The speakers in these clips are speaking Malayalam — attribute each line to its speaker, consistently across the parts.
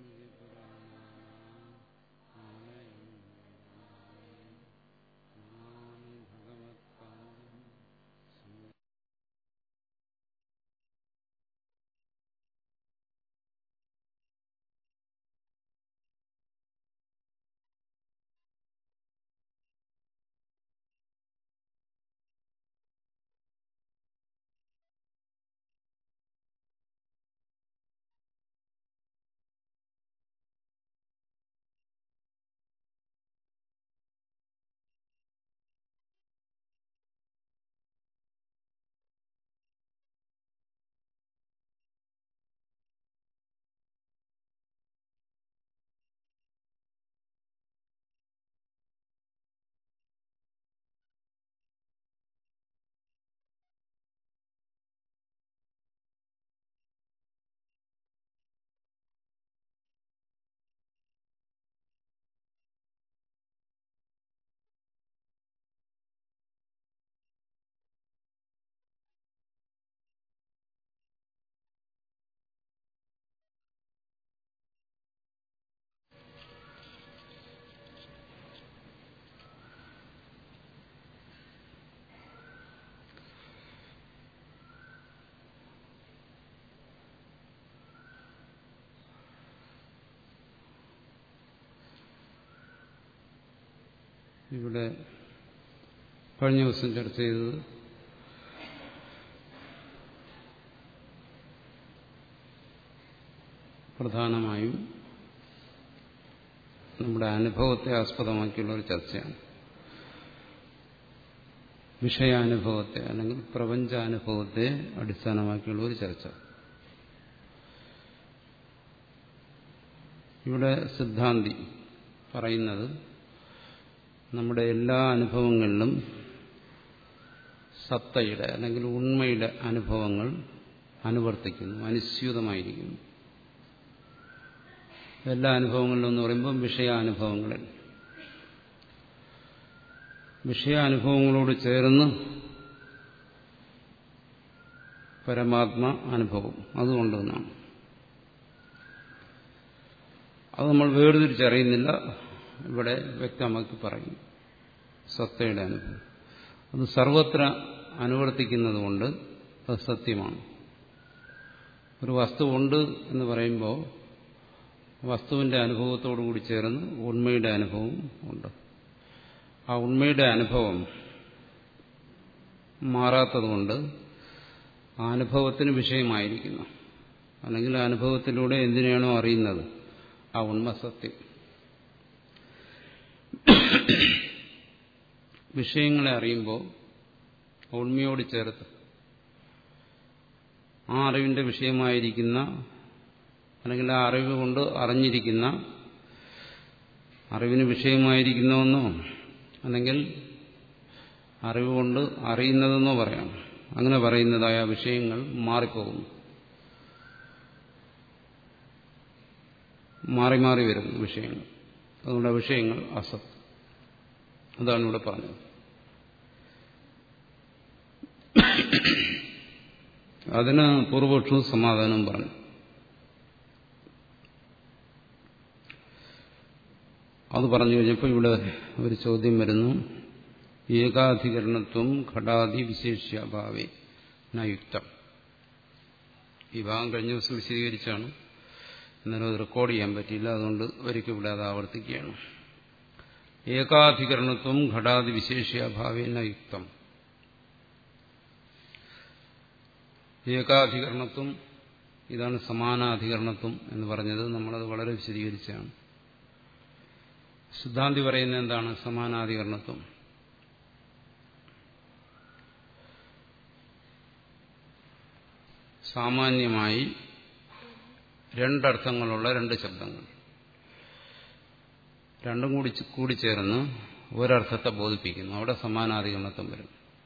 Speaker 1: ഇവിടെ കഴിഞ്ഞ ദിവസം ചർച്ച ചെയ്തത് പ്രധാനമായും നമ്മുടെ അനുഭവത്തെ ആസ്പദമാക്കിയുള്ള ഒരു ചർച്ചയാണ് വിഷയാനുഭവത്തെ അല്ലെങ്കിൽ പ്രപഞ്ചാനുഭവത്തെ അടിസ്ഥാനമാക്കിയുള്ള ഒരു ചർച്ച ഇവിടെ സിദ്ധാന്തി പറയുന്നത് നമ്മുടെ എല്ലാ അനുഭവങ്ങളിലും സത്തയുടെ അല്ലെങ്കിൽ ഉണ്മയുടെ അനുഭവങ്ങൾ അനുവർത്തിക്കുന്നു അനുസ്യൂതമായിരിക്കുന്നു എല്ലാ അനുഭവങ്ങളിലും എന്ന് പറയുമ്പോൾ വിഷയാനുഭവങ്ങളിൽ വിഷയാനുഭവങ്ങളോട് ചേർന്ന് പരമാത്മ അനുഭവം അതുകൊണ്ടെന്നാണ് അത് നമ്മൾ വേർതിരിച്ചറിയുന്നില്ല ഇവിടെ വ്യക്തമാക്കി പറയും സത്തയുടെ അനുഭവം അത് സർവത്ര അനുവർത്തിക്കുന്നതുകൊണ്ട് അത് സത്യമാണ് ഒരു വസ്തു ഉണ്ട് എന്ന് പറയുമ്പോൾ വസ്തുവിന്റെ അനുഭവത്തോടുകൂടി ചേർന്ന് ഉണ്മയുടെ അനുഭവം ഉണ്ട് ആ ഉണ്മയുടെ അനുഭവം മാറാത്തതുകൊണ്ട് ആ അനുഭവത്തിന് വിഷയമായിരിക്കുന്നു അല്ലെങ്കിൽ ആ അനുഭവത്തിലൂടെ എന്തിനാണോ അറിയുന്നത് ആ ഉണ്മ സത്യം വിഷയങ്ങളെ അറിയുമ്പോൾ ഉണ്മയോട് ചേർത്ത് ആ അറിവിന്റെ വിഷയമായിരിക്കുന്ന അല്ലെങ്കിൽ ആ അറിവ് കൊണ്ട് അറിഞ്ഞിരിക്കുന്ന അറിവിന് വിഷയമായിരിക്കുന്നതെന്നോ അല്ലെങ്കിൽ അറിവ് കൊണ്ട് അറിയുന്നതെന്നോ പറയാം അങ്ങനെ പറയുന്നതായ വിഷയങ്ങൾ മാറിപ്പോകുന്നു മാറി മാറി വരുന്നു വിഷയങ്ങൾ അതുകൊണ്ട് വിഷയങ്ങൾ അസത്ത് അതാണ് ഇവിടെ പറഞ്ഞത് അതിന് പൂർവപക്ഷവും സമാധാനവും പറഞ്ഞു അത് പറഞ്ഞു കഴിഞ്ഞപ്പോൾ ഇവിടെ ഒരു ചോദ്യം വരുന്നു ഏകാധികരണത്വം ഘടാതി വിശേഷ്യാഭാവേ നയുക്തം ഈ ഭാഗം കഴിഞ്ഞ ദിവസം വിശദീകരിച്ചാണ് എന്നാലും അത് റെക്കോർഡ് ചെയ്യാൻ പറ്റിയില്ല അതുകൊണ്ട് ഒരിക്കൽ ഇവിടെ അത് ആവർത്തിക്കുകയാണ് ഏകാധികരണത്വം ഘടാതി വിശേഷ്യാഭാവേന യുക്തം ഏകാധികരണത്വം ഇതാണ് സമാനാധികരണത്വം എന്ന് പറഞ്ഞത് നമ്മളത് വളരെ വിശദീകരിച്ചാണ് സിദ്ധാന്തി പറയുന്നത് എന്താണ് സമാനാധികരണത്വം സാമാന്യമായി രണ്ടർത്ഥങ്ങളുള്ള രണ്ട് ശബ്ദങ്ങൾ രണ്ടും കൂടി കൂടിച്ചേർന്ന് ഒരർത്ഥത്തെ ബോധിപ്പിക്കുന്നു അവിടെ സമാനാധികരണത്വം വരും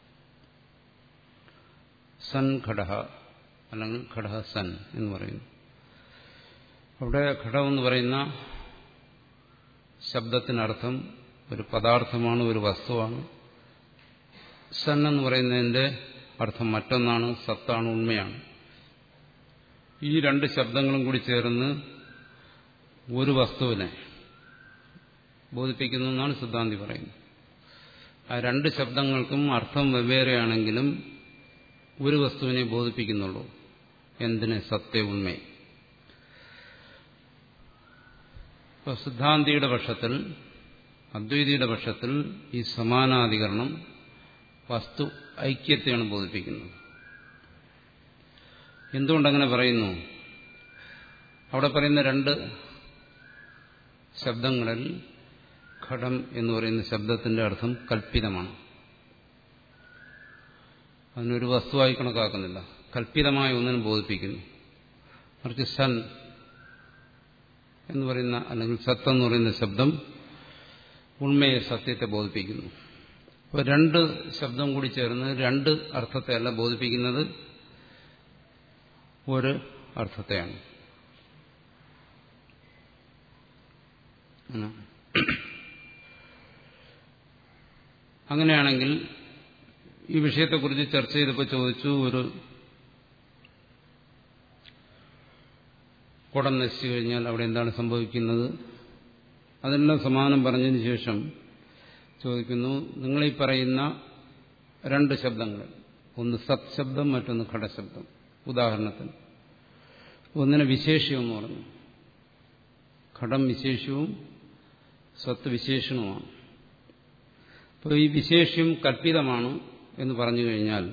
Speaker 1: സൻ ഘടഹ അല്ലെങ്കിൽ ഘടഹ സൻ എന്ന് പറയുന്നു അവിടെ ഘടം എന്ന് പറയുന്ന ശബ്ദത്തിനർത്ഥം ഒരു പദാർത്ഥമാണ് ഒരു വസ്തുവാണ് സൻ എന്ന് പറയുന്നതിന്റെ അർത്ഥം മറ്റൊന്നാണ് സത്താണ് ഉണ്മയാണ് ഈ രണ്ട് ശബ്ദങ്ങളും കൂടി ചേർന്ന് ഒരു വസ്തുവിനെ ബോധിപ്പിക്കുന്നു എന്നാണ് സിദ്ധാന്തി പറയുന്നത് ആ രണ്ട് ശബ്ദങ്ങൾക്കും അർത്ഥം വെവ്വേറെയാണെങ്കിലും ഒരു വസ്തുവിനെ ബോധിപ്പിക്കുന്നുള്ളൂ എന്തിന് സത്യ ഉണ്മയെ ഇപ്പോൾ സിദ്ധാന്തിയുടെ പക്ഷത്തിൽ അദ്വൈതിയുടെ പക്ഷത്തിൽ ഈ സമാനാധികരണം വസ്തു ഐക്യത്തെയാണ് ബോധിപ്പിക്കുന്നത് എന്തുകൊണ്ടങ്ങനെ പറയുന്നു അവിടെ പറയുന്ന രണ്ട് ശബ്ദങ്ങളിൽ ഘടം എന്ന് പറയുന്ന ശബ്ദത്തിന്റെ അർത്ഥം കൽപ്പിതമാണ് അതിനൊരു വസ്തുവായി കണക്കാക്കുന്നില്ല കൽപ്പിതമായ ഒന്നിനും ബോധിപ്പിക്കുന്നു മറിച്ച് സൻ എന്ന് പറയുന്ന അല്ലെങ്കിൽ സത്ത് എന്ന് പറയുന്ന ശബ്ദം ഉണ്മയെ സത്യത്തെ ബോധിപ്പിക്കുന്നു അപ്പോൾ രണ്ട് ശബ്ദം കൂടി ചേർന്ന് രണ്ട് അർത്ഥത്തെയല്ല ബോധിപ്പിക്കുന്നത് ഒരു അർത്ഥത്തെയാണ് അങ്ങനെയാണെങ്കിൽ ഈ വിഷയത്തെക്കുറിച്ച് ചർച്ച ചെയ്തപ്പോൾ ചോദിച്ചു ഒരു കുടം നശിച്ചു കഴിഞ്ഞാൽ അവിടെ എന്താണ് സംഭവിക്കുന്നത് അതെല്ലാം സമാനം പറഞ്ഞതിന് ശേഷം ചോദിക്കുന്നു നിങ്ങളീ പറയുന്ന രണ്ട് ശബ്ദങ്ങൾ ഒന്ന് സത് ശബ്ദം മറ്റൊന്ന് ഘടശബ്ദം ഉദാഹരണത്തിന് ഒന്നിനെ വിശേഷ്യം എന്ന് പറഞ്ഞു ഘടം വിശേഷ്യവും സത്ത് വിശേഷണവുമാണ് അപ്പോൾ ഈ വിശേഷ്യം കൽപ്പിതമാണ് എന്ന് പറഞ്ഞു കഴിഞ്ഞാൽ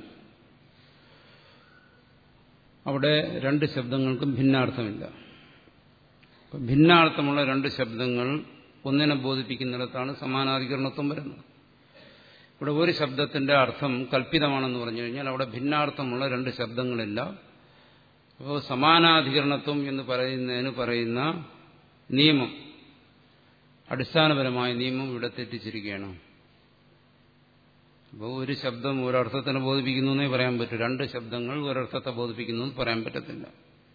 Speaker 1: അവിടെ രണ്ട് ശബ്ദങ്ങൾക്കും ഭിന്നാർത്ഥമില്ല ഭിന്നാർത്ഥമുള്ള രണ്ട് ശബ്ദങ്ങൾ ഒന്നിനെ ബോധിപ്പിക്കുന്നിടത്താണ് സമാനാധികരണത്വം വരുന്നത് ഇവിടെ ഒരു ശബ്ദത്തിന്റെ അർത്ഥം കൽപ്പിതമാണെന്ന് പറഞ്ഞു കഴിഞ്ഞാൽ അവിടെ ഭിന്നാർത്ഥമുള്ള രണ്ട് ശബ്ദങ്ങളില്ല അപ്പോൾ സമാനാധികരണത്വം എന്ന് പറയുന്നതിന് പറയുന്ന നിയമം അടിസ്ഥാനപരമായ നിയമം ഇവിടെ തെറ്റിച്ചിരിക്കുകയാണ് അപ്പോൾ ഒരു ശബ്ദം ഒരർത്ഥത്തിനെ ബോധിപ്പിക്കുന്നു എന്നേ പറയാൻ പറ്റൂ രണ്ട് ശബ്ദങ്ങൾ ഒരർത്ഥത്തെ ബോധിപ്പിക്കുന്നു എന്ന് പറയാൻ പറ്റത്തില്ല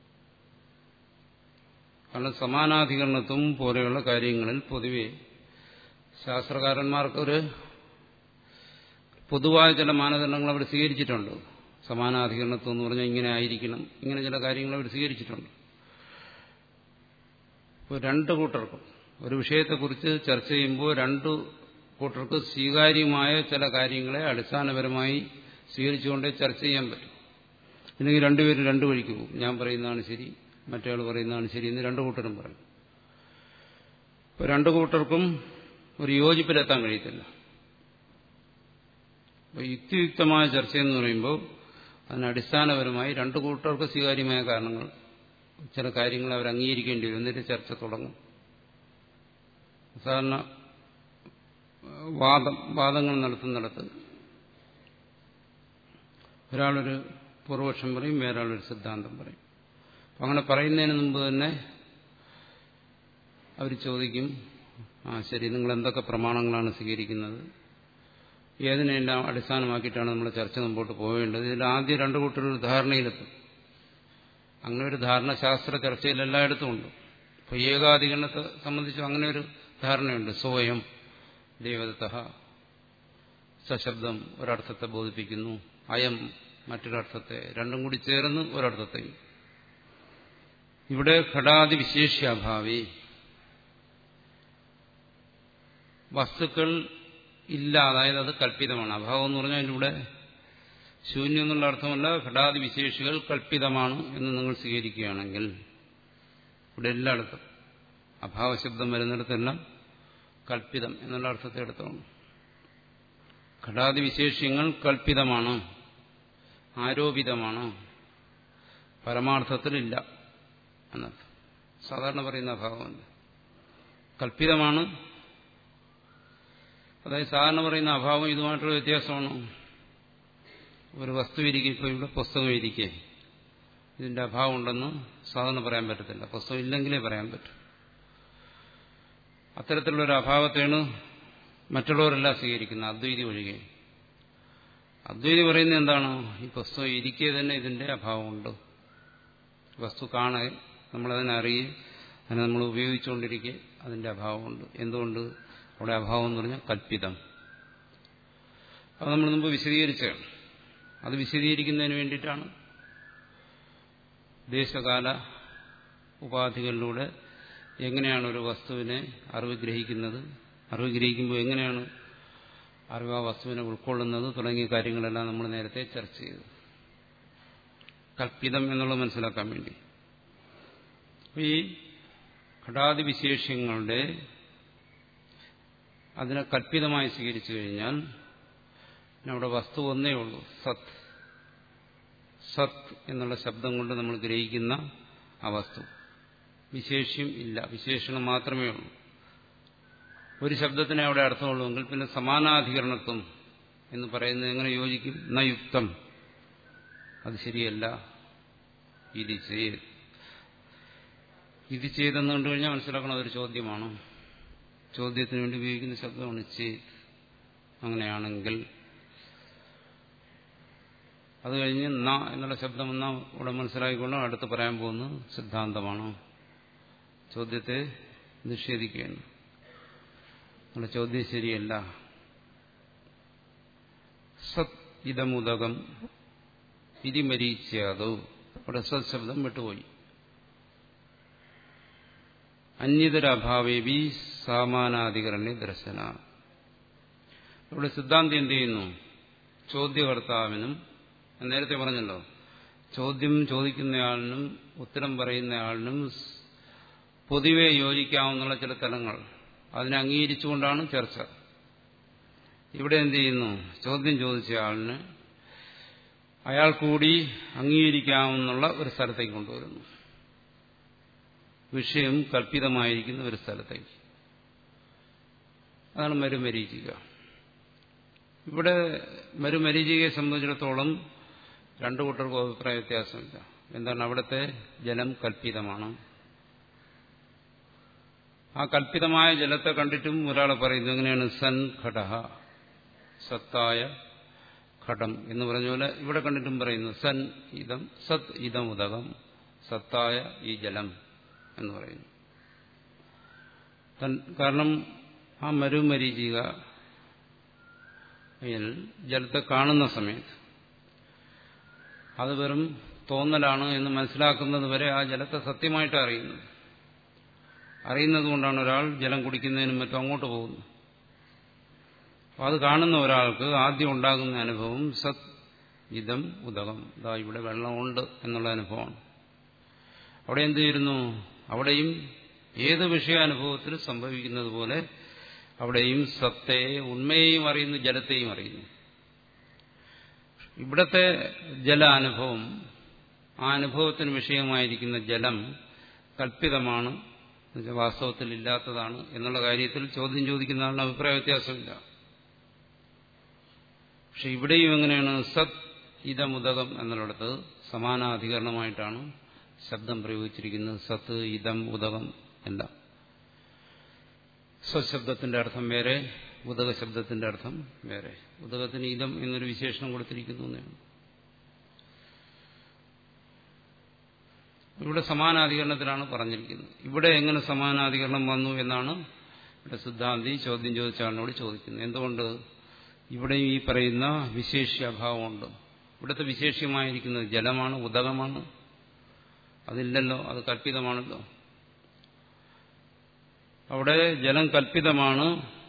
Speaker 1: കാരണം സമാനാധികരണത്വം പോലെയുള്ള കാര്യങ്ങളിൽ പൊതുവെ ശാസ്ത്രകാരന്മാർക്കൊരു പൊതുവായ ചില മാനദണ്ഡങ്ങൾ അവർ സ്വീകരിച്ചിട്ടുണ്ട് സമാനാധികരണത്വം എന്ന് പറഞ്ഞാൽ ഇങ്ങനെ ആയിരിക്കണം ഇങ്ങനെ ചില കാര്യങ്ങൾ അവർ സ്വീകരിച്ചിട്ടുണ്ട് ഇപ്പോൾ രണ്ട് കൂട്ടർക്കും ഒരു വിഷയത്തെക്കുറിച്ച് ചർച്ച ചെയ്യുമ്പോൾ രണ്ടു കൂട്ടർക്ക് സ്വീകാര്യമായ ചില കാര്യങ്ങളെ അടിസ്ഥാനപരമായി സ്വീകരിച്ചുകൊണ്ടേ ചർച്ച ചെയ്യാൻ പറ്റും ഇല്ലെങ്കിൽ രണ്ടുപേരും രണ്ടു വഴിക്ക് പോകും ഞാൻ പറയുന്നതാണ് ശരി മറ്റേയാൾ പറയുന്നതാണ് ശരി എന്ന് രണ്ടു കൂട്ടരും പറയും ഇപ്പോൾ രണ്ടു കൂട്ടർക്കും ഒരു യോജിപ്പിലെത്താൻ കഴിയത്തില്ല അപ്പോൾ യുക്തിയുക്തമായ ചർച്ച എന്ന് പറയുമ്പോൾ അതിന് അടിസ്ഥാനപരമായി രണ്ടു കൂട്ടർക്ക് സ്വീകാര്യമായ കാരണങ്ങൾ ചില കാര്യങ്ങൾ അവർ അംഗീകരിക്കേണ്ടി വരും എന്നിട്ട് ചർച്ച തുടങ്ങും സാധാരണ വാദം വാദങ്ങൾ നടത്തുന്നിടത്ത് ഒരാളൊരു പൂർവപക്ഷം പറയും വേറൊരാളൊരു സിദ്ധാന്തം പറയും അപ്പം അങ്ങനെ പറയുന്നതിന് മുമ്പ് തന്നെ അവർ ചോദിക്കും ആ ശരി നിങ്ങൾ എന്തൊക്കെ പ്രമാണങ്ങളാണ് സ്വീകരിക്കുന്നത് ഏതിനെല്ലാം അടിസ്ഥാനമാക്കിയിട്ടാണ് നമ്മൾ ചർച്ച മുമ്പോട്ട് പോകേണ്ടത് ഇതിൽ ആദ്യം രണ്ടു കൂട്ടരൊരു ധാരണയിലെത്തും അങ്ങനെ ഒരു ധാരണ ശാസ്ത്ര ചർച്ചയിൽ എല്ലായിടത്തും ഉണ്ട് ഇപ്പോൾ ഏകാധികരണത്തെ സംബന്ധിച്ചും അങ്ങനെ ഒരു ധാരണയുണ്ട് സ്വയം ദേവദത്ത സശബ്ദം ഒരർത്ഥത്തെ ബോധിപ്പിക്കുന്നു അയം മറ്റൊരർത്ഥത്തെ രണ്ടും കൂടി ചേർന്ന് ഒരർത്ഥത്തെ ഇവിടെ ഘടാതി വിശേഷ്യാഭാവി വസ്തുക്കൾ ഇല്ല അതായത് അത് കല്പിതമാണ് അഭാവം എന്ന് പറഞ്ഞാൽ ഇവിടെ ശൂന്യം എന്നുള്ള അർത്ഥമല്ല ഘടാതി വിശേഷികൾ കല്പിതമാണ് എന്ന് നിങ്ങൾ സ്വീകരിക്കുകയാണെങ്കിൽ ഇവിടെ എല്ലായിടത്തും അഭാവശബ്ദം വരുന്നിടത്തെല്ലാം കൽപ്പിതം എന്നുള്ള അർത്ഥത്തെ എടുത്തോണം ഘടാതി വിശേഷ്യങ്ങൾ കൽപ്പിതമാണ് ആരോപിതമാണ് പരമാർത്ഥത്തിലില്ല എന്നർത്ഥം സാധാരണ പറയുന്ന അഭാവമല്ല കൽപ്പിതമാണ് അതായത് സാധാരണ പറയുന്ന അഭാവം ഇതുമായിട്ടൊരു വ്യത്യാസമാണ് ഒരു വസ്തു ഇരിക്കെ ഇപ്പോൾ ഇവിടെ പുസ്തകം ഇരിക്കെ ഇതിന്റെ അഭാവം ഉണ്ടെന്ന് സാധാരണ പറയാൻ പറ്റത്തില്ല പുസ്തകം ഇല്ലെങ്കിലേ പറയാൻ പറ്റും അത്തരത്തിലുള്ളൊരു അഭാവത്തെയാണ് മറ്റുള്ളവരെല്ലാം സ്വീകരിക്കുന്നത് അദ്വൈതി ഒഴികെ അദ്വൈതി പറയുന്നത് എന്താണ് ഈ പുസ്തകം ഇരിക്കെ തന്നെ ഇതിന്റെ അഭാവമുണ്ട് വസ്തു കാണെ നമ്മളതിനെ അറിയുകയും അതിനെ നമ്മൾ ഉപയോഗിച്ചുകൊണ്ടിരിക്കെ അതിന്റെ അഭാവമുണ്ട് എന്തുകൊണ്ട് അവിടെ അഭാവം എന്ന് പറഞ്ഞാൽ കൽപ്പിതം അത് നമ്മൾ മുമ്പ് വിശദീകരിച്ചാണ് അത് വിശദീകരിക്കുന്നതിന് വേണ്ടിയിട്ടാണ് ദേശകാല ഉപാധികളിലൂടെ എങ്ങനെയാണ് ഒരു വസ്തുവിനെ അറിവ് ഗ്രഹിക്കുന്നത് അറിവ് ഗ്രഹിക്കുമ്പോൾ എങ്ങനെയാണ് അറിവ് ആ വസ്തുവിനെ ഉൾക്കൊള്ളുന്നത് തുടങ്ങിയ കാര്യങ്ങളെല്ലാം നമ്മൾ നേരത്തെ ചർച്ച ചെയ്തു കൽപ്പിതം എന്നുള്ളത് മനസ്സിലാക്കാൻ വേണ്ടി ഈ ഘടാതിവിശേഷ്യങ്ങളുടെ അതിനെ കൽപ്പിതമായി സ്വീകരിച്ചു കഴിഞ്ഞാൽ അവിടെ വസ്തു ഒന്നേ ഉള്ളൂ സത് സത് എന്നുള്ള ശബ്ദം കൊണ്ട് നമ്മൾ ഗ്രഹിക്കുന്ന ആ വസ്തു വിശേഷ്യം ഇല്ല വിശേഷണം മാത്രമേ ഉള്ളൂ ഒരു ശബ്ദത്തിനെ അവിടെ അർത്ഥമുള്ളൂവെങ്കിൽ പിന്നെ സമാനാധികരണത്വം എന്ന് പറയുന്നത് എങ്ങനെ യോജിക്കും ന യുക്തം അത് ശരിയല്ല ഇത് ചെയ്ത് ഇത് ചെയ്തെന്ന് കണ്ടു കഴിഞ്ഞാൽ മനസ്സിലാക്കണം അതൊരു ചോദ്യമാണ് ചോദ്യത്തിന് വേണ്ടി ഉപയോഗിക്കുന്ന ശബ്ദമാണ് ചെയ്ത് അങ്ങനെയാണെങ്കിൽ അത് കഴിഞ്ഞ് ന എന്നുള്ള ശബ്ദം എന്നാ ഇവിടെ മനസ്സിലാക്കിക്കൊണ്ട് അടുത്ത് പറയാൻ പോകുന്നത് സിദ്ധാന്തമാണ് ചോദ്യത്തെ നിഷേധിക്കുകയാണ് നമ്മുടെ ചോദ്യം ശരിയല്ല സത് ഇതമുദകം ഇതിമരീച്യാതോ അവിടെ സത് ശബ്ദം വിട്ടുപോയി അന്യതരഭാവേവി സാമാനാധികരണി ദർശന ഇവിടെ സിദ്ധാന്തി എന്ത് ചെയ്യുന്നു ചോദ്യകർത്താവിനും ഞാൻ നേരത്തെ പറഞ്ഞല്ലോ ചോദ്യം ചോദിക്കുന്നയാളിനും ഉത്തരം പറയുന്നയാളിനും പൊതുവെ യോജിക്കാവുന്ന ചില തലങ്ങൾ അതിനെ അംഗീകരിച്ചുകൊണ്ടാണ് ചർച്ച ഇവിടെ എന്ത് ചെയ്യുന്നു ചോദ്യം ചോദിച്ച ആളിന് അയാൾ കൂടി അംഗീകരിക്കാവുന്ന ഒരു സ്ഥലത്തേക്ക് കൊണ്ടുവരുന്നു വിഷയം കൽപ്പിതമായിരിക്കുന്ന ഒരു സ്ഥലത്തേക്ക് അതാണ് മരുമരീചിക ഇവിടെ മരുമരീചികയെ സംബന്ധിച്ചിടത്തോളം രണ്ടു കൂട്ടർക്കും അഭിപ്രായ വ്യത്യാസമില്ല എന്താണ് അവിടുത്തെ ജലം കൽപ്പിതമാണ് ആ കൽപ്പിതമായ ജലത്തെ കണ്ടിട്ടും ഒരാൾ പറയുന്നു എങ്ങനെയാണ് സൻ ഘടഹ സത്തായ ഘടം എന്ന് പറഞ്ഞ പോലെ ഇവിടെ കണ്ടിട്ടും പറയുന്നു സൻ ഇതം സത് ഇതം ഉദകം സത്തായ ഈ ജലം എന്ന് പറയുന്നു കാരണം ആ മരുമരീചിക ജലത്തെ കാണുന്ന സമയത്ത് അത് വെറും തോന്നലാണ് എന്ന് മനസ്സിലാക്കുന്നത് വരെ ആ ജലത്തെ സത്യമായിട്ട് അറിയുന്നത് അറിയുന്നത് കൊണ്ടാണ് ഒരാൾ ജലം കുടിക്കുന്നതിനും മറ്റും അങ്ങോട്ട് പോകുന്നത് അത് കാണുന്ന ഒരാൾക്ക് ആദ്യം ഉണ്ടാകുന്ന അനുഭവം സത് ഇതം ഉദകം ഇതാ ഇവിടെ വെള്ളമുണ്ട് എന്നുള്ള അനുഭവമാണ് അവിടെ എന്ത് ചെയ്യുന്നു അവിടെയും ഏത് വിഷയാനുഭവത്തിൽ സംഭവിക്കുന്നത് പോലെ അവിടെയും സത്തെ ഉണ്മയെയും അറിയുന്നു ജലത്തെയും അറിയുന്നു ഇവിടത്തെ ജല അനുഭവം ആ അനുഭവത്തിന് വിഷയമായിരിക്കുന്ന ജലം കൽപ്പിതമാണ് വാസ്തവത്തിൽ ഇല്ലാത്തതാണ് എന്നുള്ള കാര്യത്തിൽ ചോദ്യം ചോദിക്കുന്ന ആളിന് അഭിപ്രായ വ്യത്യാസമില്ല പക്ഷെ ഇവിടെയും എങ്ങനെയാണ് സത് ഇതമുദകം എന്നുള്ളിടത്ത് സമാനാധികരണമായിട്ടാണ് ശബ്ദം പ്രയോഗിച്ചിരിക്കുന്നത് സത്ത് ഇതം ഉദകം എല്ലാം സ്വശബ്ദത്തിന്റെ അർത്ഥം വേറെ ഉദക ശബ്ദത്തിന്റെ അർത്ഥം വേറെ ഉദകത്തിന് ഇതം എന്നൊരു വിശേഷണം കൊടുത്തിരിക്കുന്നു എന്നാണ് ഇവിടെ സമാനാധികരണത്തിലാണ് പറഞ്ഞിരിക്കുന്നത് ഇവിടെ എങ്ങനെ സമാനാധികരണം വന്നു എന്നാണ് ഇവിടെ സിദ്ധാന്തി ചോദ്യം ചോദിച്ച ആളിനോട് ചോദിക്കുന്നത് എന്തുകൊണ്ട് ഇവിടെയും ഈ പറയുന്ന വിശേഷ്യാഭാവമുണ്ട് ഇവിടുത്തെ വിശേഷ്യമായിരിക്കുന്നത് ജലമാണ് ഉദകമാണ് അതില്ലല്ലോ അത് കൽപ്പിതമാണല്ലോ അവിടെ ജലം കൽപ്പിതമാണ്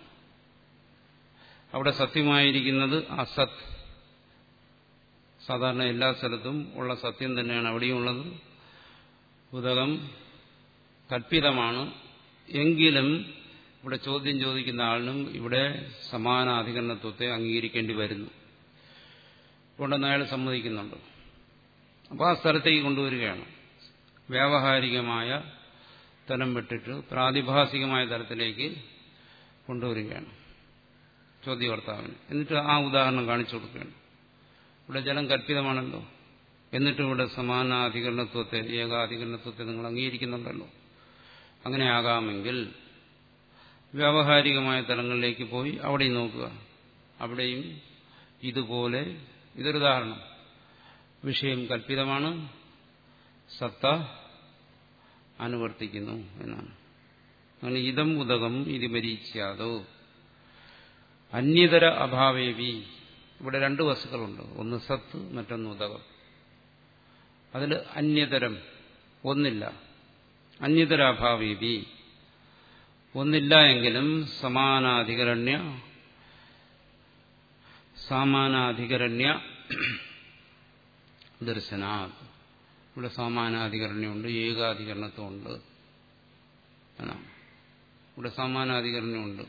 Speaker 1: അവിടെ സത്യമായിരിക്കുന്നത് അസത് സാധാരണ എല്ലാ സ്ഥലത്തും ഉള്ള സത്യം തന്നെയാണ് അവിടെയും ഉള്ളത് ഉദകം കൽപ്പിതമാണ് എങ്കിലും ഇവിടെ ചോദ്യം ചോദിക്കുന്ന ആളിനും ഇവിടെ സമാനാധികരണത്വത്തെ അംഗീകരിക്കേണ്ടി വരുന്നു അതുകൊണ്ടെന്ന് അയാൾ സമ്മതിക്കുന്നുണ്ട് അപ്പോൾ ആ സ്ഥലത്തേക്ക് കൊണ്ടുവരികയാണ് വ്യാവഹാരികമായ തലം വിട്ടിട്ട് പ്രാതിഭാസികമായ തലത്തിലേക്ക് കൊണ്ടുവരികയാണ് ചോദ്യകർത്താവിന് എന്നിട്ട് ആ ഉദാഹരണം കാണിച്ചു കൊടുക്കുകയാണ് ഇവിടെ ജലം കൽപ്പിതമാണല്ലോ എന്നിട്ടും ഇവിടെ സമാനാധികരണത്വത്തെ ഏകാധികരണത്വത്തെ നിങ്ങൾ അംഗീകരിക്കുന്നുണ്ടല്ലോ അങ്ങനെ ആകാമെങ്കിൽ വ്യാവഹാരികമായ തലങ്ങളിലേക്ക് പോയി അവിടെയും നോക്കുക അവിടെയും ഇതുപോലെ ഇതൊരു ഉദാഹരണം വിഷയം കൽപ്പിതമാണ് സത്ത അനുവർത്തിക്കുന്നു എന്നാണ് അങ്ങനെ ഇതം ഉദകം ഇത് മരീച്ചാതോ അന്യതര അഭാവേവി ഇവിടെ രണ്ട് വസ്തുക്കളുണ്ട് ഒന്ന് സത്ത് മറ്റൊന്ന് ഉദകം അതിൽ അന്യതരം ഒന്നില്ല അന്യതര അഭാവേവി ഒന്നില്ല എങ്കിലും സമാനാധികരണ്യ സാമാനാധികരണ്യ ദർശന ഇവിടെ സമാനാധികരണമുണ്ട് ഏകാധികരണത്വമുണ്ട് എന്നാണ് ഇവിടെ സമാനാധികരണമുണ്ട്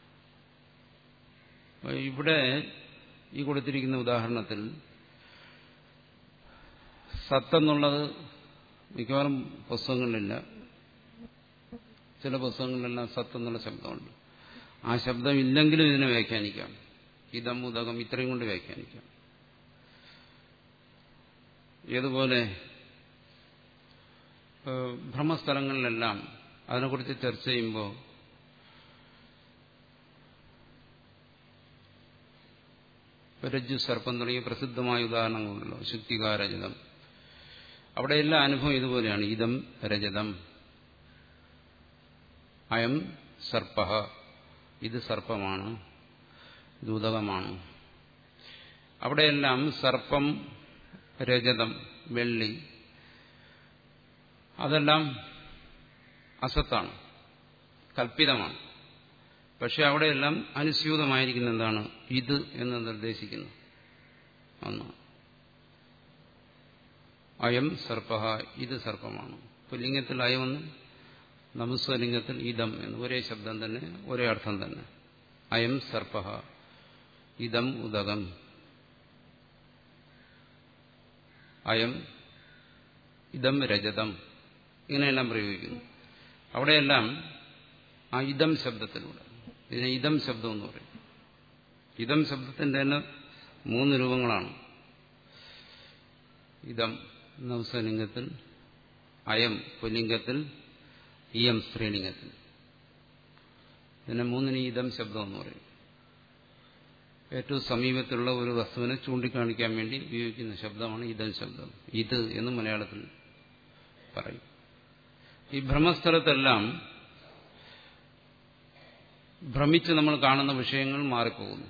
Speaker 1: ഇവിടെ ഈ കൊടുത്തിരിക്കുന്ന ഉദാഹരണത്തിൽ സത്തെന്നുള്ളത് മിക്കവാറും പുസ്തകങ്ങളിലില്ല ചില പുസ്തകങ്ങളിലെല്ലാം സത്ത് എന്നുള്ള ശബ്ദമുണ്ട് ആ ശബ്ദം ഇല്ലെങ്കിലും ഇതിനെ വ്യാഖ്യാനിക്കാം ഇതം ഉദകം ഇത്രയും കൊണ്ട് വ്യാഖ്യാനിക്കാം ഏതുപോലെ ഭ്രമസ്ഥലങ്ങളിലെല്ലാം അതിനെക്കുറിച്ച് ചർച്ച ചെയ്യുമ്പോൾ രജ്ജു സർപ്പം തുടങ്ങിയ പ്രസിദ്ധമായ ഉദാഹരണങ്ങളുണ്ടല്ലോ ശുക്തികാരചിതം അവിടെയെല്ലാം അനുഭവം ഇതുപോലെയാണ് ഇതം രജതം അയം സർപ്പ ഇത് സർപ്പമാണ് ദൂതകമാണ് അവിടെയെല്ലാം സർപ്പം രജതം വെള്ളി അതെല്ലാം അസത്താണ് കൽപ്പിതമാണ് പക്ഷെ അവിടെയെല്ലാം അനുസ്യൂതമായിരിക്കുന്ന എന്താണ് ഇത് എന്ന് നിർദ്ദേശിക്കുന്നു ഒന്ന് അയം സർപ്പ ഇത് സർപ്പമാണ് പുല്ലിംഗത്തിൽ അയമെന്ന് നമസ്വലിംഗത്തിൽ ഇതം എന്ന് ഒരേ ശബ്ദം തന്നെ ഒരേ അർത്ഥം തന്നെ അയം സർപ്പ ഇതം ഉദകം അയം ഇതം രജതം ഇങ്ങനെയെല്ലാം പ്രയോഗിക്കുന്നു അവിടെയെല്ലാം ആ ഇതം ശബ്ദത്തിലൂടെ ഇതിനെ ഇതം ശബ്ദം എന്ന് പറയും ഇതം ശബ്ദത്തിന്റെ തന്നെ മൂന്ന് രൂപങ്ങളാണ് ഇതം നവസലിംഗത്തിൽ അയം പുല്ലിംഗത്തിൽ ഇയം സ്ത്രീലിംഗത്തിൽ ഇതിനെ മൂന്നിന് ഇതം ശബ്ദം എന്ന് പറയും ഏറ്റവും സമീപത്തുള്ള ഒരു വസ്തുവിനെ ചൂണ്ടിക്കാണിക്കാൻ വേണ്ടി ഉപയോഗിക്കുന്ന ശബ്ദമാണ് ഇതം ശബ്ദം ഇത് എന്ന് മലയാളത്തിൽ പറയും ഈ ഭ്രമസ്ഥലത്തെല്ലാം ഭ്രമിച്ച് നമ്മൾ കാണുന്ന വിഷയങ്ങൾ മാറിപ്പോകുന്നു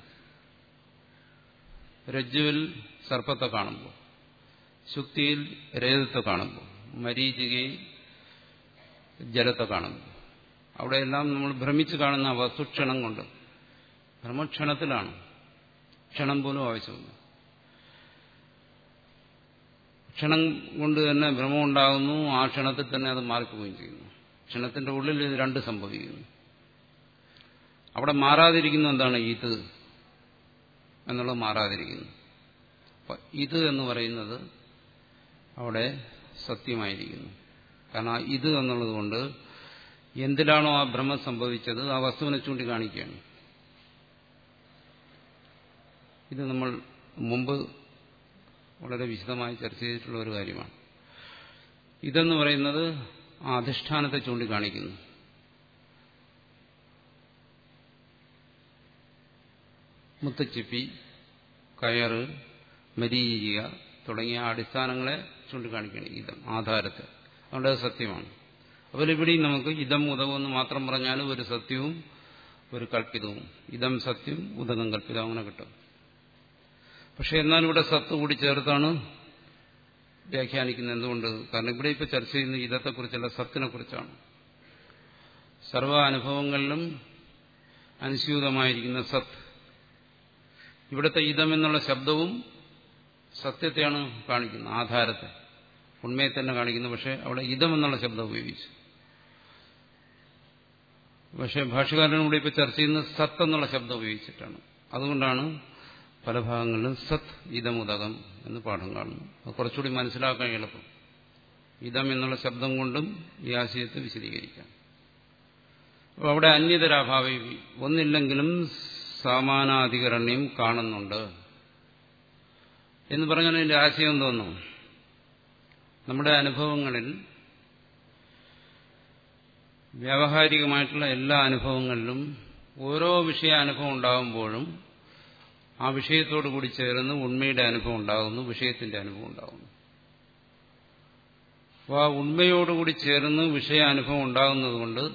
Speaker 1: രജ്ജുവിൽ സർപ്പത്തെ കാണുമ്പോൾ ശുക്തിയിൽ രേതത്തെ കാണുമ്പോൾ മരീചികയിൽ ജലത്തെ കാണുമ്പോൾ അവിടെയെല്ലാം നമ്മൾ ഭ്രമിച്ച് കാണുന്ന വസ്തുക്ഷണം കൊണ്ട് ഭ്രമക്ഷണത്തിലാണ് ക്ഷണം പോലും ആവശ്യമില്ല ക്ഷണം കൊണ്ട് തന്നെ ഭ്രമം ഉണ്ടാകുന്നു ആ ക്ഷണത്തിൽ തന്നെ അത് മാറിപ്പോവുകയും ചെയ്യുന്നു ക്ഷണത്തിന്റെ ഉള്ളിൽ ഇത് രണ്ട് സംഭവിക്കുന്നു അവിടെ മാറാതിരിക്കുന്നു എന്താണ് ഇത് എന്നുള്ളത് മാറാതിരിക്കുന്നു ഇത് എന്ന് പറയുന്നത് അവിടെ സത്യമായിരിക്കുന്നു കാരണം ഇത് എന്നുള്ളത് കൊണ്ട് എന്തിലാണോ ആ ഭ്രമം സംഭവിച്ചത് ആ വസ്തുവിനെ ചൂണ്ടിക്കാണിക്കുകയാണ് ഇത് നമ്മൾ മുമ്പ് വളരെ വിശദമായി ചർച്ച ചെയ്തിട്ടുള്ള ഒരു കാര്യമാണ് ഇതെന്ന് പറയുന്നത് ആ അധിഷ്ഠാനത്തെ ചൂണ്ടിക്കാണിക്കുന്നു മുത്തച്ചിപ്പി കയറ് മരീചിക തുടങ്ങിയ അടിസ്ഥാനങ്ങളെ ചൂണ്ടിക്കാണിക്കുകയാണ് ഇതം ആധാരത്തെ അതുകൊണ്ട് അത് സത്യമാണ് അതുപോലെ ഇവിടെയും നമുക്ക് ഇതം ഉദകം എന്ന് മാത്രം പറഞ്ഞാൽ ഒരു സത്യവും ഒരു കൽപ്പിതവും ഇതം സത്യം ഉദകം കൽപ്പിതം അങ്ങനെ കിട്ടും പക്ഷെ എന്നാൽ ഇവിടെ സത്ത് കൂടി ചേർത്താണ് വ്യാഖ്യാനിക്കുന്നത് എന്തുകൊണ്ട് കാരണം ഇവിടെ ഇപ്പോൾ ചർച്ച ചെയ്യുന്ന ഇതത്തെക്കുറിച്ചല്ല സത്തിനെ കുറിച്ചാണ് സർവ അനുഭവങ്ങളിലും അനുസ്യൂതമായിരിക്കുന്ന സത്ത് ഇവിടുത്തെ ഇതം എന്നുള്ള ശബ്ദവും സത്യത്തെയാണ് കാണിക്കുന്നത് ആധാരത്തെ ഉണ്മയെ തന്നെ കാണിക്കുന്നു പക്ഷെ അവിടെ ഇതം എന്നുള്ള ശബ്ദം ഉപയോഗിച്ചു പക്ഷെ ഭാഷകാരനോട് ഇപ്പോൾ ചർച്ച ചെയ്യുന്നത് സത്ത് എന്നുള്ള ശബ്ദം ഉപയോഗിച്ചിട്ടാണ് അതുകൊണ്ടാണ് പല ഭാഗങ്ങളിലും സത് ഇതമുദകം എന്ന് പാഠം കാണുന്നു അത് കുറച്ചുകൂടി മനസ്സിലാക്കാൻ എളുപ്പം ഇതം എന്നുള്ള ശബ്ദം കൊണ്ടും ഈ ആശയത്തെ വിശദീകരിക്കാം അപ്പോൾ അവിടെ അന്യതരാഭാവി ഒന്നില്ലെങ്കിലും സമാനാധികരണ്യം കാണുന്നുണ്ട് എന്ന് പറഞ്ഞാൽ അതിന്റെ ആശയം തോന്നും നമ്മുടെ അനുഭവങ്ങളിൽ വ്യാവഹാരികമായിട്ടുള്ള എല്ലാ അനുഭവങ്ങളിലും ഓരോ വിഷയാനുഭവം ഉണ്ടാകുമ്പോഴും ആ വിഷയത്തോടു കൂടി ചേർന്ന് ഉണ്മയുടെ അനുഭവം ഉണ്ടാകുന്നു വിഷയത്തിന്റെ അനുഭവം ഉണ്ടാകുന്നു അപ്പോൾ ആ ഉണ്മയോടുകൂടി ചേർന്ന് വിഷയാനുഭവം ഉണ്ടാകുന്നതുകൊണ്ട്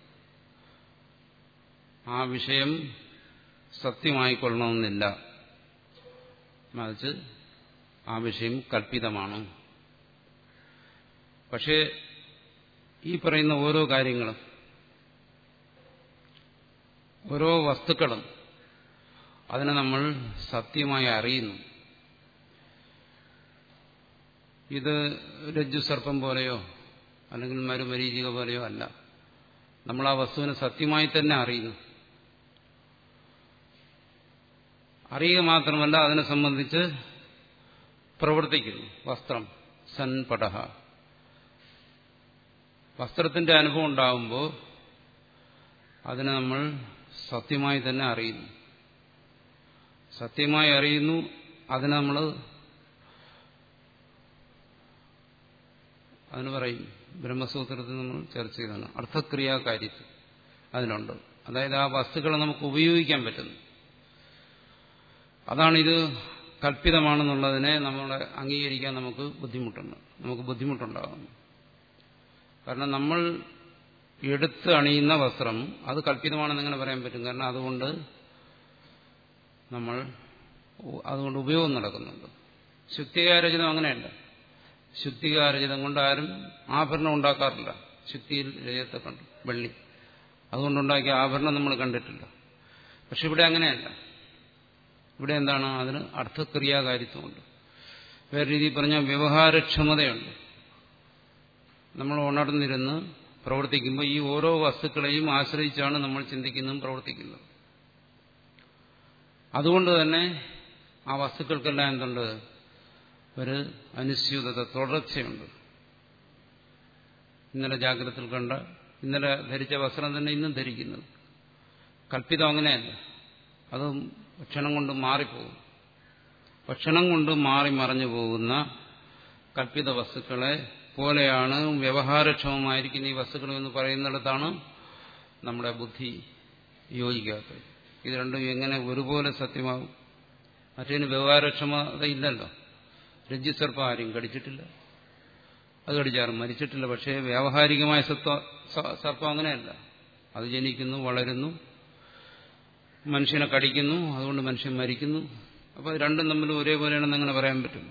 Speaker 1: ആ വിഷയം സത്യമായിക്കൊള്ളണമെന്നില്ല മറിച്ച് ആ വിഷയം കൽപ്പിതമാണ് പക്ഷേ ഈ പറയുന്ന ഓരോ കാര്യങ്ങളും ഓരോ വസ്തുക്കളും അതിനെ നമ്മൾ സത്യമായി അറിയുന്നു ഇത് രജ്ജു സർപ്പം പോലെയോ അല്ലെങ്കിൽ മരുമരീചിക പോലെയോ അല്ല നമ്മൾ ആ വസ്തുവിനെ സത്യമായി തന്നെ അറിയുന്നു അറിയുക മാത്രമല്ല അതിനെ സംബന്ധിച്ച് പ്രവർത്തിക്കുന്നു വസ്ത്രം സൻപടഹ വസ്ത്രത്തിന്റെ അനുഭവം ഉണ്ടാകുമ്പോൾ അതിനെ നമ്മൾ സത്യമായി തന്നെ അറിയുന്നു സത്യമായി അറിയുന്നു അതിനെ നമ്മൾ അതിന് പറയും ബ്രഹ്മസൂത്രത്തിൽ നമ്മൾ ചർച്ച ചെയ്താണ് അർത്ഥക്രിയാകാര്യത്തിൽ അതിനുണ്ട് അതായത് ആ വസ്തുക്കളെ നമുക്ക് ഉപയോഗിക്കാൻ പറ്റുന്നു അതാണിത് കല്പിതമാണെന്നുള്ളതിനെ നമ്മളെ അംഗീകരിക്കാൻ നമുക്ക് ബുദ്ധിമുട്ടുണ്ട് നമുക്ക് ബുദ്ധിമുട്ടുണ്ടാകുന്നു കാരണം നമ്മൾ എടുത്ത് അണിയുന്ന വസ്ത്രം അത് കല്പിതമാണെന്ന് എങ്ങനെ പറയാൻ പറ്റും കാരണം അതുകൊണ്ട് നമ്മൾ അതുകൊണ്ട് ഉപയോഗം നടക്കുന്നുണ്ട് ശുദ്ധികാരചിതം അങ്ങനെയല്ല ശുദ്ധികാരചിതം കൊണ്ട് ആരും ആഭരണം ഉണ്ടാക്കാറില്ല ശുദ്ധിയിൽ രജത്തെ കണ്ടു വെള്ളി അതുകൊണ്ടുണ്ടാക്കിയ ആഭരണം നമ്മൾ കണ്ടിട്ടില്ല പക്ഷെ ഇവിടെ അങ്ങനെയല്ല ഇവിടെ എന്താണ് അതിന് അർത്ഥക്രിയാകാരിത്വമുണ്ട് വേറെ രീതിയിൽ പറഞ്ഞാൽ വ്യവഹാരക്ഷമതയുണ്ട് നമ്മൾ ഉണർന്നിരുന്ന് പ്രവർത്തിക്കുമ്പോൾ ഈ ഓരോ വസ്തുക്കളെയും ആശ്രയിച്ചാണ് നമ്മൾ ചിന്തിക്കുന്നതും പ്രവർത്തിക്കുന്നതും അതുകൊണ്ട് തന്നെ ആ വസ്തുക്കൾക്കെല്ലാം എന്തുണ്ട് ഒരു അനുസ്യൂതത തുടർച്ചയുണ്ട് ഇന്നലെ ജാഗ്രതത്തിൽ കണ്ട ഇന്നലെ ധരിച്ച വസ്ത്രം തന്നെ ഇന്നും ധരിക്കുന്നത് കൽപ്പിതം അങ്ങനെയല്ല അത് ക്ഷണം കൊണ്ട് മാറിപ്പോകും ഭക്ഷണം കൊണ്ട് മാറി മറഞ്ഞു പോകുന്ന കൽപ്പിത വസ്തുക്കളെ പോലെയാണ് വ്യവഹാരക്ഷമമായിരിക്കുന്ന ഈ വസ്തുക്കൾ എന്ന് പറയുന്നിടത്താണ് നമ്മുടെ ബുദ്ധി യോജിക്കാത്തത് ഇത് രണ്ടും എങ്ങനെ ഒരുപോലെ സത്യമാകും മറ്റേതിന് വ്യവഹാരക്ഷമത ഇല്ലല്ലോ രജ്ജുസർപ്പം ആരും കടിച്ചിട്ടില്ല അത് കടിച്ചാറും മരിച്ചിട്ടില്ല പക്ഷേ വ്യാവഹാരികമായ സത്വ സർപ്പം അങ്ങനെയല്ല അത് ജനിക്കുന്നു വളരുന്നു മനുഷ്യനെ കടിക്കുന്നു അതുകൊണ്ട് മനുഷ്യൻ മരിക്കുന്നു അപ്പോൾ അത് രണ്ടും തമ്മിൽ ഒരേപോലെയാണെന്ന് അങ്ങനെ പറയാൻ പറ്റും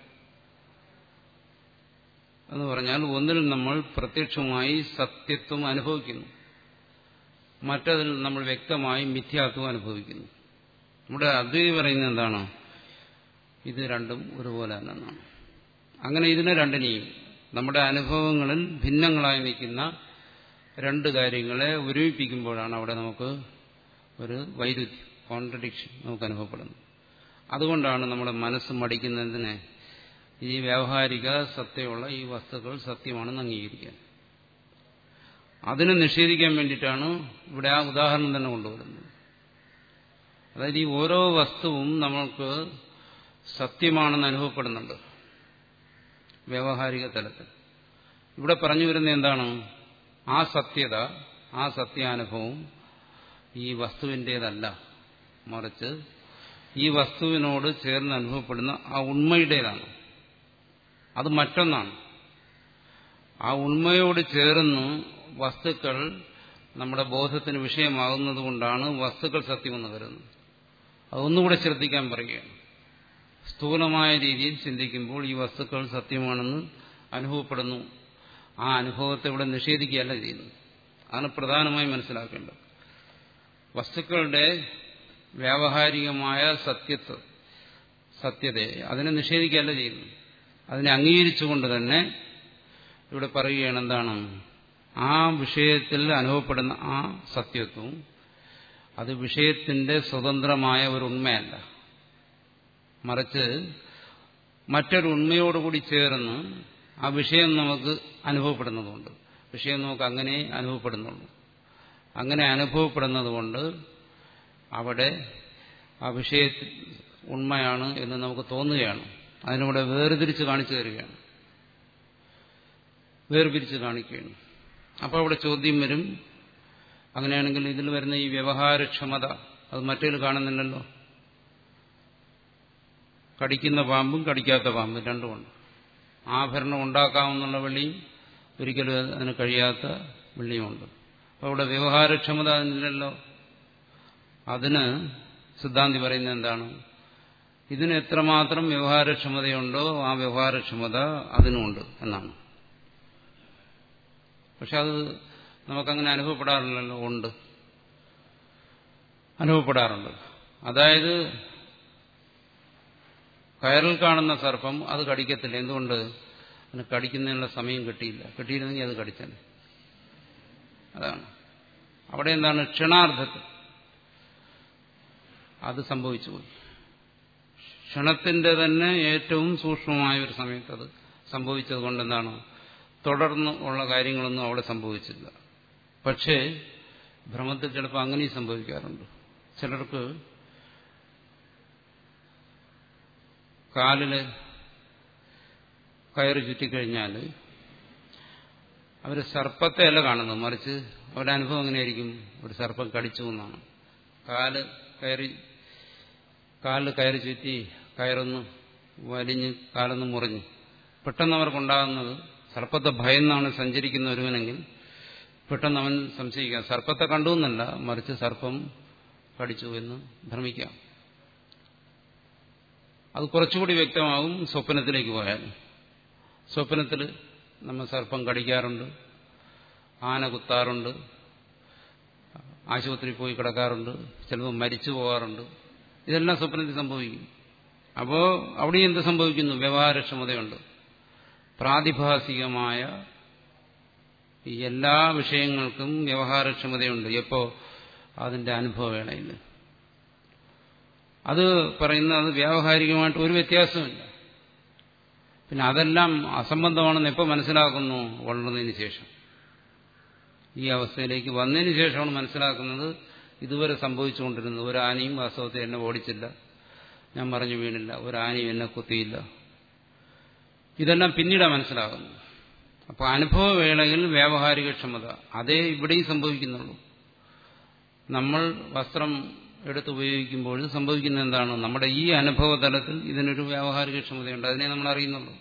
Speaker 1: എന്ന് പറഞ്ഞാൽ ഒന്നിൽ നമ്മൾ പ്രത്യക്ഷമായി സത്യത്വം അനുഭവിക്കുന്നു മറ്റതിൽ നമ്മൾ വ്യക്തമായി മിഥ്യാത്വം അനുഭവിക്കുന്നു നമ്മുടെ അദ്വൈതി പറയുന്നത് എന്താണ് ഇത് രണ്ടും ഒരുപോലെ തന്നെയാണ് അങ്ങനെ ഇതിനെ രണ്ടിനെയും നമ്മുടെ അനുഭവങ്ങളിൽ ഭിന്നങ്ങളായി നിൽക്കുന്ന രണ്ട് കാര്യങ്ങളെ ഒരുമിപ്പിക്കുമ്പോഴാണ് അവിടെ നമുക്ക് ഒരു വൈരുദ്ധ്യം കോൺട്രഡിക്ഷൻ നമുക്ക് അനുഭവപ്പെടുന്നത് അതുകൊണ്ടാണ് നമ്മുടെ മനസ്സ് മടിക്കുന്നതിനെ ഈ വ്യാവഹാരിക സത്യമുള്ള ഈ വസ്തുക്കൾ സത്യമാണെന്ന് അംഗീകരിക്കാൻ അതിനെ നിഷേധിക്കാൻ വേണ്ടിയിട്ടാണ് ഇവിടെ ആ ഉദാഹരണം തന്നെ കൊണ്ടുവരുന്നത് അതായത് ഈ ഓരോ വസ്തുവും നമ്മൾക്ക് സത്യമാണെന്ന് അനുഭവപ്പെടുന്നുണ്ട് വ്യാവഹാരിക തലത്തിൽ ഇവിടെ പറഞ്ഞു വരുന്ന എന്താണ് ആ സത്യത ആ സത്യാനുഭവം ഈ വസ്തുവിൻ്റേതല്ല മറിച്ച് ഈ വസ്തുവിനോട് ചേർന്ന് അനുഭവപ്പെടുന്ന ആ ഉണ്മയുടേതാണ് അത് മറ്റൊന്നാണ് ആ ഉണ്മയോട് ചേർന്ന് വസ്തുക്കൾ നമ്മുടെ ബോധത്തിന് വിഷയമാകുന്നത് കൊണ്ടാണ് വസ്തുക്കൾ സത്യമെന്ന് കരുതുന്നത് അതൊന്നുകൂടെ ശ്രദ്ധിക്കാൻ പറയുകയാണ് സ്ഥൂലമായ രീതിയിൽ ചിന്തിക്കുമ്പോൾ ഈ വസ്തുക്കൾ സത്യമാണെന്ന് അനുഭവപ്പെടുന്നു ആ അനുഭവത്തെ ഇവിടെ നിഷേധിക്കുകയല്ല ചെയ്യുന്നത് അതാണ് പ്രധാനമായി മനസ്സിലാക്കേണ്ടത് വസ്തുക്കളുടെ വ്യാവഹാരികമായ സത്യത്വ സത്യതയെ അതിനെ നിഷേധിക്കുകയല്ല ചെയ്യുന്നു അതിനെ അംഗീകരിച്ചുകൊണ്ട് തന്നെ ഇവിടെ പറയുകയാണ് എന്താണ് ആ വിഷയത്തിൽ അനുഭവപ്പെടുന്ന ആ സത്യത്വം അത് വിഷയത്തിന്റെ സ്വതന്ത്രമായ ഒരു ഉണ്മയല്ല മറിച്ച് മറ്റൊരു ഉണ്മയോടുകൂടി ചേർന്ന് ആ വിഷയം നമുക്ക് അനുഭവപ്പെടുന്നതുകൊണ്ട് വിഷയം നമുക്ക് അങ്ങനെ അനുഭവപ്പെടുന്നുള്ളൂ അങ്ങനെ അനുഭവപ്പെടുന്നത് കൊണ്ട് അവിടെ ആ വിഷയത്തിൽ ഉണ്മയാണ് എന്ന് നമുക്ക് തോന്നുകയാണ് അതിനൂടെ വേർതിരിച്ച് കാണിച്ചു തരികയാണ് വേർപിരിച്ച് കാണിക്കുകയാണ് അപ്പോൾ അവിടെ ചോദ്യം വരും അങ്ങനെയാണെങ്കിൽ ഇതിൽ വരുന്ന ഈ വ്യവഹാരക്ഷമത അത് മറ്റേതിൽ കാണുന്നില്ലല്ലോ കടിക്കുന്ന പാമ്പും കടിക്കാത്ത പാമ്പും രണ്ടുമുണ്ട് ആഭരണം ഉണ്ടാക്കാമെന്നുള്ള വെള്ളിയും ഒരിക്കലും അതിന് കഴിയാത്ത വെള്ളിയുമുണ്ട് അപ്പോൾ അവിടെ വ്യവഹാരക്ഷമത അതിനില്ലല്ലോ അതിന് സിദ്ധാന്തി പറയുന്നത് എന്താണ് ഇതിന് എത്രമാത്രം വ്യവഹാരക്ഷമതയുണ്ടോ ആ വ്യവഹാരക്ഷമത അതിനുമുണ്ട് എന്നാണ് പക്ഷെ അത് നമുക്കങ്ങനെ അനുഭവപ്പെടാറില്ലല്ലോ ഉണ്ട് അനുഭവപ്പെടാറുണ്ട് അതായത് കയറിൽ കാണുന്ന സർപ്പം അത് കടിക്കത്തില്ല എന്തുകൊണ്ട് അതിന് കടിക്കുന്നതിനുള്ള സമയം കിട്ടിയില്ല കിട്ടിയിരുന്നെങ്കിൽ അത് കടിച്ചത് അതാണ് അവിടെ എന്താണ് ക്ഷണാർത്ഥത്തിൽ അത് സംഭവിച്ചു പോയി ക്ഷണത്തിന്റെ തന്നെ ഏറ്റവും സൂക്ഷ്മമായ ഒരു സമയത്ത് അത് സംഭവിച്ചത് കൊണ്ട് എന്താണ് തുടർന്ന് ഉള്ള കാര്യങ്ങളൊന്നും അവിടെ സംഭവിച്ചില്ല പക്ഷേ ഭ്രമത്തിൽ ചിലപ്പോൾ അങ്ങനെയും സംഭവിക്കാറുണ്ട് ചിലർക്ക് കാലില് കയറ് ചുറ്റിക്കഴിഞ്ഞാൽ അവർ സർപ്പത്തെ അല്ല കാണുന്നത് മറിച്ച് അവരുടെ അനുഭവം എങ്ങനെയായിരിക്കും ഒരു സർപ്പം കടിച്ചു എന്നാണ് കാല് കയറി കാലിൽ കയറി ചുറ്റി കയറൊന്ന് വലിഞ്ഞ് കാലൊന്ന് മുറിഞ്ഞ് പെട്ടെന്ന് അവർക്കുണ്ടാകുന്നത് സർപ്പത്തെ ഭയന്നാണ് സഞ്ചരിക്കുന്ന ഒരുവനെങ്കിൽ പെട്ടെന്ന് അവൻ സംശയിക്കാം സർപ്പത്തെ കണ്ടു എന്നല്ല മറിച്ച് സർപ്പം കടിച്ചു എന്ന് ഭ്രമിക്കാം അത് കുറച്ചുകൂടി വ്യക്തമാകും സ്വപ്നത്തിലേക്ക് പോയാൽ സ്വപ്നത്തിൽ നമ്മൾ സർപ്പം കടിക്കാറുണ്ട് ആന കുത്താറുണ്ട് ആശുപത്രിയിൽ പോയി കിടക്കാറുണ്ട് ചിലപ്പോൾ മരിച്ചു പോകാറുണ്ട് ഇതെല്ലാം സ്വപ്നത്തിൽ സംഭവിക്കും അപ്പോൾ അവിടെ എന്ത് സംഭവിക്കുന്നു വ്യവഹാരക്ഷമതയുണ്ട് പ്രാതിഭാസികമായ ഈ എല്ലാ വിഷയങ്ങൾക്കും വ്യവഹാരക്ഷമതയുണ്ട് എപ്പോ അതിന്റെ അനുഭവവേളയിൽ അത് പറയുന്നത് അത് വ്യാവഹാരികമായിട്ട് ഒരു വ്യത്യാസമില്ല പിന്നെ അതെല്ലാം അസംബന്ധമാണെന്ന് എപ്പോൾ മനസ്സിലാക്കുന്നു വളർന്നതിന് ശേഷം ഈ അവസ്ഥയിലേക്ക് വന്നതിന് ശേഷമാണ് മനസ്സിലാക്കുന്നത് ഇതുവരെ സംഭവിച്ചുകൊണ്ടിരുന്നത് ഒരു ആനയും വാസ്തവത്തിൽ എന്നെ ഓടിച്ചില്ല ഞാൻ മറിഞ്ഞു വീണില്ല ഒരു ആനയും എന്നെ കുത്തിയില്ല ഇതെല്ലാം പിന്നീടാണ് മനസ്സിലാകുന്നത് അപ്പോൾ അനുഭവവേളയിൽ വ്യാവഹാരിക ക്ഷമത അതേ ഇവിടെയും സംഭവിക്കുന്നുള്ളൂ നമ്മൾ വസ്ത്രം എടുത്തുപയോഗിക്കുമ്പോൾ സംഭവിക്കുന്ന എന്താണ് നമ്മുടെ ഈ അനുഭവ തലത്തിൽ ഇതിനൊരു വ്യാവഹാരിക ക്ഷമതയുണ്ട് അതിനെ നമ്മൾ അറിയുന്നുള്ളൂ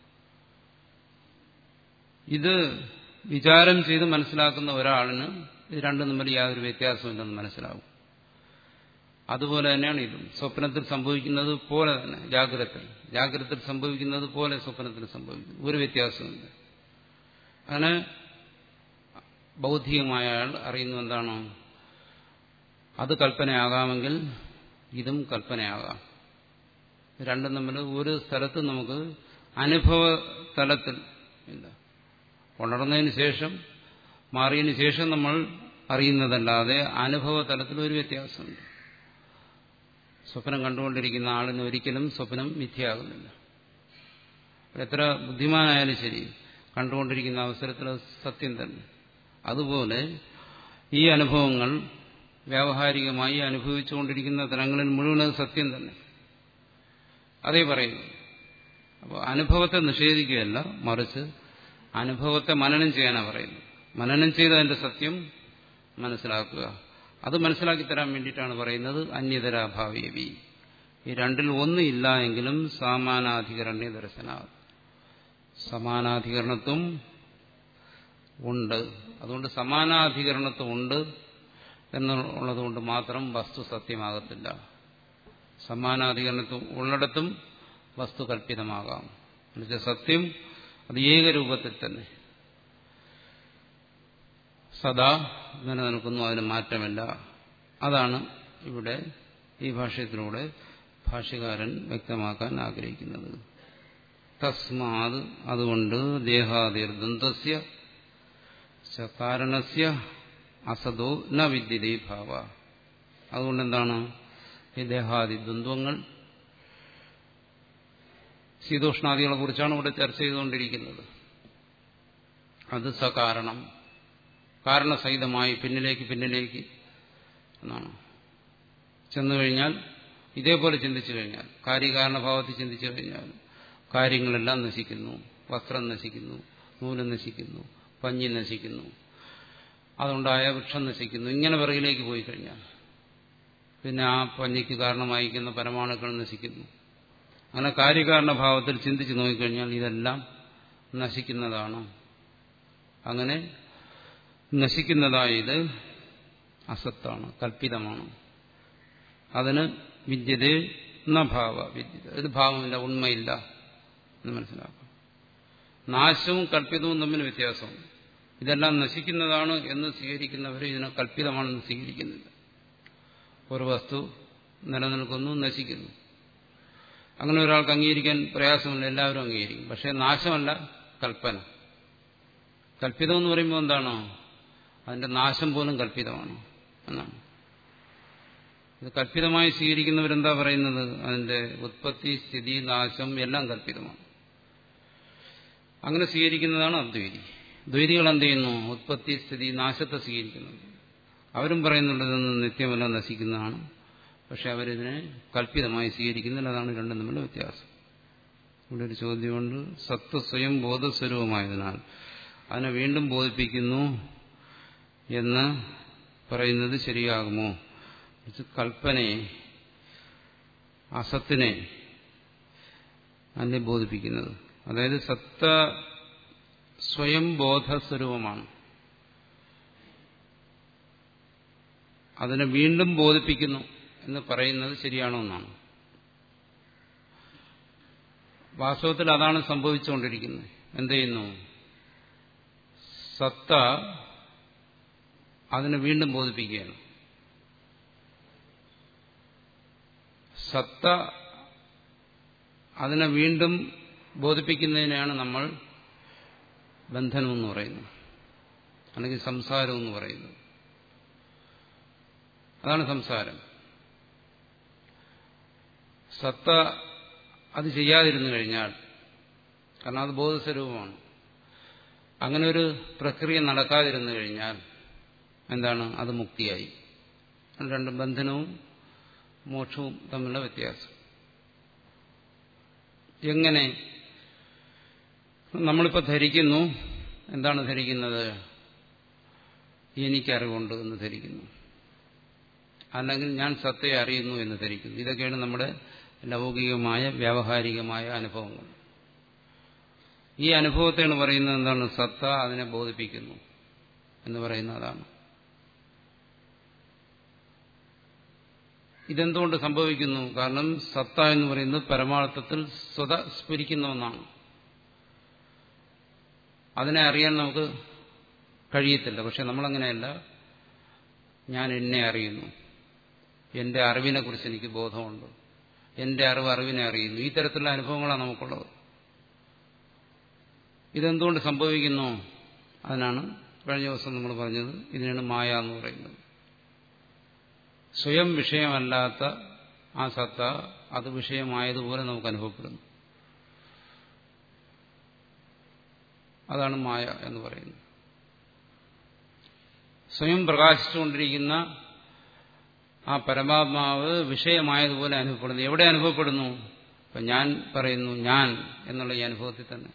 Speaker 1: ഇത് വിചാരം ചെയ്ത് മനസ്സിലാക്കുന്ന ഒരാളിന് ഇത് രണ്ടും തമ്മിൽ യാതൊരു വ്യത്യാസമില്ലെന്ന് മനസ്സിലാവും അതുപോലെ തന്നെയാണ് ഇതും സ്വപ്നത്തിൽ സംഭവിക്കുന്നത് പോലെ തന്നെ ജാഗ്രതത്തിൽ ജാഗ്രതത്തിൽ സംഭവിക്കുന്നത് പോലെ സ്വപ്നത്തിൽ സംഭവിക്കുന്നു ഒരു വ്യത്യാസമില്ല അങ്ങനെ ബൗദ്ധികമായ ആൾ അറിയുന്നു എന്താണോ അത് കൽപ്പനയാകാമെങ്കിൽ ഇതും കൽപ്പനയാകാം രണ്ടും തമ്മിൽ ഒരു സ്ഥലത്ത് നമുക്ക് അനുഭവ തലത്തിൽ ഇല്ല ഉണർന്നതിന് ശേഷം മാറിയതിന് ശേഷം നമ്മൾ അറിയുന്നതല്ലാതെ അനുഭവ തലത്തിൽ ഒരു വ്യത്യാസമുണ്ട് സ്വപ്നം കണ്ടുകൊണ്ടിരിക്കുന്ന ആളിന് ഒരിക്കലും സ്വപ്നം മിഥ്യയാകുന്നില്ല എത്ര ബുദ്ധിമാനായാലും ശരി കണ്ടുകൊണ്ടിരിക്കുന്ന അവസരത്തിൽ അത് സത്യം തന്നെ അതുപോലെ ഈ അനുഭവങ്ങൾ വ്യാവഹാരികമായി അനുഭവിച്ചുകൊണ്ടിരിക്കുന്ന തലങ്ങളിൽ മുഴുവൻ അത് സത്യം തന്നെ അതേ പറയുന്നു അപ്പോൾ അനുഭവത്തെ നിഷേധിക്കുകയല്ല മറിച്ച് അനുഭവത്തെ മനനം ചെയ്യാനാണ് പറയുന്നത് മനനം ചെയ്ത് അതിന്റെ സത്യം മനസ്സിലാക്കുക അത് മനസ്സിലാക്കി തരാൻ വേണ്ടിയിട്ടാണ് പറയുന്നത് അന്യതരാഭാവ്യവി ഈ രണ്ടിൽ ഒന്നും ഇല്ല എങ്കിലും സമാനാധികരണ്യ ദർശന സമാനാധികരണത്വം ഉണ്ട് അതുകൊണ്ട് സമാനാധികരണത്വം ഉണ്ട് എന്നുള്ളതുകൊണ്ട് മാത്രം വസ്തു സത്യമാകത്തില്ല സമാനാധികരണത്വം ഉള്ളിടത്തും വസ്തു കല്പിതമാകാം എന്നുവെച്ചാൽ സത്യം അത് ഏകരൂപത്തിൽ തന്നെ സദാ നിലനിൽക്കുന്നു അതിന് മാറ്റമില്ല അതാണ് ഇവിടെ ഈ ഭാഷ്യത്തിലൂടെ ഭാഷ്യകാരൻ വ്യക്തമാക്കാൻ ആഗ്രഹിക്കുന്നത് തസ്മാത് അതുകൊണ്ട് ദേഹാദിർദ്വന്ദ്വസ്യ കാരണസ്യ അസതോ ന വിദ്യതേ ഭാവ അതുകൊണ്ട് എന്താണ് ഈ ദേഹാദി ദ്വന്ദ്വങ്ങൾ ശീതോഷ്ണാദികളെ കുറിച്ചാണ് ഇവിടെ ചർച്ച ചെയ്തുകൊണ്ടിരിക്കുന്നത് അത് സകാരണം കാരണസഹിതമായി പിന്നിലേക്ക് പിന്നിലേക്ക് എന്നാണ് ചെന്നു കഴിഞ്ഞാൽ ഇതേപോലെ ചിന്തിച്ചു കഴിഞ്ഞാൽ കാര്യകാരണഭാവത്തിൽ ചിന്തിച്ചു കഴിഞ്ഞാൽ കാര്യങ്ങളെല്ലാം നശിക്കുന്നു വസ്ത്രം നശിക്കുന്നു നൂല് നശിക്കുന്നു പഞ്ഞി നശിക്കുന്നു അതുണ്ടായ വൃക്ഷം നശിക്കുന്നു ഇങ്ങനെ പിറകിലേക്ക് പോയി കഴിഞ്ഞാൽ പിന്നെ ആ പഞ്ഞിക്ക് കാരണമായിരിക്കുന്ന പരമാണുക്കൾ നശിക്കുന്നു അങ്ങനെ കാര്യകാരണഭാവത്തിൽ ചിന്തിച്ചു നോക്കിക്കഴിഞ്ഞാൽ ഇതെല്ലാം നശിക്കുന്നതാണ് അങ്ങനെ നശിക്കുന്നതായത് അസത്താണ് കൽപ്പിതമാണ് അതിന് വിദ്യതേ ന ഭാവ വിദ്യത ഇത് ഭാവമില്ല ഉണ്മയില്ല എന്ന് മനസ്സിലാക്കാം നാശവും കൽപ്പിതവും തമ്മിൽ വ്യത്യാസമുണ്ട് ഇതെല്ലാം നശിക്കുന്നതാണ് എന്ന് സ്വീകരിക്കുന്നവർ ഇതിനെ കൽപ്പിതമാണെന്ന് സ്വീകരിക്കുന്നില്ല ഒരു വസ്തു നിലനിൽക്കുന്നു നശിക്കുന്നു അങ്ങനെ ഒരാൾക്ക് അംഗീകരിക്കാൻ പ്രയാസമില്ല എല്ലാവരും അംഗീകരിക്കും പക്ഷേ നാശമല്ല കൽപ്പന കൽപ്പിതം എന്ന് പറയുമ്പോൾ എന്താണോ അതിന്റെ നാശം പോലും കൽപ്പിതമാണ് എന്നാണ് ഇത് കൽപ്പിതമായി സ്വീകരിക്കുന്നവരെന്താ പറയുന്നത് അതിന്റെ ഉത്പത്തി സ്ഥിതി നാശം എല്ലാം കൽപ്പിതമാണ് അങ്ങനെ സ്വീകരിക്കുന്നതാണ് അദ്വൈതി ദ്വൈതികൾ എന്ത് ചെയ്യുന്നു ഉത്പത്തി സ്ഥിതി നാശത്തെ സ്വീകരിക്കുന്നുണ്ട് അവരും പറയുന്നുണ്ട് ഇതൊന്നും നിത്യമല്ല നശിക്കുന്നതാണ് പക്ഷെ അവരിതിനെ കൽപ്പിതമായി സ്വീകരിക്കുന്നില്ല അതാണ് രണ്ടും തമ്മിലുള്ള വ്യത്യാസം ഇവിടെ ഒരു ചോദ്യമുണ്ട് സത്ത് സ്വയം ബോധസ്വരൂപമായതിനാൽ അതിനെ വീണ്ടും ബോധിപ്പിക്കുന്നു എന്ന് പറയുന്നത് ശരിയാകുമോ കൽപ്പനയെ അസത്തിനെ അതിനെ ബോധിപ്പിക്കുന്നത് അതായത് സത്ത സ്വയം ബോധസ്വരൂപമാണ് അതിനെ വീണ്ടും ബോധിപ്പിക്കുന്നു എന്ന് പറയുന്നത് ശരിയാണോ എന്നാണ് വാസ്തവത്തിൽ അതാണ് സംഭവിച്ചുകൊണ്ടിരിക്കുന്നത് എന്ത് ചെയ്യുന്നു സത്ത അതിനെ വീണ്ടും ബോധിപ്പിക്കുകയാണ് സത്ത അതിനെ വീണ്ടും ബോധിപ്പിക്കുന്നതിനെയാണ് നമ്മൾ ബന്ധനം എന്ന് പറയുന്നത് അല്ലെങ്കിൽ സംസാരം എന്ന് പറയുന്നത് അതാണ് സംസാരം സത്ത അത് ചെയ്യാതിരുന്നു കഴിഞ്ഞാൽ കാരണം അത് ബോധസ്വരൂപമാണ് അങ്ങനെ ഒരു പ്രക്രിയ നടക്കാതിരുന്നു കഴിഞ്ഞാൽ എന്താണ് അത് മുക്തിയായി രണ്ടും ബന്ധനവും മോക്ഷവും തമ്മിലുള്ള വ്യത്യാസം എങ്ങനെ നമ്മളിപ്പോൾ ധരിക്കുന്നു എന്താണ് ധരിക്കുന്നത് എനിക്കറിവുണ്ട് എന്ന് ധരിക്കുന്നു അല്ലെങ്കിൽ ഞാൻ സത്തയെ അറിയുന്നു എന്ന് ധരിക്കുന്നു ഇതൊക്കെയാണ് നമ്മുടെ ലൗകികമായ വ്യാവഹാരികമായ അനുഭവങ്ങൾ ഈ അനുഭവത്തെയാണ് പറയുന്നത് എന്താണ് സത്ത അതിനെ ബോധിപ്പിക്കുന്നു എന്ന് പറയുന്ന അതാണ് ഇതെന്തുകൊണ്ട് സംഭവിക്കുന്നു കാരണം സത്ത എന്ന് പറയുന്നത് പരമാർത്ഥത്തിൽ സ്വത സ്ഫുരിക്കുന്ന ഒന്നാണ് അതിനെ അറിയാൻ നമുക്ക് കഴിയത്തില്ല പക്ഷെ നമ്മളങ്ങനെയല്ല ഞാൻ എന്നെ അറിയുന്നു എന്റെ അറിവിനെ കുറിച്ച് എനിക്ക് ബോധമുണ്ട് എന്റെ അറിവ് അറിവിനെ അറിയുന്നു ഈ തരത്തിലുള്ള അനുഭവങ്ങളാണ് നമുക്കുള്ളത് ഇതെന്തുകൊണ്ട് സംഭവിക്കുന്നു അതിനാണ് കഴിഞ്ഞ ദിവസം നമ്മൾ പറഞ്ഞത് ഇതിനാണ് മായ എന്ന് പറയുന്നത് സ്വയം വിഷയമല്ലാത്ത ആ സത്ത അത് വിഷയമായതുപോലെ നമുക്ക് അനുഭവപ്പെടുന്നു അതാണ് മായ എന്ന് പറയുന്നത് സ്വയം പ്രകാശിച്ചുകൊണ്ടിരിക്കുന്ന ആ പരമാത്മാവ് വിഷയമായതുപോലെ അനുഭവപ്പെടുന്നു എവിടെ അനുഭവപ്പെടുന്നു ഇപ്പൊ ഞാൻ പറയുന്നു ഞാൻ എന്നുള്ള ഈ അനുഭവത്തിൽ തന്നെ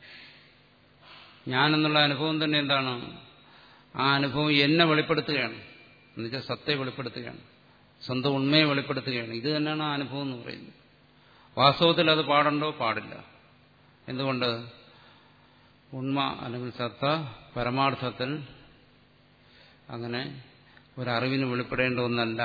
Speaker 1: ഞാൻ എന്നുള്ള അനുഭവം തന്നെ എന്താണ് ആ അനുഭവം എന്നെ വെളിപ്പെടുത്തുകയാണ് എന്നുവെച്ചാൽ സത്തയെ വെളിപ്പെടുത്തുകയാണ് സ്വന്തം ഉണ്മയെ വെളിപ്പെടുത്തുകയാണ് ഇത് തന്നെയാണ് ആ അനുഭവം എന്ന് പറയുന്നത് വാസ്തവത്തിൽ അത് പാടണ്ടോ പാടില്ല എന്തുകൊണ്ട് ഉണ്മ അല്ലെങ്കിൽ സത്ത പരമാർത്ഥത്തിൽ അങ്ങനെ ഒരറിവിന് വെളിപ്പെടേണ്ട ഒന്നല്ല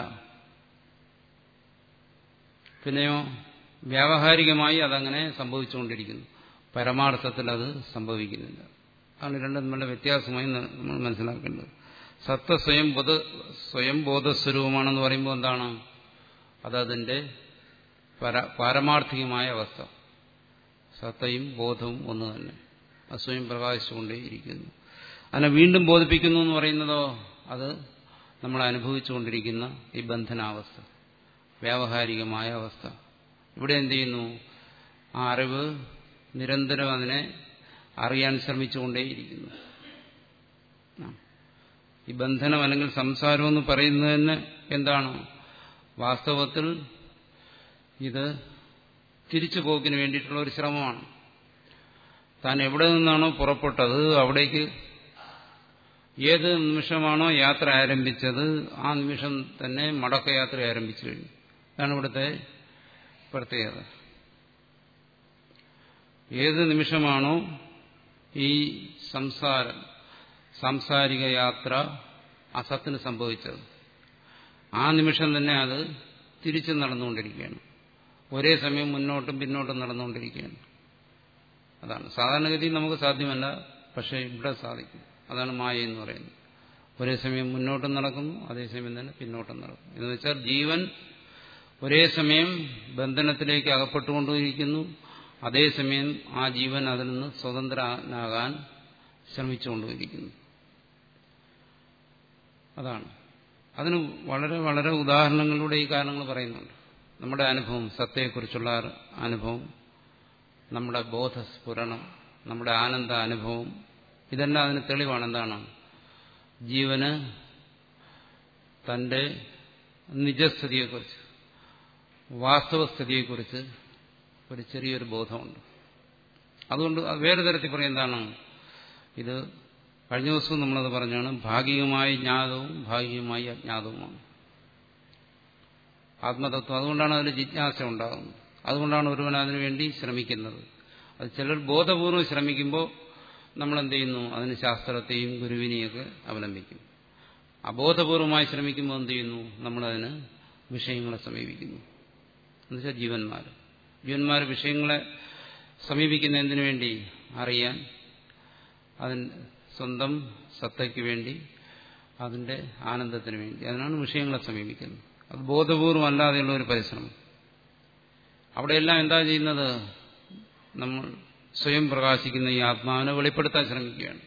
Speaker 1: പിന്നെയോ വ്യാവഹാരികമായി അതങ്ങനെ സംഭവിച്ചുകൊണ്ടിരിക്കുന്നു പരമാർത്ഥത്തിൽ അത് സംഭവിക്കുന്നില്ല ആണ് രണ്ടും തമ്മിലുള്ള വ്യത്യാസമായി നമ്മൾ മനസ്സിലാക്കേണ്ടത് സത്ത സ്വയം ബോധ സ്വയം ബോധസ്വരൂപമാണെന്ന് പറയുമ്പോൾ എന്താണ് അതതിന്റെ പാരമാർത്ഥികമായ അവസ്ഥ സത്തയും ബോധവും ഒന്ന് തന്നെ അത് സ്വയം പ്രകാശിച്ചുകൊണ്ടേയിരിക്കുന്നു അതിനെ വീണ്ടും ബോധിപ്പിക്കുന്നു എന്ന് പറയുന്നതോ അത് നമ്മൾ അനുഭവിച്ചുകൊണ്ടിരിക്കുന്ന ഈ ബന്ധനാവസ്ഥ വ്യാവഹാരികമായ അവസ്ഥ ഇവിടെ എന്ത് ചെയ്യുന്നു ആ അറിവ് നിരന്തരം അതിനെ അറിയാൻ ശ്രമിച്ചുകൊണ്ടേയിരിക്കുന്നു ഈ ബന്ധനം അല്ലെങ്കിൽ സംസാരം എന്ന് പറയുന്നതിന് എന്താണ് വാസ്തവത്തിൽ ഇത് തിരിച്ചു പോക്കിന് വേണ്ടിയിട്ടുള്ള ഒരു ശ്രമമാണ് താൻ എവിടെ നിന്നാണോ പുറപ്പെട്ടത് അവിടേക്ക് ഏത് നിമിഷമാണോ യാത്ര ആരംഭിച്ചത് ആ നിമിഷം തന്നെ മടക്കയാത്ര ആരംഭിച്ചു കഴിഞ്ഞു ഇതാണ് ഇവിടുത്തെ പ്രത്യേകത ഏത് നിമിഷമാണോ ഈ സംസാരം സാംസാരിക യാത്ര അസത്തിന് സംഭവിച്ചത് ആ നിമിഷം തന്നെ അത് തിരിച്ചു നടന്നുകൊണ്ടിരിക്കുകയാണ് ഒരേ സമയം മുന്നോട്ടും പിന്നോട്ടും നടന്നുകൊണ്ടിരിക്കുകയാണ് അതാണ് സാധാരണഗതി നമുക്ക് സാധ്യമല്ല പക്ഷെ ഇവിടെ സാധിക്കും അതാണ് മായ എന്ന് പറയുന്നത് ഒരേ സമയം മുന്നോട്ടും നടക്കുന്നു അതേസമയം തന്നെ പിന്നോട്ടും നടക്കുന്നു എന്ന് വെച്ചാൽ ജീവൻ ഒരേ സമയം ബന്ധനത്തിലേക്ക് അകപ്പെട്ടുകൊണ്ടിരിക്കുന്നു അതേസമയം ആ ജീവൻ അതിൽ നിന്ന് സ്വതന്ത്രനാകാൻ ശ്രമിച്ചുകൊണ്ടിരിക്കുന്നു അതാണ് അതിന് വളരെ വളരെ ഉദാഹരണങ്ങളിലൂടെ ഈ കാരണങ്ങൾ പറയുന്നുണ്ട് നമ്മുടെ അനുഭവം സത്തയെക്കുറിച്ചുള്ള അനുഭവം നമ്മുടെ ബോധസ്ഫുരണം നമ്മുടെ ആനന്ദ അനുഭവം ഇതെല്ലാം അതിന് തെളിവാണ് എന്താണ് ജീവന് തന്റെ നിജസ്ഥിതിയെക്കുറിച്ച് വാസ്തവസ്ഥിതിയെക്കുറിച്ച് ഒരു ചെറിയൊരു ബോധമുണ്ട് അതുകൊണ്ട് വേറെ തരത്തിൽ പറയും എന്താണ് ഇത് കഴിഞ്ഞ ദിവസവും നമ്മളത് പറഞ്ഞാണ് ഭാഗികമായി ജ്ഞാതവും ഭാഗികമായി അജ്ഞാതവുമാണ് ആത്മതത്വം അതുകൊണ്ടാണ് അതിൽ ജിജ്ഞാസ ഉണ്ടാകുന്നത് അതുകൊണ്ടാണ് ഒരുവൻ അതിനുവേണ്ടി ശ്രമിക്കുന്നത് അത് ചിലർ ബോധപൂർവ്വം ശ്രമിക്കുമ്പോൾ നമ്മൾ എന്ത് ചെയ്യുന്നു അതിന് ശാസ്ത്രത്തെയും ഗുരുവിനെയൊക്കെ അവലംബിക്കും അബോധപൂർവമായി ശ്രമിക്കുമ്പോൾ എന്ത് ചെയ്യുന്നു നമ്മളതിന് വിഷയങ്ങളെ സമീപിക്കുന്നു എന്നുവെച്ചാൽ ജീവന്മാർ ജീവന്മാർ വിഷയങ്ങളെ സമീപിക്കുന്ന എന്തിനു വേണ്ടി അറിയാൻ അതിന് സ്വന്തം സത്തയ്ക്ക് വേണ്ടി അതിന്റെ ആനന്ദത്തിന് വേണ്ടി അതിനാണ് വിഷയങ്ങളെ സമീപിക്കുന്നത് അത് ബോധപൂർവം അല്ലാതെയുള്ള ഒരു പരിശ്രമം അവിടെയെല്ലാം എന്താ ചെയ്യുന്നത് നമ്മൾ സ്വയം പ്രകാശിക്കുന്ന ഈ ആത്മാവിനെ വെളിപ്പെടുത്താൻ ശ്രമിക്കുകയാണ്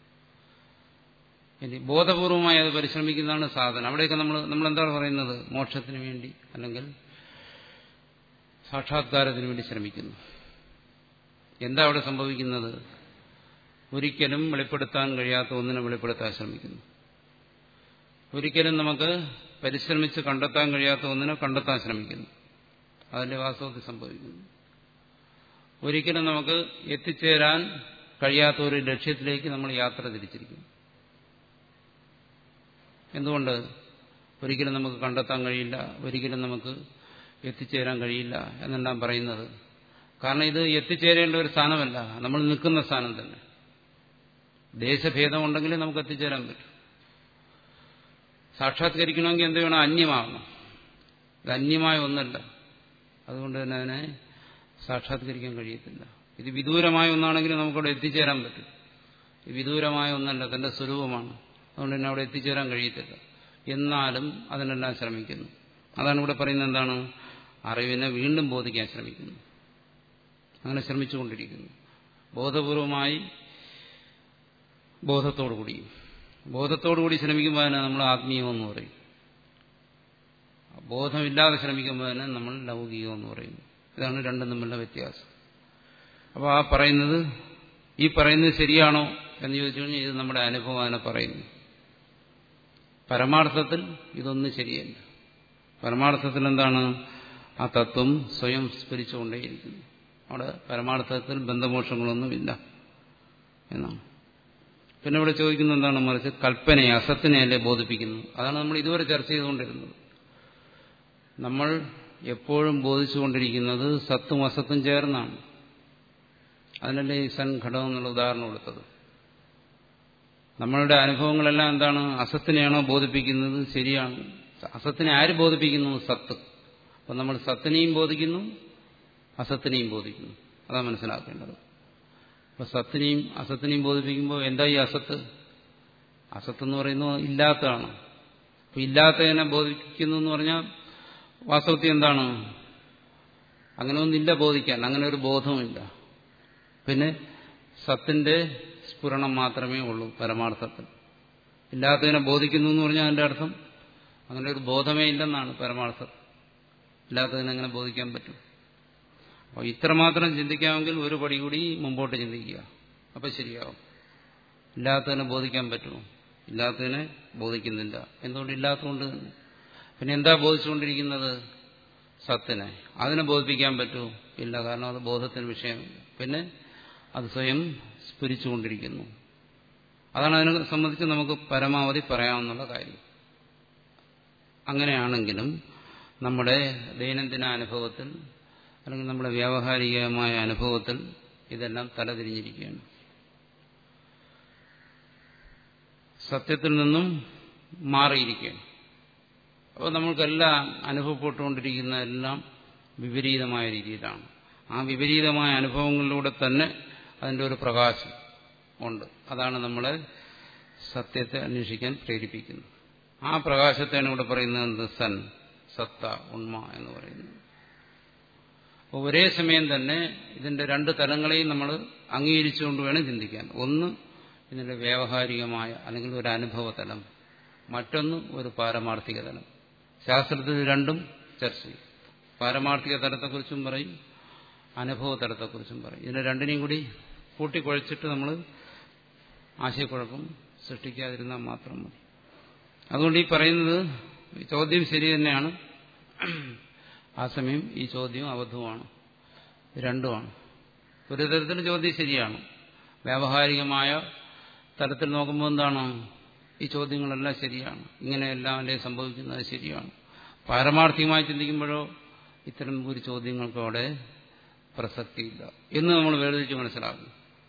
Speaker 1: ഇനി ബോധപൂർവമായി അത് പരിശ്രമിക്കുന്നതാണ് സാധനം അവിടെയൊക്കെ നമ്മൾ നമ്മൾ എന്താണ് പറയുന്നത് മോക്ഷത്തിന് വേണ്ടി അല്ലെങ്കിൽ സാക്ഷാത്കാരത്തിന് വേണ്ടി ശ്രമിക്കുന്നു എന്താ അവിടെ സംഭവിക്കുന്നത് ഒരിക്കലും വെളിപ്പെടുത്താൻ കഴിയാത്ത ഒന്നിനെ വെളിപ്പെടുത്താൻ ശ്രമിക്കുന്നു ഒരിക്കലും നമുക്ക് പരിശ്രമിച്ച് കണ്ടെത്താൻ കഴിയാത്ത ഒന്നിനെ കണ്ടെത്താൻ ശ്രമിക്കുന്നു അതിന്റെ വാസ്തവത്തിൽ സംഭവിക്കുന്നു ഒരിക്കലും നമുക്ക് എത്തിച്ചേരാൻ കഴിയാത്ത ഒരു ലക്ഷ്യത്തിലേക്ക് നമ്മൾ യാത്ര തിരിച്ചിരിക്കുന്നു എന്തുകൊണ്ട് ഒരിക്കലും നമുക്ക് കണ്ടെത്താൻ കഴിയില്ല ഒരിക്കലും നമുക്ക് എത്തിച്ചേരാൻ കഴിയില്ല എന്നെല്ലാം പറയുന്നത് കാരണം ഇത് എത്തിച്ചേരേണ്ട ഒരു സ്ഥാനമല്ല നമ്മൾ നിൽക്കുന്ന സ്ഥാനം തന്നെ ദേശഭേദമുണ്ടെങ്കിൽ നമുക്ക് എത്തിച്ചേരാൻ പറ്റും സാക്ഷാത്കരിക്കണമെങ്കിൽ എന്ത് വേണം അന്യമാവണം ഇത് അന്യമായ ഒന്നല്ല അതുകൊണ്ട് തന്നെ അതിനെ സാക്ഷാത്കരിക്കാൻ കഴിയത്തില്ല ഇത് വിദൂരമായ ഒന്നാണെങ്കിലും നമുക്കവിടെ എത്തിച്ചേരാൻ പറ്റും ഇത് വിദൂരമായ ഒന്നല്ല തന്റെ സ്വരൂപമാണ് അതുകൊണ്ട് തന്നെ അവിടെ എത്തിച്ചേരാൻ കഴിയത്തില്ല എന്നാലും അതിനെല്ലാം ശ്രമിക്കുന്നു അതാണ് ഇവിടെ പറയുന്നത് എന്താണ് അറിവിനെ വീണ്ടും ബോധിക്കാൻ ശ്രമിക്കുന്നു അങ്ങനെ ശ്രമിച്ചുകൊണ്ടിരിക്കുന്നു ബോധപൂർവമായി ബോധത്തോടുകൂടി ബോധത്തോടുകൂടി ശ്രമിക്കുമ്പോൾ അതിനെ നമ്മൾ ആത്മീയമെന്ന് പറയും ബോധമില്ലാതെ ശ്രമിക്കുമ്പോൾ തന്നെ നമ്മൾ ലൗകികമെന്ന് പറയുന്നു ഇതാണ് രണ്ടും തമ്മിലുള്ള വ്യത്യാസം അപ്പോൾ ആ പറയുന്നത് ഈ പറയുന്നത് ശരിയാണോ എന്ന് ചോദിച്ചു കഴിഞ്ഞാൽ ഇത് നമ്മുടെ അനുഭവം അതിനെ പറയുന്നു പരമാർത്ഥത്തിൽ ഇതൊന്നും ശരിയല്ല പരമാർത്ഥത്തിൽ എന്താണ് ആ തത്വം സ്വയം സ്ഫരിച്ചുകൊണ്ടേയിരിക്കുന്നു അവിടെ പരമാർത്ഥത്തിൽ ബന്ധമോക്ഷങ്ങളൊന്നുമില്ല എന്നാണ് പിന്നെ ഇവിടെ ചോദിക്കുന്നത് എന്താണ് മറിച്ച് കൽപ്പനയെ അസത്തിനെയല്ലേ ബോധിപ്പിക്കുന്നു അതാണ് നമ്മൾ ഇതുവരെ ചർച്ച ചെയ്തുകൊണ്ടിരുന്നത് നമ്മൾ എപ്പോഴും ബോധിച്ചുകൊണ്ടിരിക്കുന്നത് സത്തും അസത്തും ചേർന്നാണ് അതിനല്ലേ ഈ സൻ ഘടകം എന്നുള്ള ഉദാഹരണം കൊടുത്തത് നമ്മളുടെ അനുഭവങ്ങളെല്ലാം എന്താണ് അസത്തിനെയാണോ ബോധിപ്പിക്കുന്നത് ശരിയാണ് അസത്തിനെ ആര് ബോധിപ്പിക്കുന്നു സത്ത് അപ്പം നമ്മൾ സത്തിനെയും ബോധിക്കുന്നു അസത്തിനെയും ബോധിക്കുന്നു അതാ മനസ്സിലാക്കേണ്ടത് അപ്പൊ സത്തിനെയും അസത്തിനെയും ബോധിപ്പിക്കുമ്പോൾ എന്താ ഈ അസത്ത് അസത്ത് എന്ന് പറയുന്നത് ഇല്ലാത്തതാണ് അപ്പൊ ഇല്ലാത്തതിനെ ബോധിപ്പിക്കുന്നു എന്ന് പറഞ്ഞാൽ വാസ്തവത്തിൽ എന്താണ് അങ്ങനെ ഒന്നില്ല ബോധിക്കാൻ അങ്ങനെ ഒരു ബോധവുമില്ല പിന്നെ സത്തിന്റെ സ്ഫുരണം മാത്രമേ ഉള്ളൂ പരമാർത്ഥത്തിൽ ഇല്ലാത്തതിനെ ബോധിക്കുന്നു എന്ന് പറഞ്ഞാൽ അതിന്റെ അർത്ഥം അങ്ങനെ ഒരു ബോധമേ ഇല്ലെന്നാണ് പരമാർത്ഥത്തിൽ ഇല്ലാത്തതിനെ അങ്ങനെ ബോധിക്കാൻ പറ്റും അപ്പോൾ ഇത്രമാത്രം ചിന്തിക്കാമെങ്കിൽ ഒരു പടി കൂടി മുമ്പോട്ട് ചിന്തിക്കുക അപ്പം ശരിയാവും ഇല്ലാത്തതിനെ ബോധിക്കാൻ പറ്റുമോ ഇല്ലാത്തതിനെ ബോധിക്കുന്നില്ല എന്തുകൊണ്ട് ഇല്ലാത്തതുകൊണ്ട് തന്നെ പിന്നെ എന്താ ബോധിച്ചുകൊണ്ടിരിക്കുന്നത് സത്തിനെ അതിനെ ബോധിപ്പിക്കാൻ പറ്റുമോ ഇല്ല കാരണം അത് ബോധത്തിന് വിഷയമില്ല പിന്നെ അത് സ്വയം സ്ഫുരിച്ചുകൊണ്ടിരിക്കുന്നു അതാണ് അതിനെ സംബന്ധിച്ച് നമുക്ക് പരമാവധി പറയാവുന്ന കാര്യം അങ്ങനെയാണെങ്കിലും നമ്മുടെ ദൈനംദിന അനുഭവത്തിൽ അല്ലെങ്കിൽ നമ്മുടെ വ്യാവഹാരികമായ അനുഭവത്തിൽ ഇതെല്ലാം തലതിരിഞ്ഞിരിക്കുകയാണ് സത്യത്തിൽ നിന്നും മാറിയിരിക്കുകയാണ് അപ്പോൾ നമ്മൾക്കെല്ലാം അനുഭവപ്പെട്ടുകൊണ്ടിരിക്കുന്ന എല്ലാം വിപരീതമായ രീതിയിലാണ് ആ വിപരീതമായ അനുഭവങ്ങളിലൂടെ തന്നെ അതിൻ്റെ ഒരു പ്രകാശം ഉണ്ട് അതാണ് നമ്മളെ സത്യത്തെ അന്വേഷിക്കാൻ പ്രേരിപ്പിക്കുന്നു ആ പ്രകാശത്തെയാണ് ഇവിടെ പറയുന്നത് എന്ത് സൻ സത്ത ഉണ്മ എന്ന് പറയുന്നത് അപ്പോൾ ഒരേ സമയം തന്നെ ഇതിന്റെ രണ്ട് തലങ്ങളെയും നമ്മൾ അംഗീകരിച്ചുകൊണ്ട് വേണം ചിന്തിക്കാൻ ഒന്ന് ഇതിന്റെ വ്യാവഹാരികമായ അല്ലെങ്കിൽ ഒരു അനുഭവ തലം മറ്റൊന്ന് ഒരു പാരമാർത്ഥിക തലം ശാസ്ത്രത്തിൽ രണ്ടും ചർച്ച ചെയ്യും പാരമാർത്ഥിക തലത്തെക്കുറിച്ചും പറയും അനുഭവ തലത്തെക്കുറിച്ചും പറയും ഇതിനെ രണ്ടിനെയും കൂടി കൂട്ടിക്കുഴച്ചിട്ട് നമ്മൾ ആശയക്കുഴപ്പം സൃഷ്ടിക്കാതിരുന്നാൽ മാത്രം മതി അതുകൊണ്ട് ഈ പറയുന്നത് ഈ ചോദ്യം ശരി തന്നെയാണ് ആ സമയം ഈ ചോദ്യം അബദ്ധവുമാണ് രണ്ടുമാണ് ഒരു തരത്തിൽ ചോദ്യം ശരിയാണ് വ്യാവഹാരികമായ തലത്തിൽ നോക്കുമ്പോൾ എന്താണ് ഈ ചോദ്യങ്ങളെല്ലാം ശരിയാണ് ഇങ്ങനെയെല്ലാം അല്ലേ സംഭവിക്കുന്നത് ശരിയാണ് പാരമാർത്ഥികമായി ചിന്തിക്കുമ്പോഴോ ഇത്തരം ഒരു ചോദ്യങ്ങൾക്ക് അവിടെ പ്രസക്തിയില്ല എന്ന് നമ്മൾ വേർതിരിച്ച് മനസ്സിലാക്കും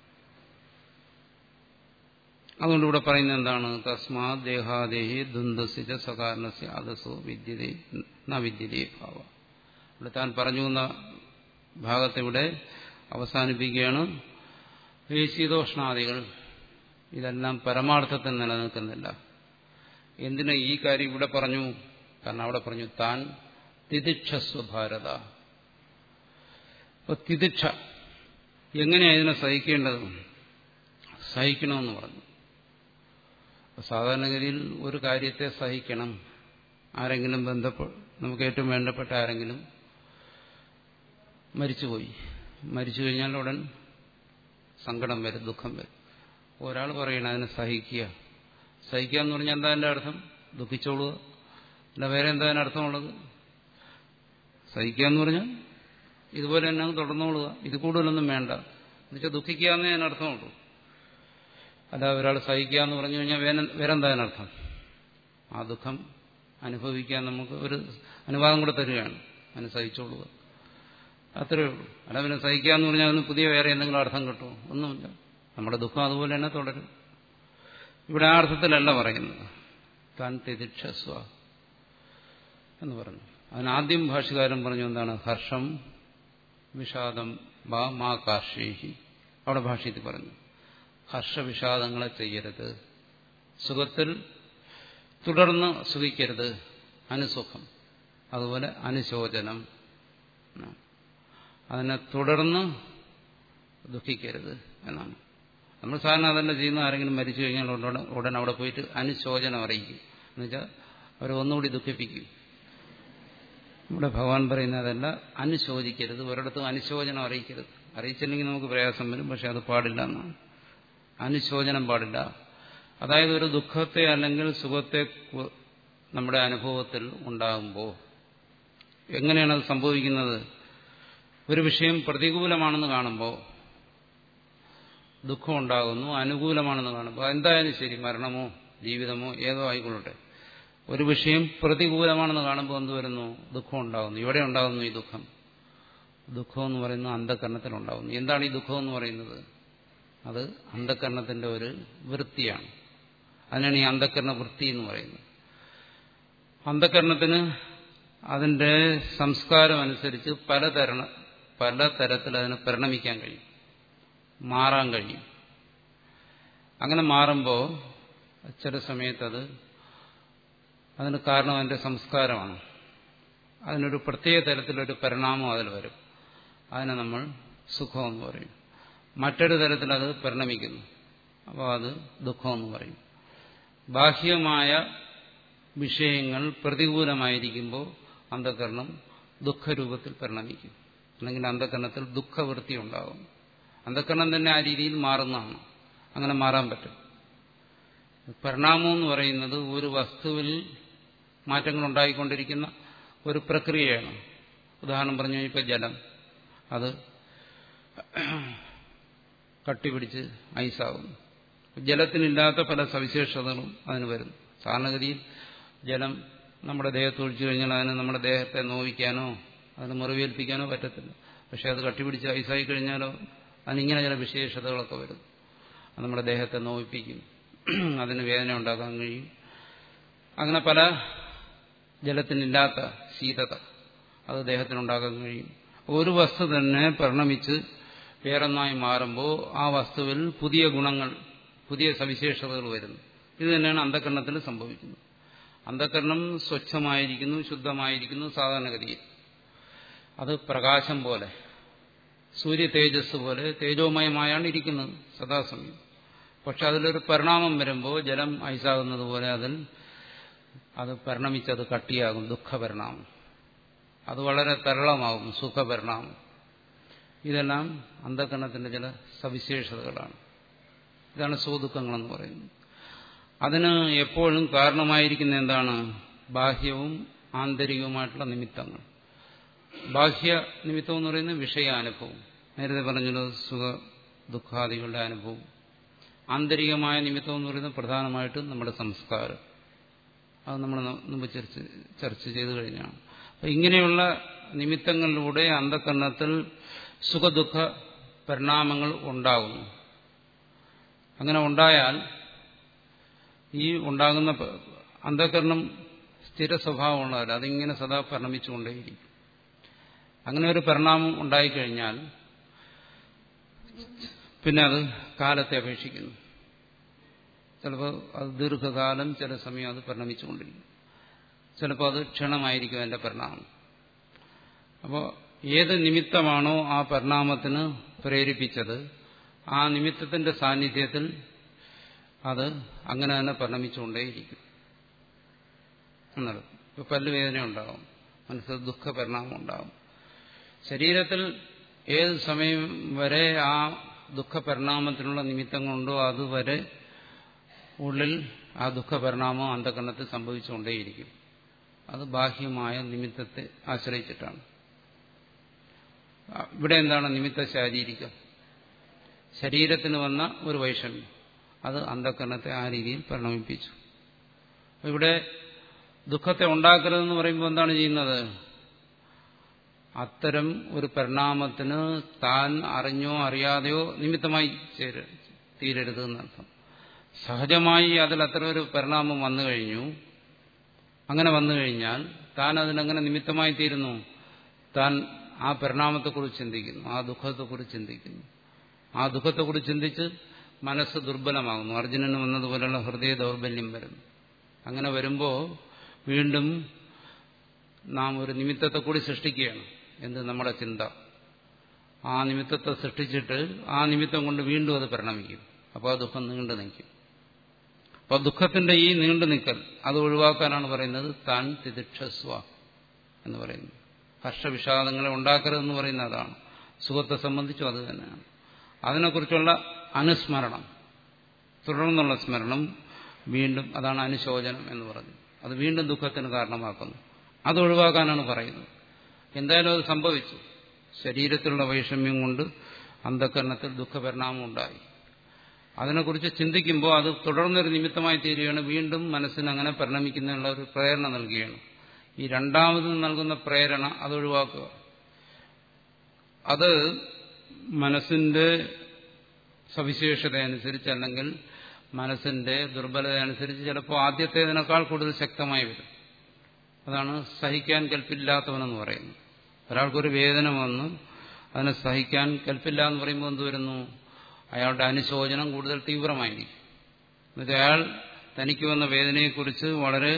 Speaker 1: അതുകൊണ്ട് ഇവിടെ പറയുന്നത് എന്താണ് തസ്മാ ദേഹാദേഹി ദ്വന്ദ്സിച്ച സകാരണസ്യ അതസോ വിദ്യതേ ന വിദ്യതേ ഭാവ ഇവിടെ താൻ പറഞ്ഞു എന്ന ഭാഗത്തെ ഇവിടെ അവസാനിപ്പിക്കുകയാണ് ഈ ശീതോഷ്ണാദികൾ ഇതെല്ലാം പരമാർത്ഥത്തിൽ നിലനിൽക്കുന്നില്ല എന്തിനാ ഈ കാര്യം ഇവിടെ പറഞ്ഞു കാരണം അവിടെ പറഞ്ഞു താൻ തിദിക്ഷസ്വ ഭാരത അപ്പൊ തിദിക്ഷ എങ്ങനെയാണ് ഇതിനെ സഹിക്കേണ്ടത് സഹിക്കണമെന്ന് പറഞ്ഞു സാധാരണഗതിയിൽ ഒരു കാര്യത്തെ സഹിക്കണം ആരെങ്കിലും ബന്ധപ്പെട്ട് നമുക്ക് ഏറ്റവും വേണ്ടപ്പെട്ട ആരെങ്കിലും മരിച്ചുപോയി മരിച്ചു കഴിഞ്ഞാൽ ഉടൻ സങ്കടം വരും ദുഃഖം വരും ഒരാൾ പറയണം അതിനെ സഹിക്കുക സഹിക്കുക എന്ന് പറഞ്ഞാൽ എന്താ എൻ്റെ അർത്ഥം ദുഃഖിച്ചോളുക അല്ല വേറെ എന്താ അതിന് അർത്ഥമുള്ളത് സഹിക്കുക എന്ന് പറഞ്ഞാൽ ഇതുപോലെ തന്നെ അങ്ങ് തുടർന്നോളുക ഇത് കൂടുതലൊന്നും വേണ്ട എന്നുവെച്ചാൽ ദുഃഖിക്കുക എന്നേ അതിനർത്ഥമുള്ളൂ അല്ല ഒരാൾ സഹിക്കുക എന്ന് പറഞ്ഞു കഴിഞ്ഞാൽ വേറെന്താ അതിനർത്ഥം ആ ദുഃഖം അനുഭവിക്കാൻ നമുക്ക് ഒരു അനുവാദം കൂടെ തരികയാണ് അതിനെ സഹിച്ചോളുക അത്രയേ ഉള്ളൂ അല്ല പിന്നെ സഹിക്കുക എന്ന് പറഞ്ഞാൽ അതിന് പുതിയ വേറെ എന്തെങ്കിലും അർത്ഥം കിട്ടുമോ ഒന്നുമില്ല നമ്മുടെ ദുഃഖം അതുപോലെ തന്നെ തുടരും ഇവിടെ ആ അർത്ഥത്തിലല്ല പറയുന്നത് താൻ തിദിക്ഷസ്വ എന്ന് പറഞ്ഞു അതിനാദ്യം ഭാഷകാരൻ പറഞ്ഞു എന്താണ് ഹർഷം വിഷാദം ബാ മാ കാർഷേഹി അവിടെ ഭാഷ്യത്തിൽ പറഞ്ഞു ഹർഷവിഷാദങ്ങളെ ചെയ്യരുത് സുഖത്തിൽ തുടർന്ന് സുഖിക്കരുത് അനുസുഖം അതുപോലെ അനുശോചനം അതിനെ തുടർന്ന് ദുഃഖിക്കരുത് എന്നാണ് നമ്മൾ സാധാരണ അതല്ല ചെയ്യുന്ന ആരെങ്കിലും മരിച്ചു കഴിഞ്ഞാൽ ഉടൻ ഉടൻ അവിടെ പോയിട്ട് അനുശോചനം അറിയിക്കും എന്നുവെച്ചാൽ അവരെ ഒന്നുകൂടി ദുഃഖിപ്പിക്കും ഇവിടെ ഭഗവാൻ പറയുന്നതല്ല അനുശോചിക്കരുത് ഒരിടത്തും അനുശോചനം അറിയിക്കരുത് അറിയിച്ചില്ലെങ്കിൽ നമുക്ക് പ്രയാസം വരും പക്ഷെ അത് പാടില്ല എന്നാണ് അനുശോചനം പാടില്ല അതായത് ഒരു ദുഃഖത്തെ അല്ലെങ്കിൽ സുഖത്തെ നമ്മുടെ അനുഭവത്തിൽ ഉണ്ടാകുമ്പോൾ എങ്ങനെയാണ് അത് സംഭവിക്കുന്നത് ഒരു വിഷയം പ്രതികൂലമാണെന്ന് കാണുമ്പോൾ ദുഃഖം ഉണ്ടാകുന്നു അനുകൂലമാണെന്ന് കാണുമ്പോൾ എന്തായാലും ശരി മരണമോ ജീവിതമോ ഏതോ ആയിക്കൊള്ളട്ടെ ഒരു വിഷയം പ്രതികൂലമാണെന്ന് കാണുമ്പോൾ എന്ത് വരുന്നു ദുഃഖം ഉണ്ടാകുന്നു ഇവിടെ ഉണ്ടാകുന്നു ഈ ദുഃഖം ദുഃഖം എന്ന് പറയുന്നത് അന്ധകരണത്തിൽ ഉണ്ടാകുന്നു എന്താണ് ഈ ദുഃഖം എന്ന് പറയുന്നത് അത് അന്ധകരണത്തിന്റെ ഒരു വൃത്തിയാണ് അതിനാണ് ഈ അന്ധകരണ വൃത്തി എന്ന് പറയുന്നത് അന്ധകരണത്തിന് അതിന്റെ സംസ്കാരം അനുസരിച്ച് പലതരണ പലതരത്തിൽ അതിനെ പരിണമിക്കാൻ കഴിയും മാറാൻ കഴിയും അങ്ങനെ മാറുമ്പോൾ ചില സമയത്തത് അതിന് കാരണം അതിന്റെ സംസ്കാരമാണ് അതിനൊരു പ്രത്യേക തരത്തിലൊരു പരിണാമം അതിൽ വരും അതിനെ നമ്മൾ സുഖമെന്ന് പറയും മറ്റൊരു തരത്തിൽ അത് പരിണമിക്കുന്നു അപ്പോൾ അത് ദുഃഖമെന്ന് പറയും ബാഹ്യമായ വിഷയങ്ങൾ പ്രതികൂലമായിരിക്കുമ്പോൾ അന്ധകരണം ദുഃഖരൂപത്തിൽ പരിണമിക്കും അല്ലെങ്കിൽ അന്ധകരണത്തിൽ ദുഃഖവൃത്തി ഉണ്ടാകും അന്ധകരണം തന്നെ ആ രീതിയിൽ മാറുന്നതാണ് അങ്ങനെ മാറാൻ പറ്റും പരിണാമം എന്ന് പറയുന്നത് ഒരു വസ്തുവിൽ മാറ്റങ്ങൾ ഉണ്ടായിക്കൊണ്ടിരിക്കുന്ന ഒരു പ്രക്രിയയാണ് ഉദാഹരണം പറഞ്ഞു ഇപ്പോൾ ജലം അത് കട്ടിപിടിച്ച് ഐസാകുന്നു ജലത്തിനില്ലാത്ത പല സവിശേഷതകളും അതിന് വരുന്നു സാധാരണഗതിയിൽ ജലം നമ്മുടെ ദേഹത്ത് ഒഴിച്ചു കഴിഞ്ഞാൽ അതിന് നമ്മുടെ ദേഹത്തെ നോവിക്കാനോ അതിന് മുറിവേൽപ്പിക്കാനോ പറ്റത്തില്ല പക്ഷെ അത് കട്ടിപിടിച്ച് ഐസായി കഴിഞ്ഞാലോ അതിനിങ്ങനെ ചില വിശേഷതകളൊക്കെ വരും അത് നമ്മുടെ ദേഹത്തെ നോവിപ്പിക്കും അതിന് വേദന ഉണ്ടാക്കാൻ കഴിയും അങ്ങനെ പല ജലത്തിനില്ലാത്ത ശീതത അത് ദേഹത്തിനുണ്ടാക്കാൻ കഴിയും ഒരു വസ്തു തന്നെ പരിണമിച്ച് വേറൊന്നായി മാറുമ്പോൾ ആ വസ്തുവിൽ പുതിയ ഗുണങ്ങൾ പുതിയ സവിശേഷതകൾ വരുന്നു ഇത് തന്നെയാണ് അന്ധകരണത്തിൽ സംഭവിക്കുന്നത് അന്ധകരണം സ്വച്ഛമായിരിക്കുന്നു ശുദ്ധമായിരിക്കുന്നു സാധാരണഗതിയിൽ അത് പ്രകാശം പോലെ സൂര്യ തേജസ് പോലെ തേജോമയമായാണ് ഇരിക്കുന്നത് സദാസമയം പക്ഷെ അതിലൊരു പരിണാമം വരുമ്പോൾ ജലം ഐസാകുന്നത് പോലെ അതിൽ അത് പരിണമിച്ചത് കട്ടിയാകും ദുഃഖപരിണാമം അത് വളരെ തരളമാകും സുഖപരിണാമം ഇതെല്ലാം അന്ധകരണത്തിന്റെ ചില സവിശേഷതകളാണ് ഇതാണ് സുഖദുഃഖങ്ങളെന്ന് പറയുന്നത് അതിന് എപ്പോഴും കാരണമായിരിക്കുന്ന എന്താണ് ബാഹ്യവും ആന്തരികവുമായിട്ടുള്ള നിമിത്തങ്ങൾ ബാഹ്യ നിമിത്തം എന്ന് പറയുന്നത് വിഷയാനുഭവം നേരത്തെ പറഞ്ഞത് സുഖ ദുഃഖാദികളുടെ അനുഭവം ആന്തരികമായ നിമിത്തം എന്ന് പറയുന്നത് പ്രധാനമായിട്ടും നമ്മുടെ സംസ്കാരം അത് നമ്മൾ മുമ്പ് ചർച്ച ചർച്ച ചെയ്തു കഴിഞ്ഞാണ് അപ്പം ഇങ്ങനെയുള്ള നിമിത്തങ്ങളിലൂടെ അന്ധകരണത്തിൽ സുഖദുഃഖ പരിണാമങ്ങൾ ഉണ്ടാകുന്നു അങ്ങനെ ഉണ്ടായാൽ ഈ ഉണ്ടാകുന്ന അന്ധകരണം സ്ഥിര സ്വഭാവമുള്ളതല്ല അതിങ്ങനെ സദാ പരിണമിച്ചുകൊണ്ടേയിരിക്കും അങ്ങനെ ഒരു പരിണാമം ഉണ്ടായിക്കഴിഞ്ഞാൽ പിന്നെ അത് കാലത്തെ അപേക്ഷിക്കുന്നു ചിലപ്പോൾ അത് ദീർഘകാലം ചില സമയം അത് പരിണമിച്ചുകൊണ്ടിരിക്കും ചിലപ്പോൾ അത് ക്ഷണമായിരിക്കും അതിന്റെ പരിണാമം അപ്പോൾ ഏത് നിമിത്തമാണോ ആ പരിണാമത്തിന് പ്രേരിപ്പിച്ചത് ആ നിമിത്തത്തിന്റെ സാന്നിധ്യത്തിൽ അത് അങ്ങനെ തന്നെ പരിണമിച്ചുകൊണ്ടേയിരിക്കും എന്നുള്ളത് ഇപ്പൊ പല്ലുവേദന ഉണ്ടാകും മനസ്സിൽ ദുഃഖപരിണാമം ഉണ്ടാകും ശരീരത്തിൽ ഏത് സമയം വരെ ആ ദുഃഖപരിണാമത്തിനുള്ള നിമിത്തങ്ങളുണ്ടോ അതുവരെ ഉള്ളിൽ ആ ദുഃഖപരിണാമം അന്ധകരണത്തിൽ സംഭവിച്ചുകൊണ്ടേയിരിക്കും അത് ബാഹ്യമായ നിമിത്തത്തെ ആശ്രയിച്ചിട്ടാണ് ഇവിടെ എന്താണ് നിമിത്ത ശാരീരികം ശരീരത്തിന് വന്ന ഒരു വൈഷമ്യം അത് അന്ധകരണത്തെ ആ രീതിയിൽ പരിണമിപ്പിച്ചു ഇവിടെ ദുഃഖത്തെ ഉണ്ടാക്കരുതെന്ന് പറയുമ്പോൾ എന്താണ് ചെയ്യുന്നത് അത്തരം ഒരു പരിണാമത്തിന് താൻ അറിഞ്ഞോ അറിയാതെയോ നിമിത്തമായി ചേര തീരരുത് എന്നർത്ഥം സഹജമായി അതിൽ അത്തരം ഒരു പരിണാമം വന്നു കഴിഞ്ഞു അങ്ങനെ വന്നു കഴിഞ്ഞാൽ താൻ അതിനങ്ങനെ നിമിത്തമായി തീരുന്നു താൻ ആ പരിണാമത്തെക്കുറിച്ച് ചിന്തിക്കുന്നു ആ ദുഃഖത്തെക്കുറിച്ച് ചിന്തിക്കുന്നു ആ ദുഃഖത്തെക്കുറിച്ച് ചിന്തിച്ച് മനസ്സ് ദുർബലമാകുന്നു അർജുനന് വന്നതുപോലെയുള്ള ഹൃദയ ദൗർബല്യം വരുന്നു അങ്ങനെ വരുമ്പോൾ വീണ്ടും നാം ഒരു നിമിത്തത്തെ കൂടി സൃഷ്ടിക്കുകയാണ് എന്ത് നമ്മുടെ ചിന്ത ആ നിമിത്തത്തെ സൃഷ്ടിച്ചിട്ട് ആ നിമിത്തം കൊണ്ട് വീണ്ടും അത് പരിണമിക്കും അപ്പോൾ ആ ദുഃഖം നീണ്ടു നിൽക്കും അപ്പോൾ ദുഃഖത്തിന്റെ ഈ നീണ്ടു നിൽക്കൽ അത് ഒഴിവാക്കാനാണ് പറയുന്നത് താൻ തിദിക്ഷസ്വ എന്ന് പറയുന്നത് ഹർഷവിഷാദങ്ങളെ ഉണ്ടാക്കരുതെന്ന് പറയുന്ന അതാണ് സുഖത്തെ സംബന്ധിച്ചും അത് തന്നെയാണ് അതിനെക്കുറിച്ചുള്ള അനുസ്മരണം തുടർന്നുള്ള സ്മരണം വീണ്ടും അതാണ് അനുശോചനം എന്ന് പറഞ്ഞു അത് വീണ്ടും ദുഃഖത്തിന് കാരണമാക്കുന്നു അത് ഒഴിവാക്കാനാണ് പറയുന്നത് എന്തായാലും അത് സംഭവിച്ചു ശരീരത്തിലുള്ള വൈഷമ്യം കൊണ്ട് അന്ധകരണത്തിൽ ദുഃഖപരിണാമം ഉണ്ടായി അതിനെക്കുറിച്ച് ചിന്തിക്കുമ്പോൾ അത് തുടർന്നൊരു നിമിത്തമായി തീരുകയാണ് വീണ്ടും മനസ്സിന് അങ്ങനെ പരിണമിക്കുന്നതിനുള്ള ഒരു പ്രേരണ നൽകുകയാണ് ഈ രണ്ടാമത് നൽകുന്ന പ്രേരണ അത് ഒഴിവാക്കുക അത് മനസ്സിന്റെ സവിശേഷത അനുസരിച്ച് അല്ലെങ്കിൽ മനസ്സിന്റെ ദുർബലത അനുസരിച്ച് ചിലപ്പോൾ ആദ്യത്തേതിനേക്കാൾ കൂടുതൽ ശക്തമായി വരും അതാണ് സഹിക്കാൻ കൽപ്പില്ലാത്തവനെന്ന് പറയുന്നത് ഒരാൾക്കൊരു വേദന വന്ന് അതിനെ സഹിക്കാൻ കൽപ്പില്ല എന്ന് പറയുമ്പോൾ എന്ത് വരുന്നു അയാളുടെ അനുശോചനം കൂടുതൽ തീവ്രമായിരിക്കും എന്നുവെച്ചാൽ അയാൾ തനിക്ക് വന്ന വേദനയെക്കുറിച്ച് വളരെ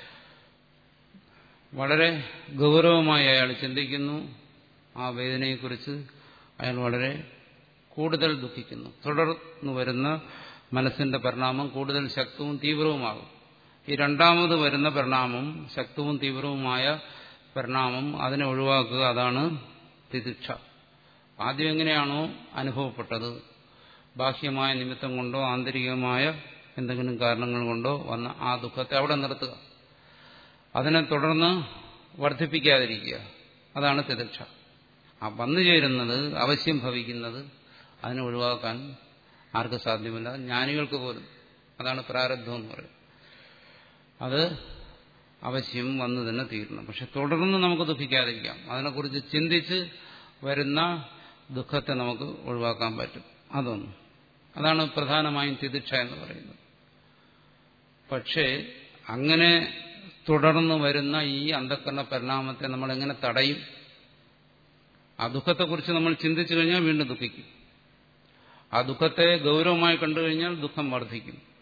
Speaker 1: വളരെ ഗൗരവമായി അയാൾ ചിന്തിക്കുന്നു ആ വേദനയെക്കുറിച്ച് അയാൾ വളരെ കൂടുതൽ ദുഃഖിക്കുന്നു തുടർന്ന് വരുന്ന മനസ്സിന്റെ പരിണാമം കൂടുതൽ ശക്തവും തീവ്രവുമാകും ഈ രണ്ടാമത് വരുന്ന പരിണാമം ശക്തവും തീവ്രവുമായ പരിണാമം അതിനെ ഒഴിവാക്കുക അതാണ് തിദിക്ഷ ആദ്യം എങ്ങനെയാണോ അനുഭവപ്പെട്ടത് ബാഹ്യമായ നിമിത്തം കൊണ്ടോ ആന്തരികമായ എന്തെങ്കിലും കാരണങ്ങൾ കൊണ്ടോ വന്ന ആ ദുഃഖത്തെ അവിടെ നിർത്തുക അതിനെ തുടർന്ന് വർദ്ധിപ്പിക്കാതിരിക്കുക അതാണ് തിദക്ഷ ആ വന്നു ചേരുന്നത് അവശ്യം ഭവിക്കുന്നത് അതിനെ ഒഴിവാക്കാൻ ആർക്ക് സാധ്യമല്ല ജ്ഞാനികൾക്ക് പോലും അതാണ് പ്രാരബ്ധം എന്ന് പറയുന്നത് അത് അവശ്യം വന്നു തന്നെ തീരണം പക്ഷെ തുടർന്ന് നമുക്ക് ദുഃഖിക്കാതിരിക്കാം അതിനെക്കുറിച്ച് ചിന്തിച്ച് വരുന്ന ദുഃഖത്തെ നമുക്ക് ഒഴിവാക്കാൻ പറ്റും അതൊന്നും അതാണ് പ്രധാനമായും തിദിക്ഷ എന്ന് പറയുന്നത് പക്ഷേ അങ്ങനെ തുടർന്ന് വരുന്ന ഈ അന്ധക്കരണ പരിണാമത്തെ നമ്മൾ എങ്ങനെ തടയും ആ ദുഃഖത്തെക്കുറിച്ച് നമ്മൾ ചിന്തിച്ചു കഴിഞ്ഞാൽ വീണ്ടും ദുഃഖിക്കും ആ ദുഃഖത്തെ ഗൗരവമായി കണ്ടു കഴിഞ്ഞാൽ ദുഃഖം വർദ്ധിക്കും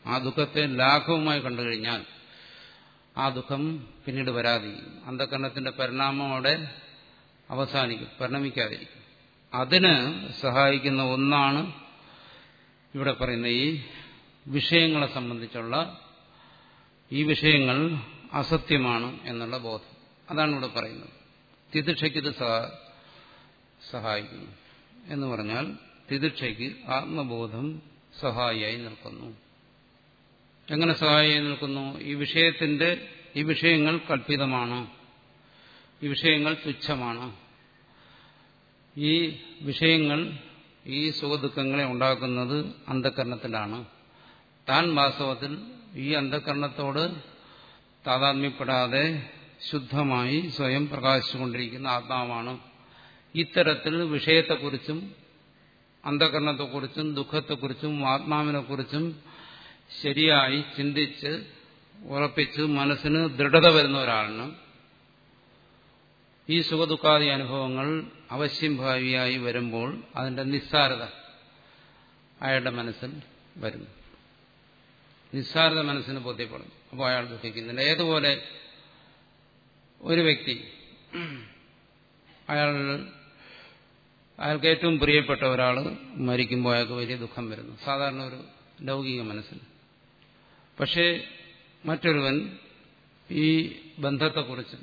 Speaker 1: ആ ദുഃഖത്തെ ലാഘവമായി കണ്ടു കഴിഞ്ഞാൽ ആ ദുഃഖം പിന്നീട് വരാതിരിക്കും അന്ധകരണത്തിന്റെ പരിണാമം അവിടെ അവസാനിക്കും പരിണമിക്കാതിരിക്കും അതിന് സഹായിക്കുന്ന ഒന്നാണ് ഇവിടെ പറയുന്ന ഈ വിഷയങ്ങളെ സംബന്ധിച്ചുള്ള ഈ വിഷയങ്ങൾ അസത്യമാണ് എന്നുള്ള ബോധം അതാണ് ഇവിടെ പറയുന്നത് തിദിക്ഷയ്ക്ക് ഇത് സഹായിക്കുന്നു എന്ന് പറഞ്ഞാൽ തിദിക്ഷയ്ക്ക് ആത്മബോധം സഹായിയായി നിൽക്കുന്നു എങ്ങനെ സഹായിയായി നിൽക്കുന്നു ഈ വിഷയത്തിന്റെ ഈ വിഷയങ്ങൾ കൽപ്പിതമാണ് ഈ വിഷയങ്ങൾ തുച്ഛമാണ് ഈ വിഷയങ്ങൾ ഈ സുഖദുഃഖങ്ങളെ ഉണ്ടാക്കുന്നത് അന്ധകരണത്തിലാണ് താൻ വാസ്തവത്തിൽ ഈ അന്ധകരണത്തോട് താതാത്മ്യപ്പെടാതെ ശുദ്ധമായി സ്വയം പ്രകാശിച്ചുകൊണ്ടിരിക്കുന്ന ആത്മാവാണ് ഇത്തരത്തിൽ വിഷയത്തെക്കുറിച്ചും അന്ധകരണത്തെക്കുറിച്ചും ദുഃഖത്തെക്കുറിച്ചും ആത്മാവിനെക്കുറിച്ചും ശരിയായി ചിന്തിച്ച് ഉറപ്പിച്ച് മനസ്സിന് ദൃഢത വരുന്ന ഒരാളിന് ഈ സുഖദുഃഖാദി അനുഭവങ്ങൾ അവശ്യം ഭാവിയായി വരുമ്പോൾ അതിന്റെ നിസ്സാരത അയാളുടെ മനസ്സിൽ വരുന്നു നിസ്സാരത മനസ്സിന് ബോധ്യപ്പെടും അപ്പോൾ അയാൾ ദുഃഖിക്കുന്നില്ല ഏതുപോലെ ഒരു വ്യക്തി അയാൾ അയാൾക്ക് ഏറ്റവും പ്രിയപ്പെട്ട ഒരാൾ മരിക്കുമ്പോൾ അയാൾക്ക് വലിയ ദുഃഖം വരുന്നു സാധാരണ ഒരു ലൗകിക മനസ്സിൽ പക്ഷേ മറ്റൊരുവൻ ഈ ബന്ധത്തെക്കുറിച്ച്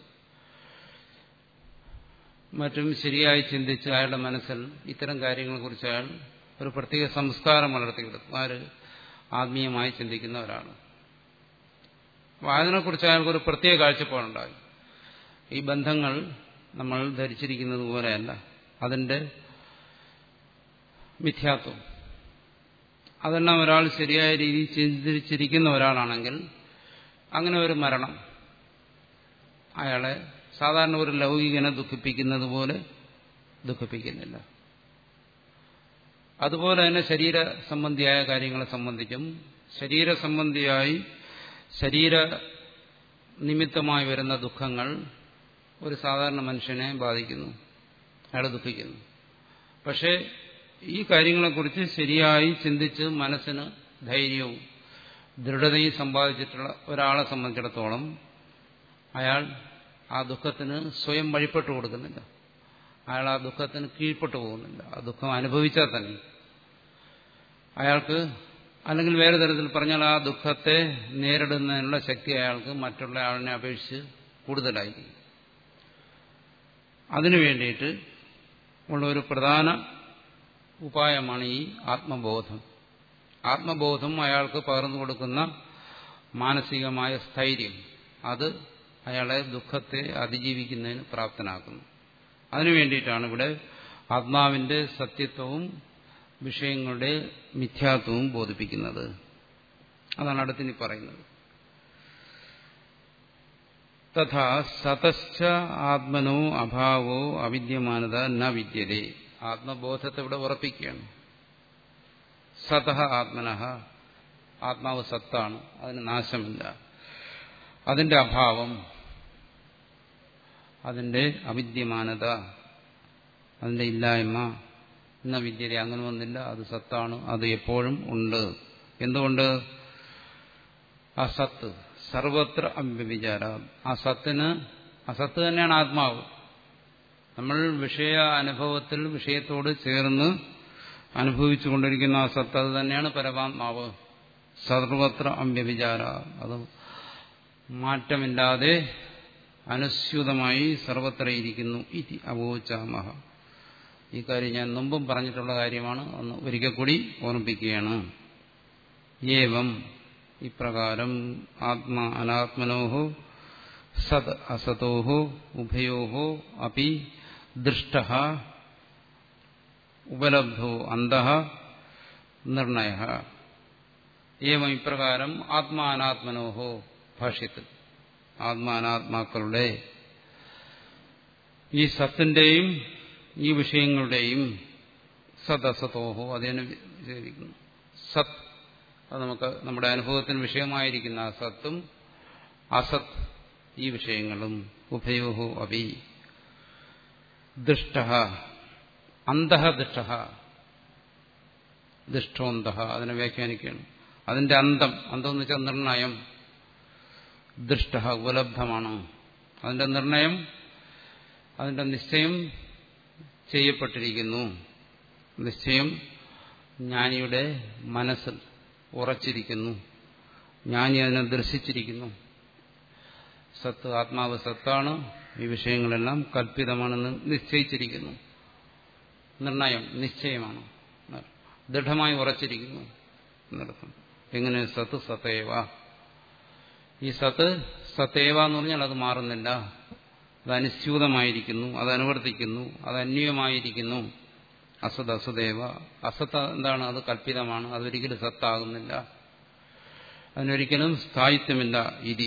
Speaker 1: മറ്റും ശരിയായി ചിന്തിച്ച് അയാളുടെ മനസ്സിൽ ഇത്തരം കാര്യങ്ങളെക്കുറിച്ച് അയാൾ ഒരു പ്രത്യേക സംസ്കാരം വളർത്തിയെടുക്കും ആര് ആത്മീയമായി ചിന്തിക്കുന്ന ഒരാൾ അപ്പോൾ അതിനെക്കുറിച്ച് അയാൾക്കൊരു പ്രത്യേക കാഴ്ചപ്പാടുണ്ടായി ഈ ബന്ധങ്ങൾ നമ്മൾ ധരിച്ചിരിക്കുന്നത് പോലെയല്ല അതിന്റെ മിഥ്യാത്വം അതെല്ലാം ഒരാൾ ശരിയായ രീതിയിൽ ചിന്തിച്ചിരിക്കുന്ന ഒരാളാണെങ്കിൽ അങ്ങനെ ഒരു മരണം അയാളെ സാധാരണ ഒരു ലൗകികനെ ദുഃഖിപ്പിക്കുന്നത് പോലെ ദുഃഖിപ്പിക്കുന്നില്ല അതുപോലെ തന്നെ ശരീര സംബന്ധിയായ കാര്യങ്ങളെ സംബന്ധിച്ചും ശരീര സംബന്ധിയായി ശരീര നിമിത്തമായി വരുന്ന ദുഃഖങ്ങൾ ഒരു സാധാരണ മനുഷ്യനെ ബാധിക്കുന്നു അയാൾ ദുഃഖിക്കുന്നു പക്ഷേ ഈ കാര്യങ്ങളെക്കുറിച്ച് ശരിയായി ചിന്തിച്ച് മനസ്സിന് ധൈര്യവും ദൃഢതയും സമ്പാദിച്ചിട്ടുള്ള ഒരാളെ സംബന്ധിച്ചിടത്തോളം അയാൾ ആ ദുഃഖത്തിന് സ്വയം വഴിപ്പെട്ടു കൊടുക്കുന്നില്ല അയാൾ ആ ദുഃഖത്തിന് കീഴ്പ്പെട്ടു പോകുന്നില്ല ആ ദുഃഖം അനുഭവിച്ചാൽ തന്നെ അയാൾക്ക് അല്ലെങ്കിൽ വേറെ തരത്തിൽ പറഞ്ഞാൽ ആ ദുഃഖത്തെ നേരിടുന്നതിനുള്ള ശക്തി അയാൾക്ക് മറ്റുള്ള ആളിനെ അപേക്ഷിച്ച് കൂടുതലായിരിക്കും അതിനു വേണ്ടിയിട്ട് ഉള്ള ഒരു പ്രധാന ഉപായമാണ് ഈ ആത്മബോധം ആത്മബോധം അയാൾക്ക് പകർന്നു കൊടുക്കുന്ന മാനസികമായ സ്ഥൈര്യം അത് അയാളെ ദുഃഖത്തെ അതിജീവിക്കുന്നതിന് പ്രാപ്തനാക്കുന്നു അതിനു വേണ്ടിയിട്ടാണ് ഇവിടെ ആത്മാവിന്റെ സത്യത്വവും വിഷയങ്ങളുടെ മിഥ്യാത്വവും ബോധിപ്പിക്കുന്നത് അതാണ് അടുത്തിനി പറയുന്നത് തഥാ സതശ്ച ആത്മനോ അഭാവോ അവിദ്യമാനത ന വിദ്യതേ ആത്മബോധത്തെ ഇവിടെ ഉറപ്പിക്കുകയാണ് സതഹ ആത്മനഃ ആത്മാവ് സത്താണ് അതിന് നാശമില്ല അതിന്റെ അഭാവം അതിന്റെ അവിദ്യമാനത അതിന്റെ ഇല്ലായ്മ എന്ന വിദ്യരെ അങ്ങനെ വന്നില്ല അത് സത്താണ് അത് എപ്പോഴും ഉണ്ട് എന്തുകൊണ്ട് ആ സത്ത് സർവത്ര അമ്പ്യവിചാര ആ സത്തിന് ആ സത്ത് തന്നെയാണ് ആത്മാവ് നമ്മൾ വിഷയ അനുഭവത്തിൽ വിഷയത്തോട് ചേർന്ന് അനുഭവിച്ചുകൊണ്ടിരിക്കുന്ന ആ സത്ത് അത് തന്നെയാണ് പരമാത്മാവ് സർവത്ര അമ്പ്യവിചാര അത് മാറ്റമില്ലാതെ അനുസ്യൂതമായി സർവത്ര ഇരിക്കുന്നു ഇതി അവോചാമഹ ഈ കാര്യം ഞാൻ മുമ്പും പറഞ്ഞിട്ടുള്ള കാര്യമാണ് ഒന്ന് ഒരിക്കൽ കൂടി ഓർമ്മിപ്പിക്കുകയാണ് ഏവം ഇപ്രകാരം ആത്മാ അനാത്മനോഹോ സത് അസതോഹോ ഉഭയോഹോ അപ്പി ദൃഷ്ട ഉപലബ്ധോ അന്ത നിർണയ ഏവം ഇപ്രകാരം ആത്മാനാത്മനോഹോ ഭാഷ്യത്തിൽ ആത്മാനാത്മാക്കളുടെ ഈ സത്തിന്റെയും ഈ വിഷയങ്ങളുടെയും സദസതോഹോ അതിനെ വിശദീകരിക്കുന്നു സത് അത് നമുക്ക് നമ്മുടെ അനുഭവത്തിന് വിഷയമായിരിക്കുന്ന ആ സത്തും അസത് ഈ വിഷയങ്ങളും ഉഭയോഹോ അഭി ദുഷ്ട അന്തഃ ദുഷ്ട ദുഷ്ടോന്ത അതിനെ വ്യാഖ്യാനിക്കുകയാണ് അതിന്റെ അന്തം അന്തം എന്ന് വെച്ചാൽ നിർണയം ദൃഷ്ട ഉപലബ്ധമാണ് അതിന്റെ നിർണയം അതിന്റെ നിശ്ചയം ചെയ്യപ്പെട്ടിരിക്കുന്നു നിശ്ചയം ജ്ഞാനിയുടെ മനസ്സിൽ ഉറച്ചിരിക്കുന്നു ജ്ഞാനി അതിനെ ദർശിച്ചിരിക്കുന്നു സത്ത് ആത്മാവ് സത്താണ് ഈ വിഷയങ്ങളെല്ലാം കൽപ്പിതമാണെന്ന് നിശ്ചയിച്ചിരിക്കുന്നു നിർണയം നിശ്ചയമാണ് ദൃഢമായി ഉറച്ചിരിക്കുന്നു എന്നർത്ഥം എങ്ങനെ സത്ത് സത്തേവ ഈ സത്ത് സത്തേവ എന്ന് പറഞ്ഞാൽ അത് മാറുന്നില്ല അത് അനുസ്യൂതമായിരിക്കുന്നു അത് അനുവർത്തിക്കുന്നു അത് അന്യമായിരിക്കുന്നു അസത് അസദേവ അസത്ത് എന്താണ് അത് കൽപ്പിതമാണ് അതൊരിക്കലും സത്താകുന്നില്ല അതിനൊരിക്കലും സ്ഥായിത്വമില്ല ഇതി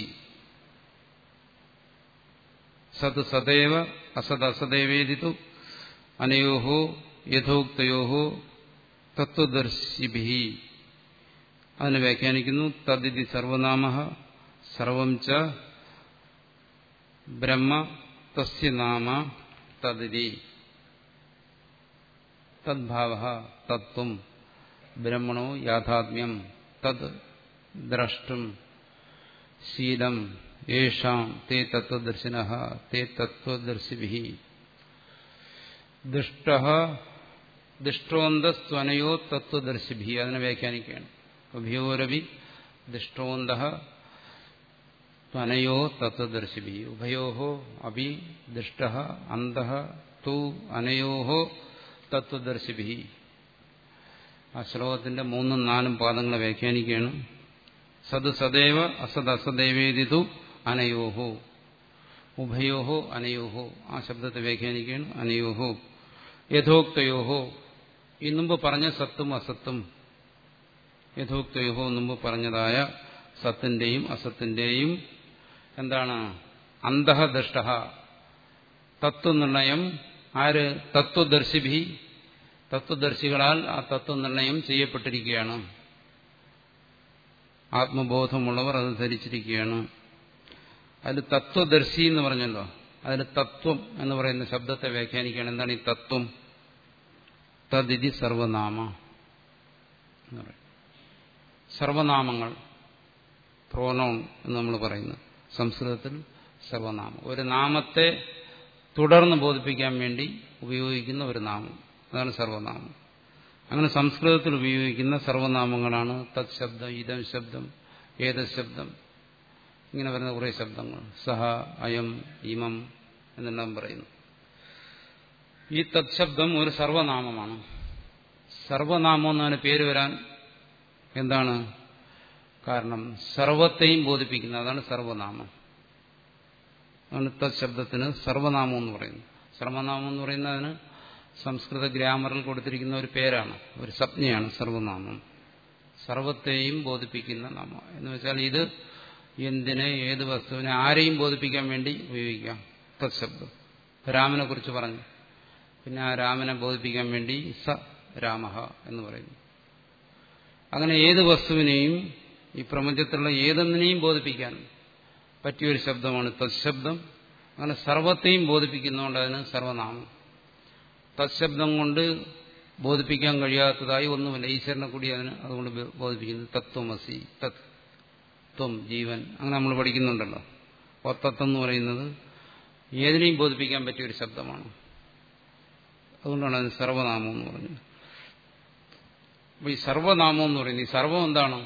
Speaker 1: സത് സദൈവ അസത് അസദൈവേദിതു അനയോഹോ യഥോക്തയോഹോ തത്വദർശിഭി അതിനെ വ്യാഖ്യാനിക്കുന്നു തദിതി സർവനാമ സർവം ച ബ്രഹ്മ തസ്യ നാമ തദിതി തദ്ഭാവ തത്വം ബ്രഹ്മണോ യാഥാത്മ്യം തത് ദ്രഷ്ടും ശീലം യേഷാം തേ തത്വദർശിന തേ തത്വദർശിഭി ദുഷ്ട ദുഷ്ടോന്തസ്വനയോ തത്വദർശിഭി അതിനെ വ്യാഖ്യാനിക്കുകയാണ് ഉഭയോരവി ദുഷ്ടോന്ത ത്വനയോ തത്വദർശിഭി ഉഭയോ അഭി ദുഷ്ട അന്ത തു അനയോ തത്വദർശിഭി ആ ശ്ലോകത്തിന്റെ മൂന്നും നാലും പാദങ്ങളെ വ്യാഖ്യാനിക്കുകയാണ് സത് സദൈവ അസത് അസദൈവേദിതു അനയോഹോ ഉഭയോഹോ അനയോഹോ ആ ശബ്ദത്തെ വ്യാഖ്യാനിക്കുകയാണ് അനയോഹോ യഥോക്തയോഹോ ഈ മുമ്പ് പറഞ്ഞ സത്തും അസത്തും യഥോക്തയോഹോ മുമ്പ് പറഞ്ഞതായ സത്തിന്റെയും അസത്തിന്റെയും എന്താണ് അന്തഃദൃഷ്ട തത്വനിർണയം ആര് തത്വദർശിഭി തത്വദർശികളാൽ ആ തത്വനിർണയം ചെയ്യപ്പെട്ടിരിക്കുകയാണ് ആത്മബോധമുള്ളവർ അത് ധരിച്ചിരിക്കുകയാണ് അതിൽ തത്വദർശി എന്ന് പറഞ്ഞല്ലോ അതിൽ തത്വം എന്ന് പറയുന്ന ശബ്ദത്തെ വ്യാഖ്യാനിക്കുകയാണ് എന്താണ് ഈ തത്വം തദിതി സർവനാമ എന്ന് പറയും സർവനാമങ്ങൾ പ്രോനോൺ എന്ന് നമ്മൾ പറയുന്നു സംസ്കൃതത്തിൽ സർവനാമം ഒരു നാമത്തെ തുടർന്ന് ബോധിപ്പിക്കാൻ വേണ്ടി ഉപയോഗിക്കുന്ന ഒരു നാമം അതാണ് സർവനാമം അങ്ങനെ സംസ്കൃതത്തിൽ ഉപയോഗിക്കുന്ന സർവനാമങ്ങളാണ് തത് ശബ്ദം ഇതം ശബ്ദം ഏത ശബ്ദം ഇങ്ങനെ വരുന്ന കുറേ ശബ്ദങ്ങൾ സഹ അയം ഇമം എന്നെല്ലാം പറയുന്നു ഈ തത് ശബ്ദം ഒരു സർവനാമമാണ് സർവനാമം എന്നതിന് പേര് വരാൻ എന്താണ് കാരണം സർവത്തെയും ബോധിപ്പിക്കുന്നത് അതാണ് സർവനാമം അതാണ് തത് ശബ്ദത്തിന് സർവനാമം എന്ന് പറയുന്നു സർവനാമം എന്ന് പറയുന്നതിന് സംസ്കൃത ഗ്രാമറിൽ കൊടുത്തിരിക്കുന്ന ഒരു പേരാണ് ഒരു സംജ്ഞയാണ് സർവനാമം സർവത്തെയും ബോധിപ്പിക്കുന്ന നാമം എന്ന് വെച്ചാൽ ഇത് എന്തിനെ ഏത് വസ്തുവിനെ ആരെയും ബോധിപ്പിക്കാൻ വേണ്ടി ഉപയോഗിക്കാം തത് ശബ്ദം രാമനെ കുറിച്ച് പറഞ്ഞു പിന്നെ ആ രാമനെ ബോധിപ്പിക്കാൻ വേണ്ടി സ രാമ എന്ന് പറയുന്നു അങ്ങനെ ഏത് വസ്തുവിനെയും ഈ പ്രപഞ്ചത്തിലുള്ള ഏതൊന്നിനെയും ബോധിപ്പിക്കാൻ പറ്റിയൊരു ശബ്ദമാണ് തത്ശബ്ദം അങ്ങനെ സർവത്തെയും ബോധിപ്പിക്കുന്നതുകൊണ്ട് അതിന് സർവനാമം തത്ശബ്ദം കൊണ്ട് ബോധിപ്പിക്കാൻ കഴിയാത്തതായി ഒന്നുമില്ല ഈശ്വരനെ കൂടി അതിന് അതുകൊണ്ട് ബോധിപ്പിക്കുന്നത് തത്വമസി തത് ത്വം ജീവൻ അങ്ങനെ നമ്മൾ പഠിക്കുന്നുണ്ടല്ലോ അപ്പോൾ തത്വം എന്ന് പറയുന്നത് ഏതിനെയും ബോധിപ്പിക്കാൻ പറ്റിയ ഒരു ശബ്ദമാണ് അതുകൊണ്ടാണ് അതിന് സർവനാമം എന്ന് പറഞ്ഞത് അപ്പൊ ഈ സർവനാമം എന്ന് പറയുന്നത് ഈ സർവം എന്താണ്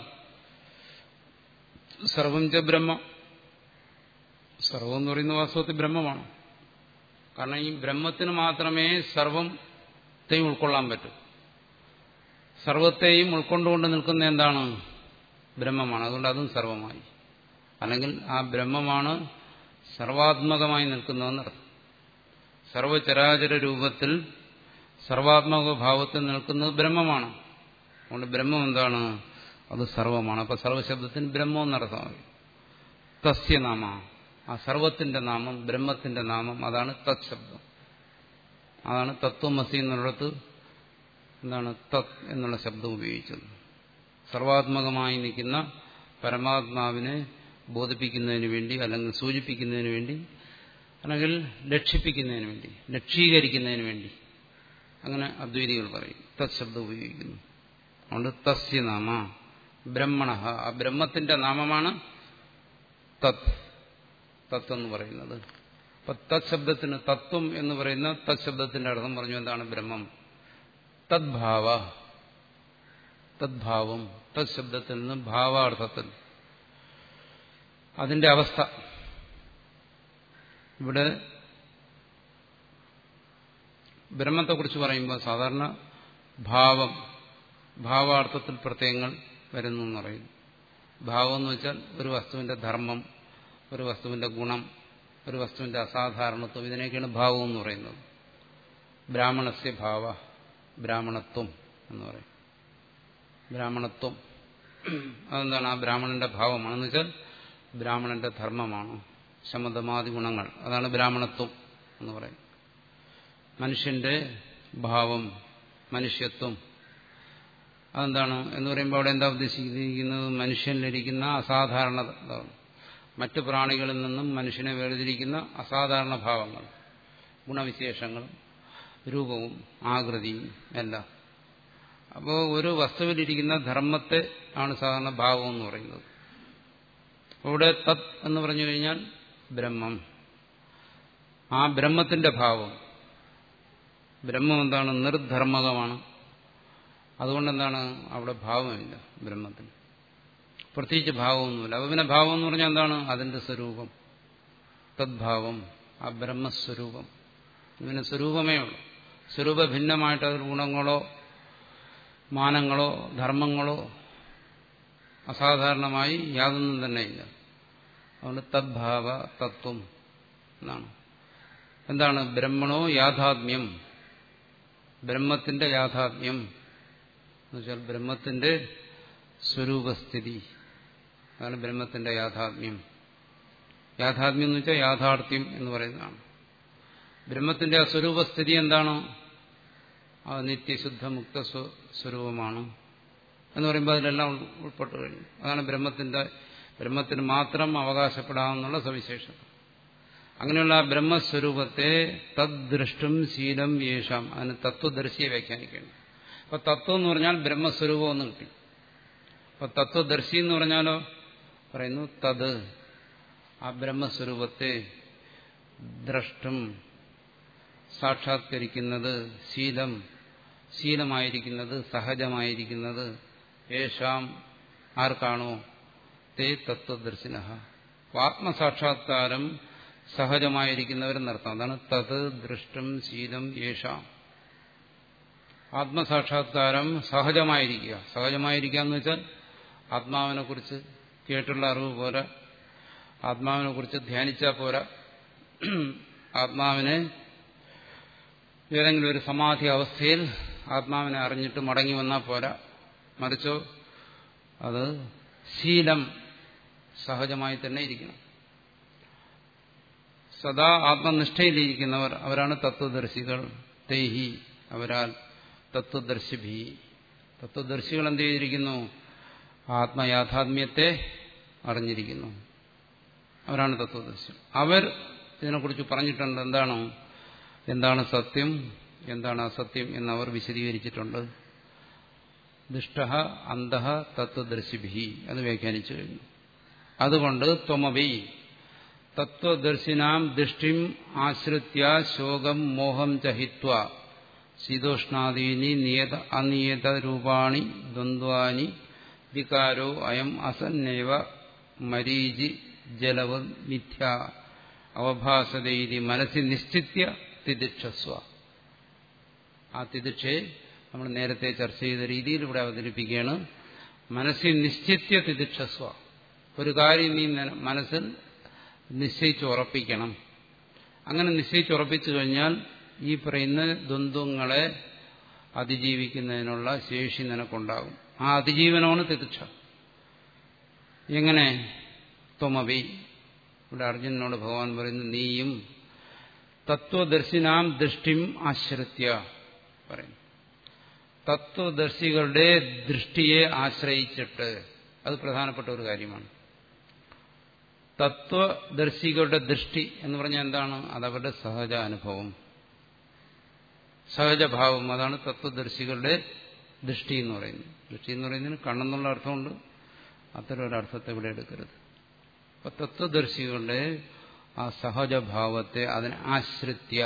Speaker 1: സർവം ച ബ്രഹ്മ സർവം എന്ന് പറയുന്ന വാസ്തവത്തിൽ ബ്രഹ്മമാണ് കാരണം ഈ ബ്രഹ്മത്തിന് മാത്രമേ സർവത്തെയും ഉൾക്കൊള്ളാൻ പറ്റൂ സർവത്തെയും ഉൾക്കൊണ്ടുകൊണ്ട് നിൽക്കുന്ന എന്താണ് ബ്രഹ്മമാണ് അതുകൊണ്ട് അതും സർവമായി അല്ലെങ്കിൽ ആ ബ്രഹ്മമാണ് സർവാത്മകമായി നിൽക്കുന്നതെന്നർത്ഥം സർവചരാചര രൂപത്തിൽ സർവാത്മക ഭാവത്തിൽ നിൽക്കുന്നത് ബ്രഹ്മമാണ് അതുകൊണ്ട് ബ്രഹ്മം എന്താണ് അത് സർവമാണ് അപ്പൊ സർവശബ്ദത്തിന് ബ്രഹ്മം എന്നർത്ഥമായി തസ്യനാമ ആ സർവത്തിന്റെ നാമം ബ്രഹ്മത്തിന്റെ നാമം അതാണ് തത് ശബ്ദം അതാണ് തത്വമസി എന്നുള്ളിടത്ത് എന്താണ് തത് എന്നുള്ള ശബ്ദം ഉപയോഗിച്ചത് സർവാത്മകമായി നിൽക്കുന്ന പരമാത്മാവിനെ ബോധിപ്പിക്കുന്നതിന് വേണ്ടി അല്ലെങ്കിൽ സൂചിപ്പിക്കുന്നതിന് വേണ്ടി അല്ലെങ്കിൽ ലക്ഷിപ്പിക്കുന്നതിന് വേണ്ടി ലക്ഷീകരിക്കുന്നതിന് വേണ്ടി അങ്ങനെ അദ്വൈതികൾ പറയും തത് ശബ്ദം ഉപയോഗിക്കുന്നു അതുകൊണ്ട് തസ്യനാമ ബ്രഹ്മണ ആ ബ്രഹ്മത്തിന്റെ നാമമാണ് തത് തത്ത് എന്ന് പറയുന്നത് അപ്പൊ തത് ശബ്ദത്തിന് തത്വം എന്ന് പറയുന്ന തത് ശബ്ദത്തിന്റെ അർത്ഥം പറഞ്ഞു എന്താണ് ബ്രഹ്മം തദ്ഭാവ തദ്ഭാവം തത് ശബ്ദത്തിൽ നിന്ന് ഭാവാർത്ഥത്തിൽ അതിന്റെ അവസ്ഥ ഇവിടെ ബ്രഹ്മത്തെക്കുറിച്ച് പറയുമ്പോൾ സാധാരണ ഭാവം ഭാവാർത്ഥത്തിൽ പ്രത്യയങ്ങൾ വരുന്നു എന്ന് പറയുന്നു ഭാവം എന്ന് വെച്ചാൽ ഒരു വസ്തുവിന്റെ ധർമ്മം ഒരു വസ്തുവിന്റെ ഗുണം ഒരു വസ്തുവിന്റെ അസാധാരണത്വം ഇതിനെയൊക്കെയാണ് ഭാവം എന്ന് പറയുന്നത് ബ്രാഹ്മണസ്യ ഭാവ ബ്രാഹ്മണത്വം എന്ന് പറയും ബ്രാഹ്മണത്വം അതെന്താണ് ആ ബ്രാഹ്മണന്റെ ഭാവമാണെന്ന് വെച്ചാൽ ബ്രാഹ്മണന്റെ ധർമ്മമാണ് ശമതമാതി ഗുണങ്ങൾ അതാണ് ബ്രാഹ്മണത്വം എന്ന് പറയും മനുഷ്യന്റെ ഭാവം മനുഷ്യത്വം അതെന്താണ് എന്ന് പറയുമ്പോൾ അവിടെ എന്താ ഉദ്ദേശിച്ചിരിക്കുന്നത് മനുഷ്യനിലിരിക്കുന്ന അസാധാരണത മറ്റു പ്രാണികളിൽ നിന്നും മനുഷ്യനെ വേർതിരിക്കുന്ന അസാധാരണ ഭാവങ്ങൾ ഗുണവിശേഷങ്ങളും രൂപവും ആകൃതിയും എല്ലാം അപ്പോൾ ഒരു വസ്തുവിലിരിക്കുന്ന ധർമ്മത്തെ ആണ് സാധാരണ ഭാവം എന്ന് പറയുന്നത് അവിടെ തത് എന്ന് പറഞ്ഞു കഴിഞ്ഞാൽ ബ്രഹ്മം ആ ബ്രഹ്മത്തിന്റെ ഭാവം ബ്രഹ്മം എന്താണ് നിർധർമ്മകമാണ് അതുകൊണ്ട് എന്താണ് അവിടെ ഭാവമില്ല ബ്രഹ്മത്തിന് പ്രത്യേകിച്ച് ഭാവമൊന്നുമില്ല അപ്പൊ പിന്നെ ഭാവം എന്ന് പറഞ്ഞാൽ എന്താണ് അതിന്റെ സ്വരൂപം തദ്ഭാവം ആ ബ്രഹ്മസ്വരൂപം ഇതിന് സ്വരൂപമേ ഉള്ളൂ സ്വരൂപ ഭിന്നമായിട്ട് അതിൽ ഗുണങ്ങളോ മാനങ്ങളോ ധർമ്മങ്ങളോ അസാധാരണമായി യാതൊന്നും തന്നെയില്ല അതുകൊണ്ട് തദ്ഭാവ തത്വം എന്നാണ് എന്താണ് ബ്രഹ്മണോ യാഥാത്മ്യം ബ്രഹ്മത്തിന്റെ യാഥാത്മ്യം എന്നുവെച്ചാൽ ബ്രഹ്മത്തിന്റെ സ്വരൂപസ്ഥിതി അതാണ് ബ്രഹ്മത്തിന്റെ യാഥാത്മ്യം യാഥാത്മ്യം എന്ന് വെച്ചാൽ യാഥാർത്ഥ്യം എന്ന് പറയുന്നതാണ് ബ്രഹ്മത്തിന്റെ ആ സ്വരൂപസ്ഥിതി എന്താണോ അത് നിത്യശുദ്ധ മുക്ത സ്വരൂപമാണ് എന്ന് പറയുമ്പോൾ അതിലെല്ലാം ഉൾപ്പെട്ടു കഴിഞ്ഞു അതാണ് ബ്രഹ്മത്തിന്റെ ബ്രഹ്മത്തിന് മാത്രം അവകാശപ്പെടാമെന്നുള്ള സവിശേഷത അങ്ങനെയുള്ള ആ ബ്രഹ്മസ്വരൂപത്തെ തദ്ദൃഷ്ടം ശീലം യേശാം അതിന് തത്വദർശിയെ വ്യാഖ്യാനിക്കണം അപ്പൊ തത്വം എന്ന് പറഞ്ഞാൽ ബ്രഹ്മസ്വരൂപം എന്ന് കിട്ടി അപ്പൊ തത്വദർശി എന്ന് പറഞ്ഞാലോ പറയുന്നു തത് ആ ബ്രഹ്മസ്വരൂപത്തെ ദ്രഷ്ടം സാക്ഷാത്കരിക്കുന്നത് ശീലം ശീലമായിരിക്കുന്നത് സഹജമായിരിക്കുന്നത് യേശാം ആർക്കാണോ തേ തത്വദർശിന ആത്മസാക്ഷാത്കാരം സഹജമായിരിക്കുന്നവരെന്നർത്ഥം അതാണ് തത് ദൃഷ്ടം ശീലം യേശാം ആത്മസാക്ഷാത്കാരം സഹജമായിരിക്കുക സഹജമായിരിക്കുക എന്ന് വെച്ചാൽ ആത്മാവിനെ കുറിച്ച് കേട്ടുള്ള അറിവ് പോരാ ആത്മാവിനെ കുറിച്ച് ധ്യാനിച്ചാൽ പോരാ ആത്മാവിനെ ഏതെങ്കിലും ഒരു സമാധി അവസ്ഥയിൽ ആത്മാവിനെ അറിഞ്ഞിട്ട് മടങ്ങി വന്നാൽ പോരാ മറിച്ചോ അത് ശീലം സഹജമായി തന്നെ ഇരിക്കണം സദാ ആത്മനിഷ്ഠയിലിരിക്കുന്നവർ അവരാണ് തത്വദർശികൾ തേഹി അവരാൽ തത്വദർശിഭി തത്വദർശികൾ എന്ത് ചെയ്തിരിക്കുന്നു ആത്മയാഥാത്മ്യത്തെ അറിഞ്ഞിരിക്കുന്നു അവരാണ് തത്വദർശി അവർ ഇതിനെക്കുറിച്ച് പറഞ്ഞിട്ടുണ്ട് എന്താണ് എന്താണ് സത്യം എന്താണ് അസത്യം എന്നവർ വിശദീകരിച്ചിട്ടുണ്ട് ദുഷ്ട അന്ധ തത്വദർശിഭി അത് വ്യാഖ്യാനിച്ചു കഴിഞ്ഞു അതുകൊണ്ട് ത്വമവി തത്വദർശിനാം ദൃഷ്ടിം ആശ്രിത്യ ശോകം മോഹം ചഹിത്വ ശീതോഷ്ണാദീനി നിയത അനിയത രൂപാണി ദ്വന്ദ്വാനി വികാരോ അയം അസന്നേവ മരീചി ജലവ മിഥ്യ അവഭാസതയിരി മനസ്സിൽ നിശ്ചിത്യ തിദിക്ഷസ്വ ആ തിദിക്ഷയെ നമ്മൾ നേരത്തെ ചർച്ച ചെയ്ത രീതിയിൽ ഇവിടെ അവതരിപ്പിക്കുകയാണ് മനസ്സിൽ നിശ്ചിത്യ തിദിക്ഷസ്വ ഒരു കാര്യം നീ മനസ്സിൽ നിശ്ചയിച്ചുറപ്പിക്കണം അങ്ങനെ നിശ്ചയിച്ചുറപ്പിച്ചു കഴിഞ്ഞാൽ ഈ പറയുന്ന ദ്വന്ദ്വങ്ങളെ അതിജീവിക്കുന്നതിനുള്ള ശേഷി നിനക്കുണ്ടാകും ആ അതിജീവനമാണ് തിദിക്ഷ എങ്ങനെ ത്വമവി ഇവിടെ അർജുനനോട് ഭഗവാൻ പറയുന്നു നീയും തത്വദർശിനാം ദൃഷ്ടിം ആശ്രിത്യ പറയുന്നു തത്വദർശികളുടെ ദൃഷ്ടിയെ ആശ്രയിച്ചിട്ട് അത് പ്രധാനപ്പെട്ട ഒരു കാര്യമാണ് തത്വദർശികളുടെ ദൃഷ്ടി എന്ന് പറഞ്ഞാൽ എന്താണ് അതവരുടെ സഹജ അനുഭവം സഹജഭാവം അതാണ് തത്വദർശികളുടെ ദൃഷ്ടി എന്ന് പറയുന്നത് ദൃഷ്ടി എന്ന് പറയുന്നതിന് കണ്ണെന്നുള്ള അർത്ഥമുണ്ട് അത്തരം ഒരർത്ഥത്തെ ഇവിടെ എടുക്കരുത് അപ്പൊ തത്വദർശികളുടെ ആ സഹജഭാവത്തെ അതിനെ ആശ്രിത്യ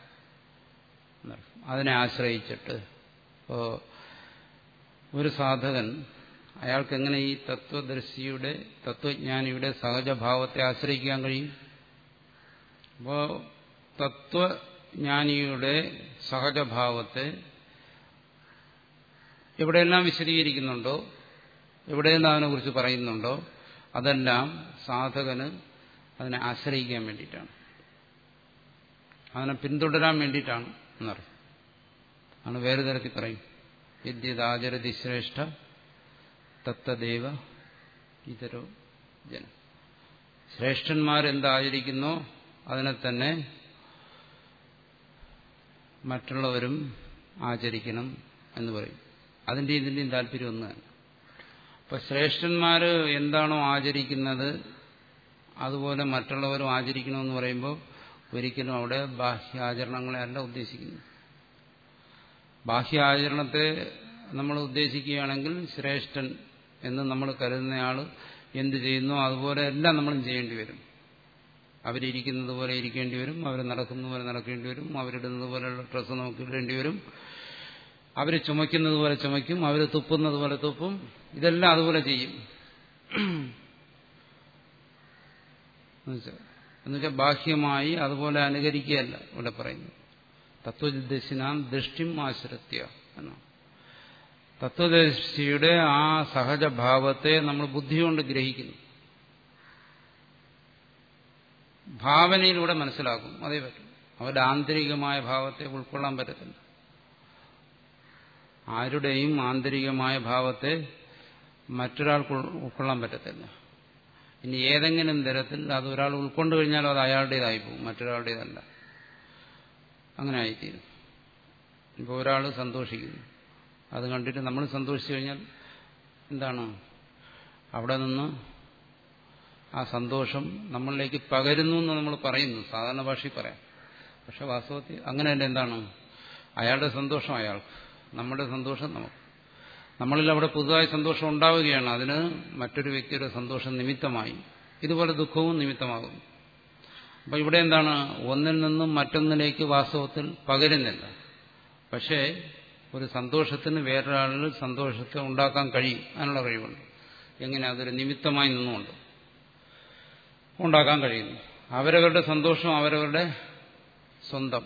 Speaker 1: അതിനെ ആശ്രയിച്ചിട്ട് ഇപ്പോ ഒരു സാധകൻ അയാൾക്ക് എങ്ങനെ ഈ തത്വദർശിയുടെ തത്വജ്ഞാനിയുടെ സഹജഭാവത്തെ ആശ്രയിക്കാൻ കഴിയും അപ്പോ തത്വജ്ഞാനിയുടെ സഹജഭാവത്തെ എവിടെയെല്ലാം വിശദീകരിക്കുന്നുണ്ടോ എവിടെയെല്ലാം അതിനെക്കുറിച്ച് പറയുന്നുണ്ടോ അതെല്ലാം സാധകന് അതിനെ ആശ്രയിക്കാൻ വേണ്ടിയിട്ടാണ് അതിനെ പിന്തുടരാൻ വേണ്ടിയിട്ടാണ് എന്നറിയും ആണ് വേറെ തരത്തിൽ പറയും വിദ്യതാചരതി ശ്രേഷ്ഠ തത്തദേവ ഇതരോ ജനം ശ്രേഷ്ഠന്മാരെന്താചരിക്കുന്നോ അതിനെ തന്നെ മറ്റുള്ളവരും ആചരിക്കണം എന്ന് പറയും അതിൻ്റെ ഇതിൻ്റെയും താല്പര്യം ഒന്ന് തന്നെ അപ്പൊ ശ്രേഷ്ഠന്മാർ എന്താണോ ആചരിക്കുന്നത് അതുപോലെ മറ്റുള്ളവരും ആചരിക്കണമെന്ന് പറയുമ്പോൾ ഒരിക്കലും അവിടെ ബാഹ്യാചരണങ്ങളെ അല്ല ഉദ്ദേശിക്കുന്നു ബാഹ്യാചരണത്തെ നമ്മൾ ഉദ്ദേശിക്കുകയാണെങ്കിൽ ശ്രേഷ്ഠൻ എന്ന് നമ്മൾ കരുതുന്നയാൾ എന്ത് ചെയ്യുന്നോ അതുപോലെ എല്ലാം നമ്മളും ചെയ്യേണ്ടി വരും അവരിയ്ക്കുന്നത് പോലെ ഇരിക്കേണ്ടി വരും അവർ നടക്കുന്നത് പോലെ നടക്കേണ്ടി വരും അവരിടുന്നത് പോലെയുള്ള ഡ്രസ്സ് നമുക്ക് ഇടേണ്ടി വരും അവർ ചുമക്കുന്നത് പോലെ ചുമയ്ക്കും അവർ തുപ്പുന്നത് പോലെ തുപ്പും ഇതെല്ലാം അതുപോലെ ചെയ്യും എന്നുവെച്ചാൽ ബാഹ്യമായി അതുപോലെ അനുകരിക്കുകയല്ല ഇവിടെ പറയുന്നു തത്വദർശിനാം ദൃഷ്ടിം ആശ്രത്യ എന്നാണ് തത്വദർശിയുടെ ആ സഹജഭാവത്തെ നമ്മൾ ബുദ്ധി കൊണ്ട് ഗ്രഹിക്കുന്നു ഭാവനയിലൂടെ മനസ്സിലാക്കും അതേ പറ്റും അവരുടെ ആന്തരികമായ ഭാവത്തെ ഉൾക്കൊള്ളാൻ പറ്റത്തില്ല ആരുടെയും ആന്തരികമായ ഭാവത്തെ മറ്റൊരാൾക്ക് ഉൾക്കൊള്ളാൻ പറ്റത്തില്ല ഇനി ഏതെങ്കിലും തരത്തിൽ അത് ഒരാൾ ഉൾക്കൊണ്ടു കഴിഞ്ഞാലും അത് അയാളുടേതായി പോകും മറ്റൊരാളുടേതല്ല അങ്ങനെ ആയിത്തീരും ഇപ്പോൾ ഒരാൾ സന്തോഷിക്കുന്നു അത് കണ്ടിട്ട് നമ്മൾ സന്തോഷിച്ചു കഴിഞ്ഞാൽ എന്താണ് അവിടെ നിന്ന് ആ സന്തോഷം നമ്മളിലേക്ക് പകരുന്നു എന്ന് നമ്മൾ പറയുന്നു സാധാരണ ഭാഷയിൽ പറയാം പക്ഷെ വാസ്തവത്തിൽ അങ്ങനെയല്ല എന്താണ് അയാളുടെ സന്തോഷം അയാൾക്ക് നമ്മുടെ സന്തോഷം നമുക്ക് നമ്മളിൽ അവിടെ പുതുതായി സന്തോഷം ഉണ്ടാവുകയാണ് അതിന് മറ്റൊരു വ്യക്തിയുടെ സന്തോഷം നിമിത്തമായി ഇതുപോലെ ദുഃഖവും നിമിത്തമാകുന്നു അപ്പം ഇവിടെ എന്താണ് ഒന്നിൽ നിന്നും മറ്റൊന്നിലേക്ക് വാസ്തവത്തിൽ പകരുന്നില്ല പക്ഷേ ഒരു സന്തോഷത്തിന് വേറൊരാളിൽ സന്തോഷത്തെ ഉണ്ടാക്കാൻ കഴിയും അതിനുള്ള കഴിവുണ്ട് എങ്ങനെ അതൊരു നിമിത്തമായി നിന്നുകൊണ്ട് ഉണ്ടാക്കാൻ കഴിയുന്നു അവരവരുടെ സന്തോഷം അവരവരുടെ സ്വന്തം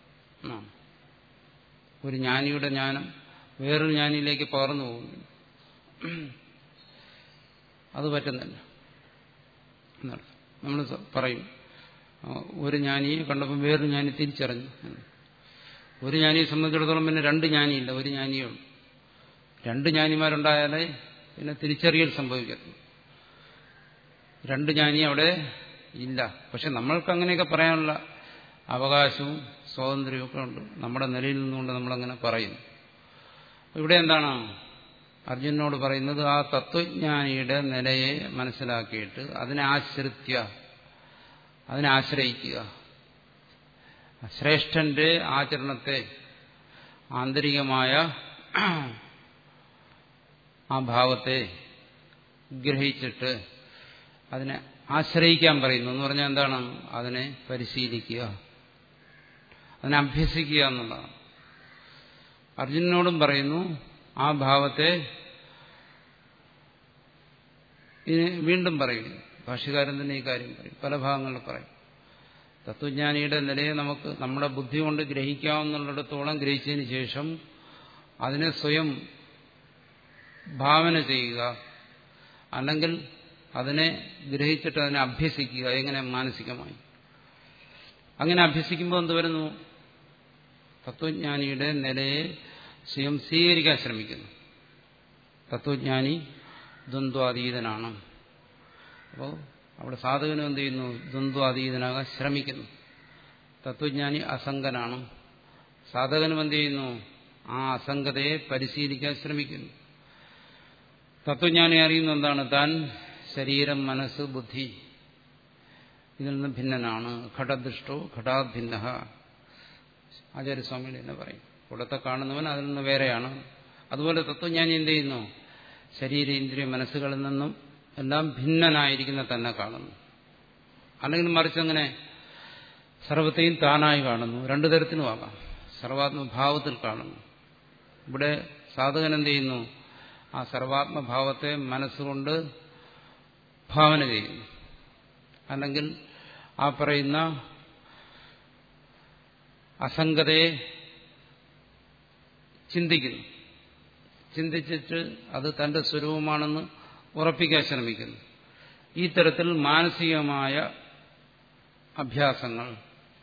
Speaker 1: ഒരു ജ്ഞാനിയുടെ ജ്ഞാനം വേറൊരു ജ്ഞാനിയിലേക്ക് പകർന്നു പോകുന്നു അത് പറ്റുന്നില്ല നമ്മൾ പറയും ഒരു ജ്ഞാനിയെ കണ്ടപ്പോൾ വേറൊരു ജ്ഞാനി തിരിച്ചറിഞ്ഞു ഒരു ജ്ഞാനിയെ സംബന്ധിച്ചിടത്തോളം പിന്നെ രണ്ട് ജ്ഞാനിയില്ല ഒരു ജ്ഞാനിയേ ഉള്ളൂ രണ്ട് ജ്ഞാനിമാരുണ്ടായാലേ പിന്നെ തിരിച്ചറിയൽ സംഭവിക്കത്തുള്ളൂ രണ്ട് ജ്ഞാനി അവിടെ ഇല്ല പക്ഷെ നമ്മൾക്ക് അങ്ങനെയൊക്കെ പറയാനുള്ള അവകാശവും സ്വാതന്ത്ര്യവും ഒക്കെ ഉണ്ട് നമ്മുടെ നിലയിൽ നിന്നുകൊണ്ട് നമ്മളങ്ങനെ പറയുന്നു ഇവിടെ എന്താണ് അർജുനോട് പറയുന്നത് ആ തത്വജ്ഞാനിയുടെ നിലയെ മനസ്സിലാക്കിയിട്ട് അതിനെ ആശ്രിത്യ അതിനെ ആശ്രയിക്കുക ശ്രേഷ്ഠന്റെ ആചരണത്തെ ആന്തരികമായ ആ ഭാവത്തെ ഗ്രഹിച്ചിട്ട് അതിനെ ആശ്രയിക്കാൻ പറയുന്നു എന്ന് പറഞ്ഞാൽ എന്താണ് അതിനെ പരിശീലിക്കുക അതിനെ അഭ്യസിക്കുക എന്നുള്ളതാണ് അർജുനനോടും പറയുന്നു ആ ഭാവത്തെ വീണ്ടും പറയുന്നു ഭാഷ്യകാരൻ തന്നെ ഈ കാര്യം പറയും പല ഭാഗങ്ങളിൽ പറയും തത്വജ്ഞാനിയുടെ നിലയെ നമുക്ക് നമ്മുടെ ബുദ്ധി കൊണ്ട് ഗ്രഹിക്കാവുന്നിടത്തോളം ഗ്രഹിച്ചതിന് ശേഷം അതിനെ സ്വയം ഭാവന ചെയ്യുക അല്ലെങ്കിൽ അതിനെ ഗ്രഹിച്ചിട്ട് അതിനെ അഭ്യസിക്കുക എങ്ങനെ മാനസികമായി അങ്ങനെ അഭ്യസിക്കുമ്പോൾ എന്ത് വരുന്നു തത്വജ്ഞാനിയുടെ നിലയെ സ്വയം സ്വീകരിക്കാൻ ശ്രമിക്കുന്നു തത്വജ്ഞാനി ദ്വന്ദ്വാതീതനാണ് അപ്പോൾ അവിടെ സാധകനും എന്ത് ചെയ്യുന്നു ദ്വന്ദ്വാതീതനാകാൻ ശ്രമിക്കുന്നു തത്വജ്ഞാനി അസംഗനാണ് സാധകനും എന്ത് ചെയ്യുന്നു ആ അസംഗതയെ പരിശീലിക്കാൻ ശ്രമിക്കുന്നു തത്വജ്ഞാനി അറിയുന്ന എന്താണ് താൻ ശരീരം മനസ്സ് ബുദ്ധി ഇതിൽ നിന്ന് ഭിന്നനാണ് ഘടദൃഷ്ടോ ഘടാഭിന്ന ആചാര്യസ്വാമികൾ എന്ന് പറയും കൂടത്തെ കാണുന്നവൻ അതിൽ നിന്ന് വേറെയാണ് അതുപോലെ തത്വജ്ഞാനി എന്ത് ചെയ്യുന്നു ശരീരേന്ദ്രിയ മനസ്സുകളിൽ നിന്നും എല്ലാം ഭിന്നനായിരിക്കുന്ന തന്നെ കാണുന്നു അല്ലെങ്കിൽ മറിച്ചങ്ങനെ സർവത്തെയും താനായി കാണുന്നു രണ്ടു തരത്തിലുമാകാം സർവാത്മഭാവത്തിൽ കാണുന്നു ഇവിടെ സാധകൻ എന്ത് ചെയ്യുന്നു ആ സർവാത്മഭാവത്തെ മനസ്സുകൊണ്ട് ഭാവന ചെയ്യുന്നു അല്ലെങ്കിൽ ആ പറയുന്ന അസംഗതയെ ചിന്തിക്കുന്നു ചിന്തിച്ചിട്ട് അത് തന്റെ സ്വരൂപമാണെന്ന് ഉറപ്പിക്കാൻ ശ്രമിക്കുന്നു ഈ തരത്തിൽ മാനസികമായ അഭ്യാസങ്ങൾ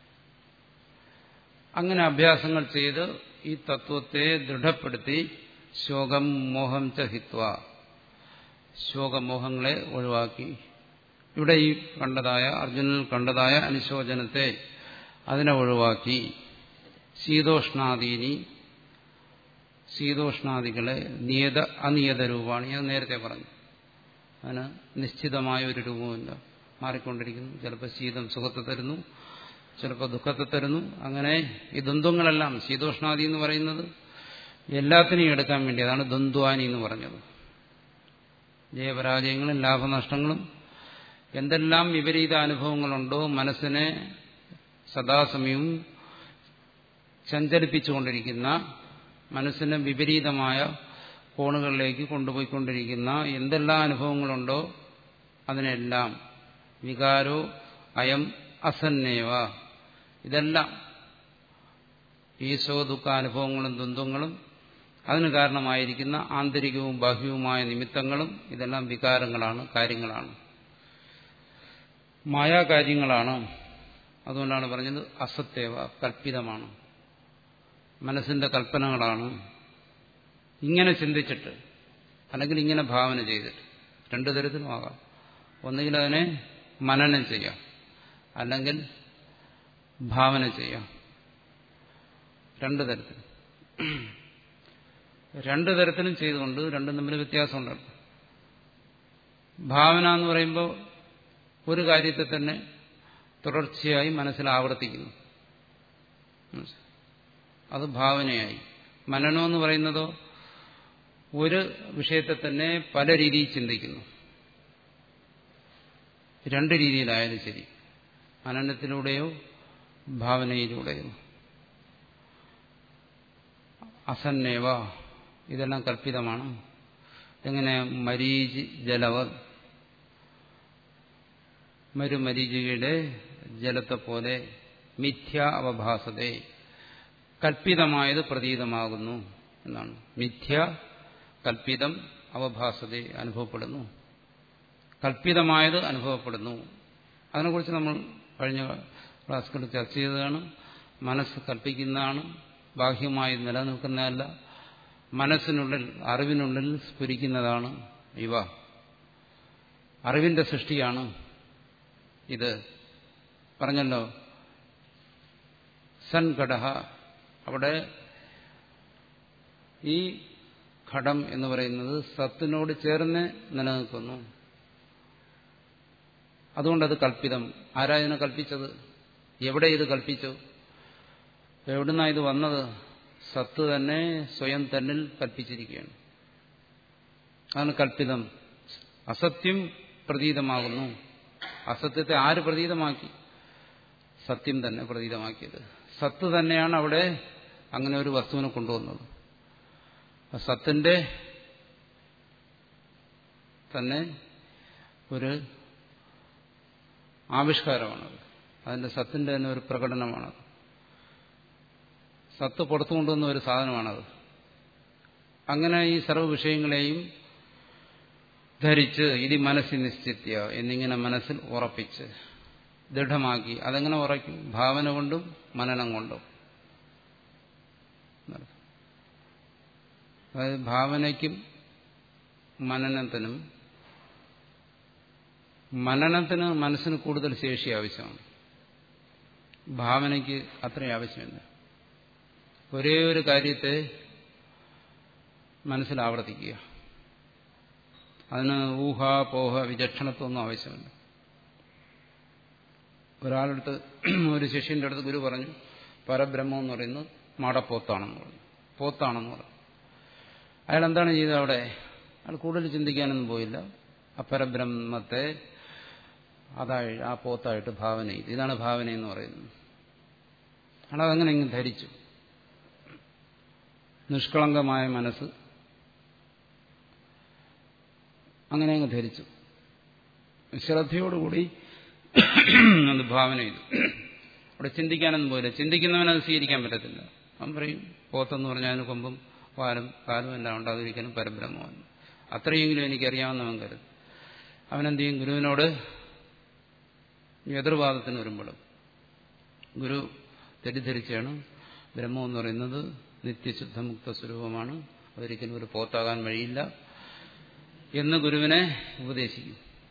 Speaker 1: അങ്ങനെ അഭ്യാസങ്ങൾ ചെയ്ത് ഈ തത്വത്തെ ദൃഢപ്പെടുത്തി ശോകം മോഹം ച ഹിത്വ ശോകമോഹങ്ങളെ ഒഴിവാക്കി ഇവിടെ ഈ കണ്ടതായ അർജുനൻ കണ്ടതായ അനുശോചനത്തെ അതിനെ ഒഴിവാക്കി ശീതോഷ്ണാദീനി ശീതോഷ്ണാദികളെ നിയത അനിയത രൂപമാണ് ഞാൻ നേരത്തെ പറഞ്ഞു അതിന് നിശ്ചിതമായ ഒരു രൂപമില്ല മാറിക്കൊണ്ടിരിക്കുന്നു ചിലപ്പോൾ ശീതം സുഖത്തെ തരുന്നു ചിലപ്പോൾ ദുഃഖത്തെ തരുന്നു അങ്ങനെ ഈ ദ്വന്ദ്വങ്ങളെല്ലാം ശീതോഷ്ണാദി എന്ന് പറയുന്നത് എല്ലാത്തിനെയും എടുക്കാൻ വേണ്ടി അതാണ് ദ്വന്ദ്വാനി എന്ന് പറഞ്ഞത് ജയപരാജയങ്ങളും ലാഭനഷ്ടങ്ങളും എന്തെല്ലാം വിപരീത അനുഭവങ്ങളുണ്ടോ മനസ്സിനെ സദാസമയവും ചഞ്ചലിപ്പിച്ചുകൊണ്ടിരിക്കുന്ന മനസ്സിനെ വിപരീതമായ കോണുകളിലേക്ക് കൊണ്ടുപോയിക്കൊണ്ടിരിക്കുന്ന എന്തെല്ലാം അനുഭവങ്ങളുണ്ടോ അതിനെല്ലാം വികാരോ അയം അസന്നേവ ഇതെല്ലാം ഈശോ ദുഃഖാനുഭവങ്ങളും ദ്വന്ദ്ങ്ങളും അതിന് കാരണമായിരിക്കുന്ന ആന്തരികവും ബാഹ്യവുമായ നിമിത്തങ്ങളും ഇതെല്ലാം വികാരങ്ങളാണ് കാര്യങ്ങളാണ് മായാകാര്യങ്ങളാണ് അതുകൊണ്ടാണ് പറഞ്ഞത് അസത്യവ കൽപ്പിതമാണ് മനസ്സിന്റെ കൽപ്പനകളാണ് ഇങ്ങനെ ചിന്തിച്ചിട്ട് അല്ലെങ്കിൽ ഇങ്ങനെ ഭാവന ചെയ്തിട്ട് രണ്ടു തരത്തിലുമാകാം ഒന്നുകിൽ അതിനെ മനനം ചെയ്യാം അല്ലെങ്കിൽ ഭാവന ചെയ്യാം രണ്ടു തരത്തിൽ രണ്ടു തരത്തിലും ചെയ്തുകൊണ്ട് രണ്ടും തമ്മിൽ വ്യത്യാസമുണ്ടല്ലോ ഭാവന എന്ന് പറയുമ്പോൾ ഒരു കാര്യത്തെ തന്നെ തുടർച്ചയായി മനസ്സിൽ ആവർത്തിക്കുന്നു അത് ഭാവനയായി മനനം എന്ന് പറയുന്നതോ ഒരു വിഷയത്തെ തന്നെ പല രീതിയിൽ ചിന്തിക്കുന്നു രണ്ട് രീതിയിലായാലും ശരി മനനത്തിലൂടെയോ ഭാവനയിലൂടെയോ അസന്നേവ ഇതെല്ലാം കൽപ്പിതമാണ് എങ്ങനെ മരീചി ജലവർ മരുമരീചികയുടെ ജലത്തെ പോലെ മിഥ്യ അവഭാസതേ കൽപ്പിതമായത് പ്രതീതമാകുന്നു എന്നാണ് മിഥ്യ കൽപ്പിതം അവഭാസതേ അനുഭവപ്പെടുന്നു കൽപ്പിതമായത് അനുഭവപ്പെടുന്നു അതിനെക്കുറിച്ച് നമ്മൾ കഴിഞ്ഞ ക്ലാസ്സുകളിൽ ചർച്ച ചെയ്തതാണ് മനസ്സ് കൽപ്പിക്കുന്നതാണ് ബാഹ്യമായി നിലനിൽക്കുന്നതല്ല മനസ്സിനുള്ളിൽ അറിവിനുള്ളിൽ സ്ഫുരിക്കുന്നതാണ് ഇവ അറിവിന്റെ സൃഷ്ടിയാണ് ഇത് പറഞ്ഞല്ലോ സൻഘട അവിടെ ഈ ഘടം എന്ന് പറയുന്നത് സത്തിനോട് ചേർന്ന് നിലനിൽക്കുന്നു അതുകൊണ്ടത് കൽപ്പിതം ആരാ ഇതിനെ കൽപ്പിച്ചത് എവിടെ ഇത് കൽപ്പിച്ചു എവിടുന്നാ ഇത് വന്നത് സത്ത് തന്നെ സ്വയം തന്നിൽ കൽപ്പിച്ചിരിക്കുകയാണ് അതാണ് കൽപ്പിതം അസത്യം പ്രതീതമാകുന്നു അസത്യത്തെ ആര് പ്രതീതമാക്കി സത്യം തന്നെ പ്രതീതമാക്കിയത് സത്ത് തന്നെയാണ് അവിടെ അങ്ങനെ ഒരു വസ്തുവിനെ കൊണ്ടുവന്നത് സത്തിന്റെ തന്നെ ഒരു ആവിഷ്കാരമാണത് അതിന്റെ സത്തിന്റെ തന്നെ ഒരു പ്രകടനമാണത് സത്ത് പുറത്തു കൊണ്ടുവന്ന ഒരു സാധനമാണത് അങ്ങനെ ഈ സർവ്വ വിഷയങ്ങളെയും ധരിച്ച് ഇത് മനസ്സിൽ നിശ്ചിത്യ എന്നിങ്ങനെ മനസ്സിൽ ഉറപ്പിച്ച് ദൃഢമാക്കി അതെങ്ങനെ ഉറയ്ക്കും ഭാവന കൊണ്ടും മനനം കൊണ്ടും അതായത് ഭാവനയ്ക്കും മനനത്തിനും മനനത്തിന് മനസ്സിന് കൂടുതൽ ശേഷി ആവശ്യമാണ് ഭാവനയ്ക്ക് അത്രയും ആവശ്യമില്ല ഒരേ ഒരു കാര്യത്തെ മനസ്സിൽ ആവർത്തിക്കുക അതിന് ഊഹ പോഹ വിചക്ഷണത്വമൊന്നും ആവശ്യമില്ല ഒരാളടുത്ത് ഒരു ശിഷ്യന്റെ അടുത്ത് ഗുരു പറഞ്ഞു പരബ്രഹ്മം എന്ന് പറയുന്നത് മാടപ്പോത്താണെന്ന് പറഞ്ഞു പോത്താണെന്ന് പറഞ്ഞു അയാൾ എന്താണ് ചെയ്തത് അവിടെ അയാൾ കൂടുതൽ ചിന്തിക്കാനൊന്നും പോയില്ല അപരബ്രഹ്മത്തെ അതായി ആ പോത്തായിട്ട് ഭാവന ചെയ്തു ഇതാണ് ഭാവന എന്ന് പറയുന്നത് അയാളതങ്ങനെ ഇങ്ങ് ധരിച്ചു നിഷ്കളങ്കമായ മനസ്സ് അങ്ങനെ അങ്ങ് ധരിച്ചു ശ്രദ്ധയോടുകൂടി അത് ഭാവന ചെയ്തു അവിടെ ചിന്തിക്കാനൊന്നും പോയില്ല ചിന്തിക്കുന്നവനത് സ്വീകരിക്കാൻ പറ്റത്തില്ല അവൻ പറയും പോത്തെന്ന് പറഞ്ഞാൽ അതിന് കൊമ്പും പാലും കാലും എല്ലാം ഉണ്ട് അതൊരിക്കലും പരബ്രഹ്മമാണ് അത്രയെങ്കിലും എനിക്കറിയാവുന്നവൻ കരുത് അവനെന്ത് ചെയ്യും ഗുരുവിനോട് എതിർവാദത്തിന് വരുമ്പോഴും ഗുരു തെറ്റിദ്ധരിച്ചാണ് ബ്രഹ്മം എന്ന് പറയുന്നത് നിത്യശുദ്ധമുക്ത സ്വരൂപമാണ് അതൊരിക്കലും ഒരു പോത്താകാൻ വഴിയില്ല എന്ന് ഗുരുവിനെ ഉപദേശിക്കും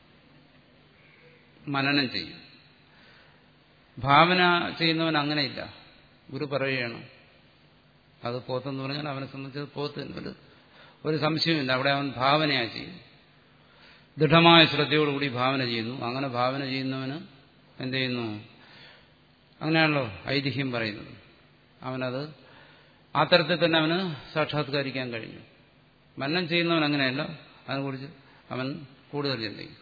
Speaker 1: മനനം ചെയ്യും ഭാവന ചെയ്യുന്നവൻ അങ്ങനെയില്ല ഗുരു പറയുകയാണ് അത് പോത്തെന്ന് പറഞ്ഞാൽ അവനെ സംബന്ധിച്ചത് പോത്ത് ഒരു ഒരു സംശയമില്ല അവിടെ അവൻ ഭാവനയാണ് ചെയ്യുന്നത് ദൃഢമായ ശ്രദ്ധയോടുകൂടി ഭാവന ചെയ്യുന്നു അങ്ങനെ ഭാവന ചെയ്യുന്നവന് എന്ത് ചെയ്യുന്നു അങ്ങനെയാണല്ലോ ഐതിഹ്യം പറയുന്നത് അവനത് ആ തരത്തിൽ തന്നെ അവന് സാക്ഷാത്കരിക്കാൻ കഴിഞ്ഞു മന്നം ചെയ്യുന്നവൻ അങ്ങനെയല്ല അതിനെക്കുറിച്ച് അവൻ കൂടുതൽ ചിന്തിക്കും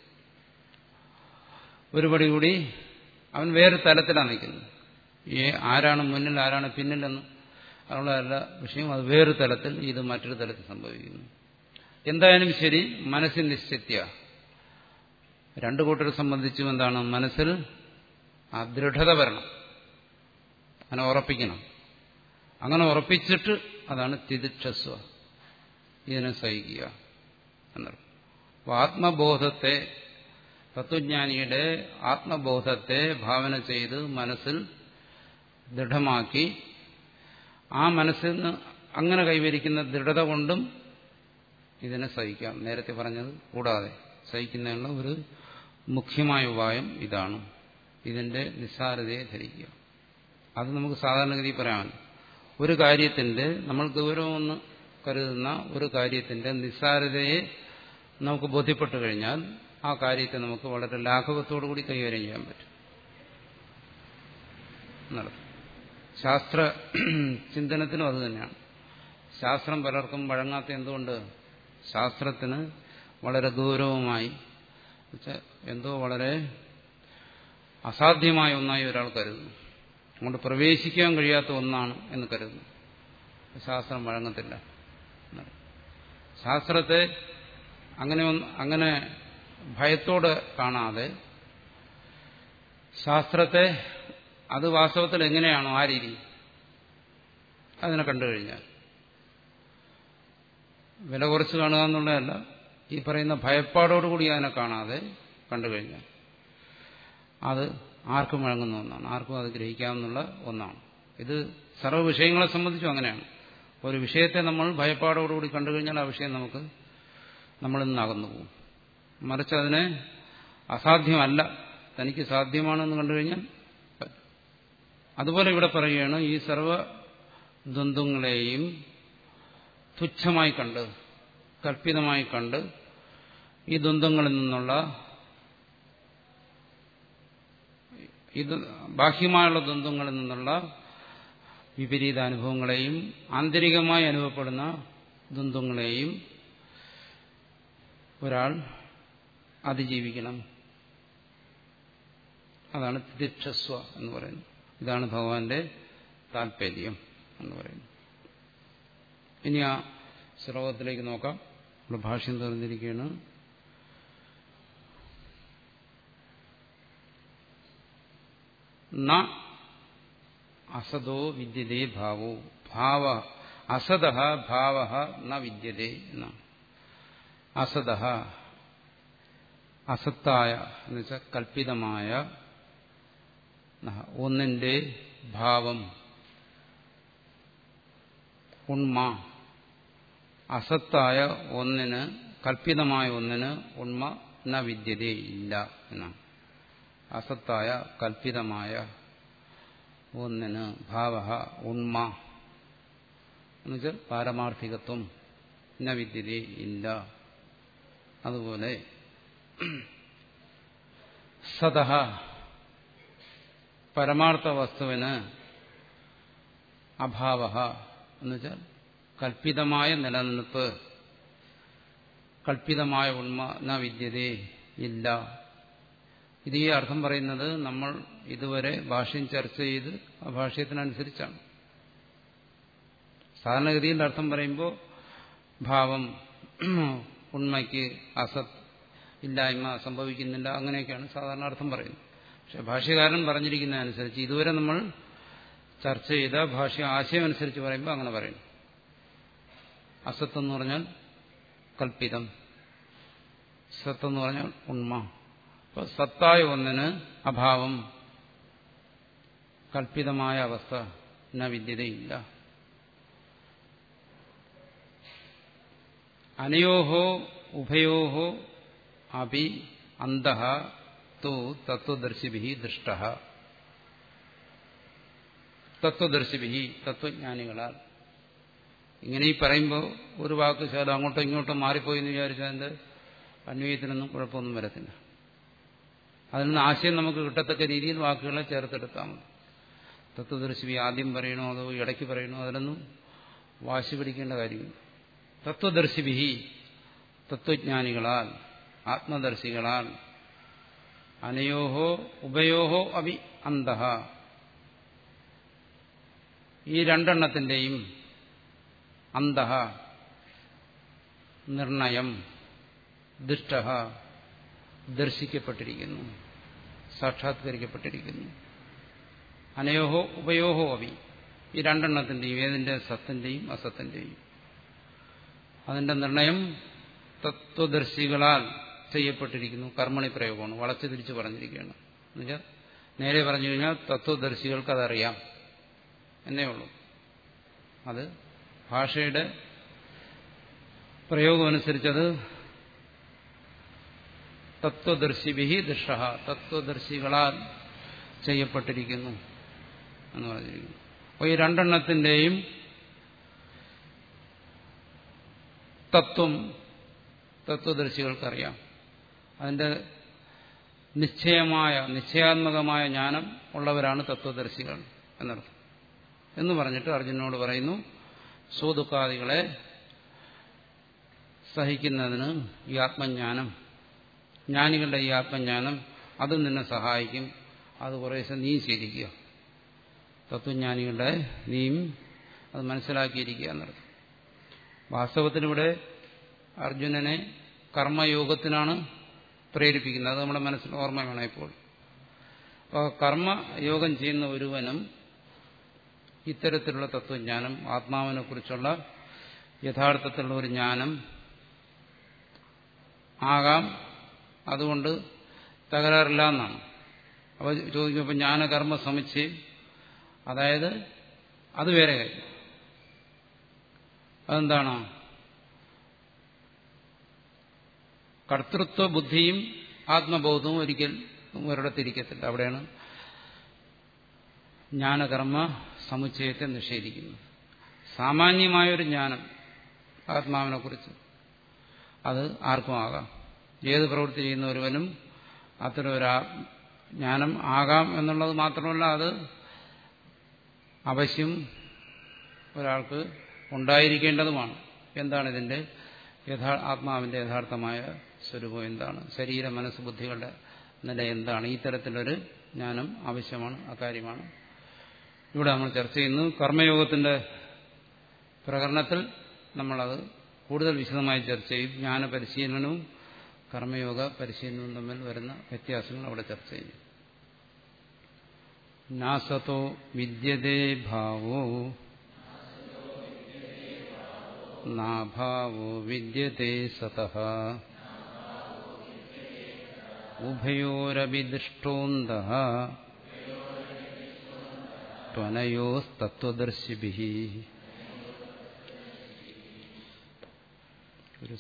Speaker 1: ഒരുപടി കൂടി അവൻ വേറെ തലത്തിലാണ് നിൽക്കുന്നത് ഈ ആരാണ് മുന്നിൽ ആരാണ് പിന്നിലെന്ന് അതുള്ളതല്ല വിഷയം അത് വേറെ തലത്തിൽ ഇത് മറ്റൊരു തലത്തിൽ സംഭവിക്കുന്നു എന്തായാലും ശരി മനസ്സിൽ നിശ്ചിത്യ രണ്ടു കൂട്ടരെ സംബന്ധിച്ചും എന്താണ് മനസ്സിൽ ആ ദൃഢത വരണം അങ്ങനെ ഉറപ്പിക്കണം അങ്ങനെ ഉറപ്പിച്ചിട്ട് അതാണ് തിദിക്ഷസ്വ ഇതിനെ സഹിക്കുക എന്നർത്ഥം അപ്പോൾ ആത്മബോധത്തെ തത്വജ്ഞാനിയുടെ ആത്മബോധത്തെ ഭാവന ചെയ്ത് മനസ്സിൽ ദൃഢമാക്കി ആ മനസ്സിൽ നിന്ന് അങ്ങനെ കൈവരിക്കുന്ന ദൃഢത കൊണ്ടും ഇതിനെ സഹിക്കാം നേരത്തെ പറഞ്ഞത് കൂടാതെ സഹിക്കുന്നതിനുള്ള ഒരു മുഖ്യമായ ഉപായം ഇതാണ് ഇതിന്റെ നിസ്സാരതയെ ധരിക്കുക അത് നമുക്ക് സാധാരണഗതി പറയാമല്ലോ ഒരു കാര്യത്തിന്റെ നമ്മൾ ഗൗരവമെന്ന് കരുതുന്ന ഒരു കാര്യത്തിന്റെ നിസ്സാരതയെ നമുക്ക് ബോധ്യപ്പെട്ടു കഴിഞ്ഞാൽ ആ കാര്യത്തെ നമുക്ക് വളരെ ലാഘവത്തോടു കൂടി കൈകാര്യം ചെയ്യാൻ പറ്റും നടത്തും ശാസ്ത്ര ചിന്തനത്തിനും അത് തന്നെയാണ് ശാസ്ത്രം പലർക്കും വഴങ്ങാത്ത എന്തുകൊണ്ട് ശാസ്ത്രത്തിന് വളരെ ഗൗരവമായി എന്തോ വളരെ അസാധ്യമായ ഒന്നായി ഒരാൾ കരുതുന്നു അങ്ങോട്ട് പ്രവേശിക്കാൻ കഴിയാത്ത ഒന്നാണ് എന്ന് കരുതുന്നു ശാസ്ത്രം വഴങ്ങത്തില്ല ശാസ്ത്രത്തെ അങ്ങനെ അങ്ങനെ ഭയത്തോടെ കാണാതെ ശാസ്ത്രത്തെ അത് വാസ്തവത്തിൽ എങ്ങനെയാണോ ആ രീതി അതിനെ കണ്ടു കഴിഞ്ഞാൽ വില കുറച്ച് കാണുക എന്നുള്ളതല്ല ഈ പറയുന്ന ഭയപ്പാടോടുകൂടി അതിനെ കാണാതെ കണ്ടു കഴിഞ്ഞാൽ അത് ആർക്കും വഴങ്ങുന്ന ഒന്നാണ് ആർക്കും അത് ഗ്രഹിക്കാവുന്ന ഒന്നാണ് ഇത് സർവ്വ വിഷയങ്ങളെ സംബന്ധിച്ചും അങ്ങനെയാണ് ഒരു വിഷയത്തെ നമ്മൾ ഭയപ്പാടോടുകൂടി കണ്ടു കഴിഞ്ഞാൽ ആ വിഷയം നമുക്ക് നമ്മളിൽ നിന്ന് അകന്നു പോകും മറിച്ച് അതിനെ അസാധ്യമല്ല തനിക്ക് സാധ്യമാണെന്ന് കണ്ടു കഴിഞ്ഞാൽ അതുപോലെ ഇവിടെ പറയുകയാണ് ഈ സർവ ദ്വന്ദ്ങ്ങളെയും തുച്ഛമായി കണ്ട് കൽപ്പിതമായി കണ്ട് ഈ ദ്വന്ദ്ങ്ങളിൽ നിന്നുള്ള ഇത് ബാഹ്യമായുള്ള ദ്വന്ദ്ങ്ങളിൽ നിന്നുള്ള വിപരീത അനുഭവങ്ങളെയും ആന്തരികമായി അനുഭവപ്പെടുന്ന ദ്വന്ദ്ങ്ങളെയും ഒരാൾ അതിജീവിക്കണം അതാണ് തിദിക്ഷസ്വ എന്ന് പറയുന്നത് ഇതാണ് ഭഗവാന്റെ താല്പര്യം എന്ന് പറയുന്നത് ഇനി ആ ശ്ലോകത്തിലേക്ക് നോക്കാം നമ്മുടെ ഭാഷ്യം തുറന്നിരിക്കുകയാണ് ന അസതോ വിദ്യതേ ഭാവോ ഭാവ അസത ഭാവ ന വിദ്യതേ എന്നാണ് അസത അസത്തായ എന്നുവെച്ചാൽ കൽപ്പിതമായ ഒന്നിന്റെ ഭാവം ഉണ്മ അസത്തായ ഒന്നിന് കൽപ്പിതമായ ഒന്നിന് ഉണ്മ ന വിദ്യതേ ഇല്ല എന്നാണ് അസത്തായ കൽപ്പിതമായ ഒന്നിന് ഭാവ ഉണ്മ എന്നുവെച്ചാൽ പാരമാർത്ഥികത്വം ന വിദ്യതേ ഇല്ല അതുപോലെ സതഹ പരമാർത്ഥ വസ്തുവിന് അഭാവ എന്നുവെച്ചാൽ കൽപ്പിതമായ നിലനിൽപ്പ് കൽപ്പിതമായ ഉണ്മ ന വിദ്യതേ ഇല്ല ഇത് ഈ അർത്ഥം പറയുന്നത് നമ്മൾ ഇതുവരെ ഭാഷ്യം ചർച്ച ചെയ്ത് ആ ഭാഷ്യത്തിനനുസരിച്ചാണ് സാധാരണഗതിയിൽ അർത്ഥം പറയുമ്പോൾ ഭാവം ഉണ്മയ്ക്ക് അസത് ഇല്ലായ്മ സംഭവിക്കുന്നില്ല അങ്ങനെയൊക്കെയാണ് സാധാരണ അർത്ഥം പറയുന്നത് പക്ഷെ ഭാഷ്യകാരൻ പറഞ്ഞിരിക്കുന്നതനുസരിച്ച് ഇതുവരെ നമ്മൾ ചർച്ച ചെയ്ത ഭാഷ്യ ആശയം അനുസരിച്ച് പറയുമ്പോൾ അങ്ങനെ പറയും അസത്ത് എന്ന് പറഞ്ഞാൽ കൽപ്പിതം സത്ത് എന്ന് പറഞ്ഞാൽ ഉണ്മ അപ്പൊ സത്തായ ഒന്നിന് അഭാവം കൽപ്പിതമായ അവസ്ഥ ന വിദ്യതയില്ല അനയോഹോ ഉഭയോഹോ അപി അന്ത തു തത്വദർശിഭി ദൃഷ്ട തത്വദർശിഭി തത്വജ്ഞാനികളാൽ ഇങ്ങനെ ഈ പറയുമ്പോൾ ഒരു വാക്ക് ശാല അങ്ങോട്ടോ ഇങ്ങോട്ടോ മാറിപ്പോയി എന്ന് വിചാരിച്ചാൽ അതിന്റെ അന്വയത്തിനൊന്നും കുഴപ്പമൊന്നും വരത്തില്ല അതിൽ നിന്ന് ആശയം നമുക്ക് കിട്ടത്തക്ക രീതിയിൽ വാക്കുകളെ ചേർത്തെടുത്താൽ മതി തത്വദർശിവി ആദ്യം പറയണോ അതോ ഇടയ്ക്ക് പറയണോ അതിലൊന്നും വാശി പിടിക്കേണ്ട കാര്യമില്ല തത്വദർശിഭി തത്വജ്ഞാനികളാൽ ആത്മദർശികളാൽ അനയോഹോ ഉഭയോഹോ അഭി അന്ത ഈ രണ്ടെണ്ണത്തിന്റെയും അന്ത നിർണയം ദുഷ്ട ദർശിക്കപ്പെട്ടിരിക്കുന്നു സാക്ഷാത്കരിക്കപ്പെട്ടിരിക്കുന്നു അനയോഹോ ഉപയോഹോ അഭി ഈ രണ്ടെണ്ണത്തിന്റെയും ഏതിന്റെ സത്തിന്റെയും അസത്തിന്റെയും അതിന്റെ നിർണയം തത്വദർശികളാൽ ചെയ്യപ്പെട്ടിരിക്കുന്നു കർമ്മണി പ്രയോഗമാണ് വളച്ചു തിരിച്ച് പറഞ്ഞിരിക്കുകയാണ് എന്നുവെച്ചാൽ നേരെ പറഞ്ഞു കഴിഞ്ഞാൽ തത്വദർശികൾക്ക് അതറിയാം എന്നേ ഉള്ളൂ അത് ഭാഷയുടെ പ്രയോഗമനുസരിച്ചത് തത്വദർശിഭി ദൃഷ തത്വദർശികളാൽ ചെയ്യപ്പെട്ടിരിക്കുന്നു എന്ന് പറഞ്ഞിരിക്കുന്നു അപ്പോൾ ഈ രണ്ടെണ്ണത്തിന്റെയും തത്വം തത്വദർശികൾക്കറിയാം അതിന്റെ നിശ്ചയമായ നിശ്ചയാത്മകമായ ജ്ഞാനം ഉള്ളവരാണ് തത്വദർശികൾ എന്നർത്ഥം എന്ന് പറഞ്ഞിട്ട് അർജുനോട് പറയുന്നു സ്വദുഃഖാദികളെ സഹിക്കുന്നതിന് ഈ ആത്മജ്ഞാനം ജ്ഞാനികളുടെ ഈ ആത്മജ്ഞാനം അത് നിന്നെ സഹായിക്കും അത് കുറേശ്ശെ നീ ശീലിക്കുക തത്വജ്ഞാനികളുടെ നീയും അത് മനസ്സിലാക്കിയിരിക്കുക എന്നർത്ഥം വാസ്തവത്തിനിവിടെ അർജുനനെ കർമ്മയോഗത്തിനാണ് പ്രേരിപ്പിക്കുന്നത് അത് നമ്മുടെ മനസ്സിൽ ഓർമ്മ വേണം ഇപ്പോൾ അപ്പോൾ കർമ്മയോഗം ചെയ്യുന്ന ഒരുവനും ഇത്തരത്തിലുള്ള തത്വജ്ഞാനം ആത്മാവിനെ കുറിച്ചുള്ള യഥാർത്ഥത്തിലുള്ള ഒരു ജ്ഞാനം ആകാം അതുകൊണ്ട് തകരാറില്ല എന്നാണ് അപ്പോൾ ചോദിക്കുമ്പോൾ ജ്ഞാനകർമ്മ സമുച്ചയം അതായത് അത് വേറെ കാര്യം അതെന്താണ് കർത്തൃത്വ ബുദ്ധിയും ആത്മബോധവും ഒരിക്കൽ ഒരിടത്തിരിക്കത്തില്ല അവിടെയാണ് ജ്ഞാനകർമ്മ സമുച്ചയത്തെ നിഷേധിക്കുന്നത് സാമാന്യമായൊരു ജ്ഞാനം ആത്മാവിനെ കുറിച്ച് അത് ആർക്കും ആകാം ഏത് പ്രവൃത്തി ചെയ്യുന്ന ഒരുവനും അത്തരം ഒരു ജ്ഞാനം ആകാം എന്നുള്ളത് മാത്രമല്ല അത് അവശ്യം ഒരാൾക്ക് ഉണ്ടായിരിക്കേണ്ടതുമാണ് എന്താണ് ഇതിന്റെ യഥാ ആത്മാവിന്റെ യഥാർത്ഥമായ സ്വരൂപം എന്താണ് ശരീര മനസ്സ് ബുദ്ധികളുടെ നില എന്താണ് ഈ തരത്തിലൊരു ജ്ഞാനം ആവശ്യമാണ് അക്കാര്യമാണ് ഇവിടെ നമ്മൾ ചർച്ച ചെയ്യുന്നു കർമ്മയോഗത്തിന്റെ പ്രകരണത്തിൽ നമ്മളത് കൂടുതൽ വിശദമായി ചർച്ച ചെയ്യും ജ്ഞാന പരിശീലനവും കർമ്മയോഗ പരിശീലനവും തമ്മിൽ വരുന്ന വ്യത്യാസങ്ങൾ അവിടെ ചർച്ച ചെയ്യും നാസതോ വിദ്യതേ ഭാവോ നാഭാവോ വിദ്യത്തെ സത ഉഭയോരപി ദൃഷ്ടോന്ത ത്വനയോസ്തത്വദർശിഭി ഒരു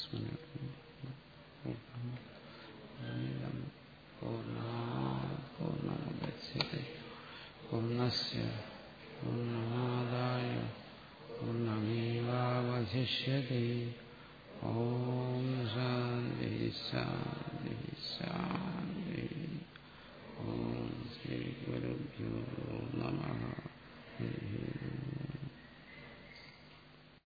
Speaker 1: പൂർണ്ണമുദച്ഛത്തെ പൂർണ്ണസ്യ പൂർണ്ണമാദായ പൂർണ്ണമേവാവശിഷ്യത്തെ ഓം ശാന്തി ശാന്തി ശാന്തി ഓം ശ്രീ ഗുരുഭ്യോ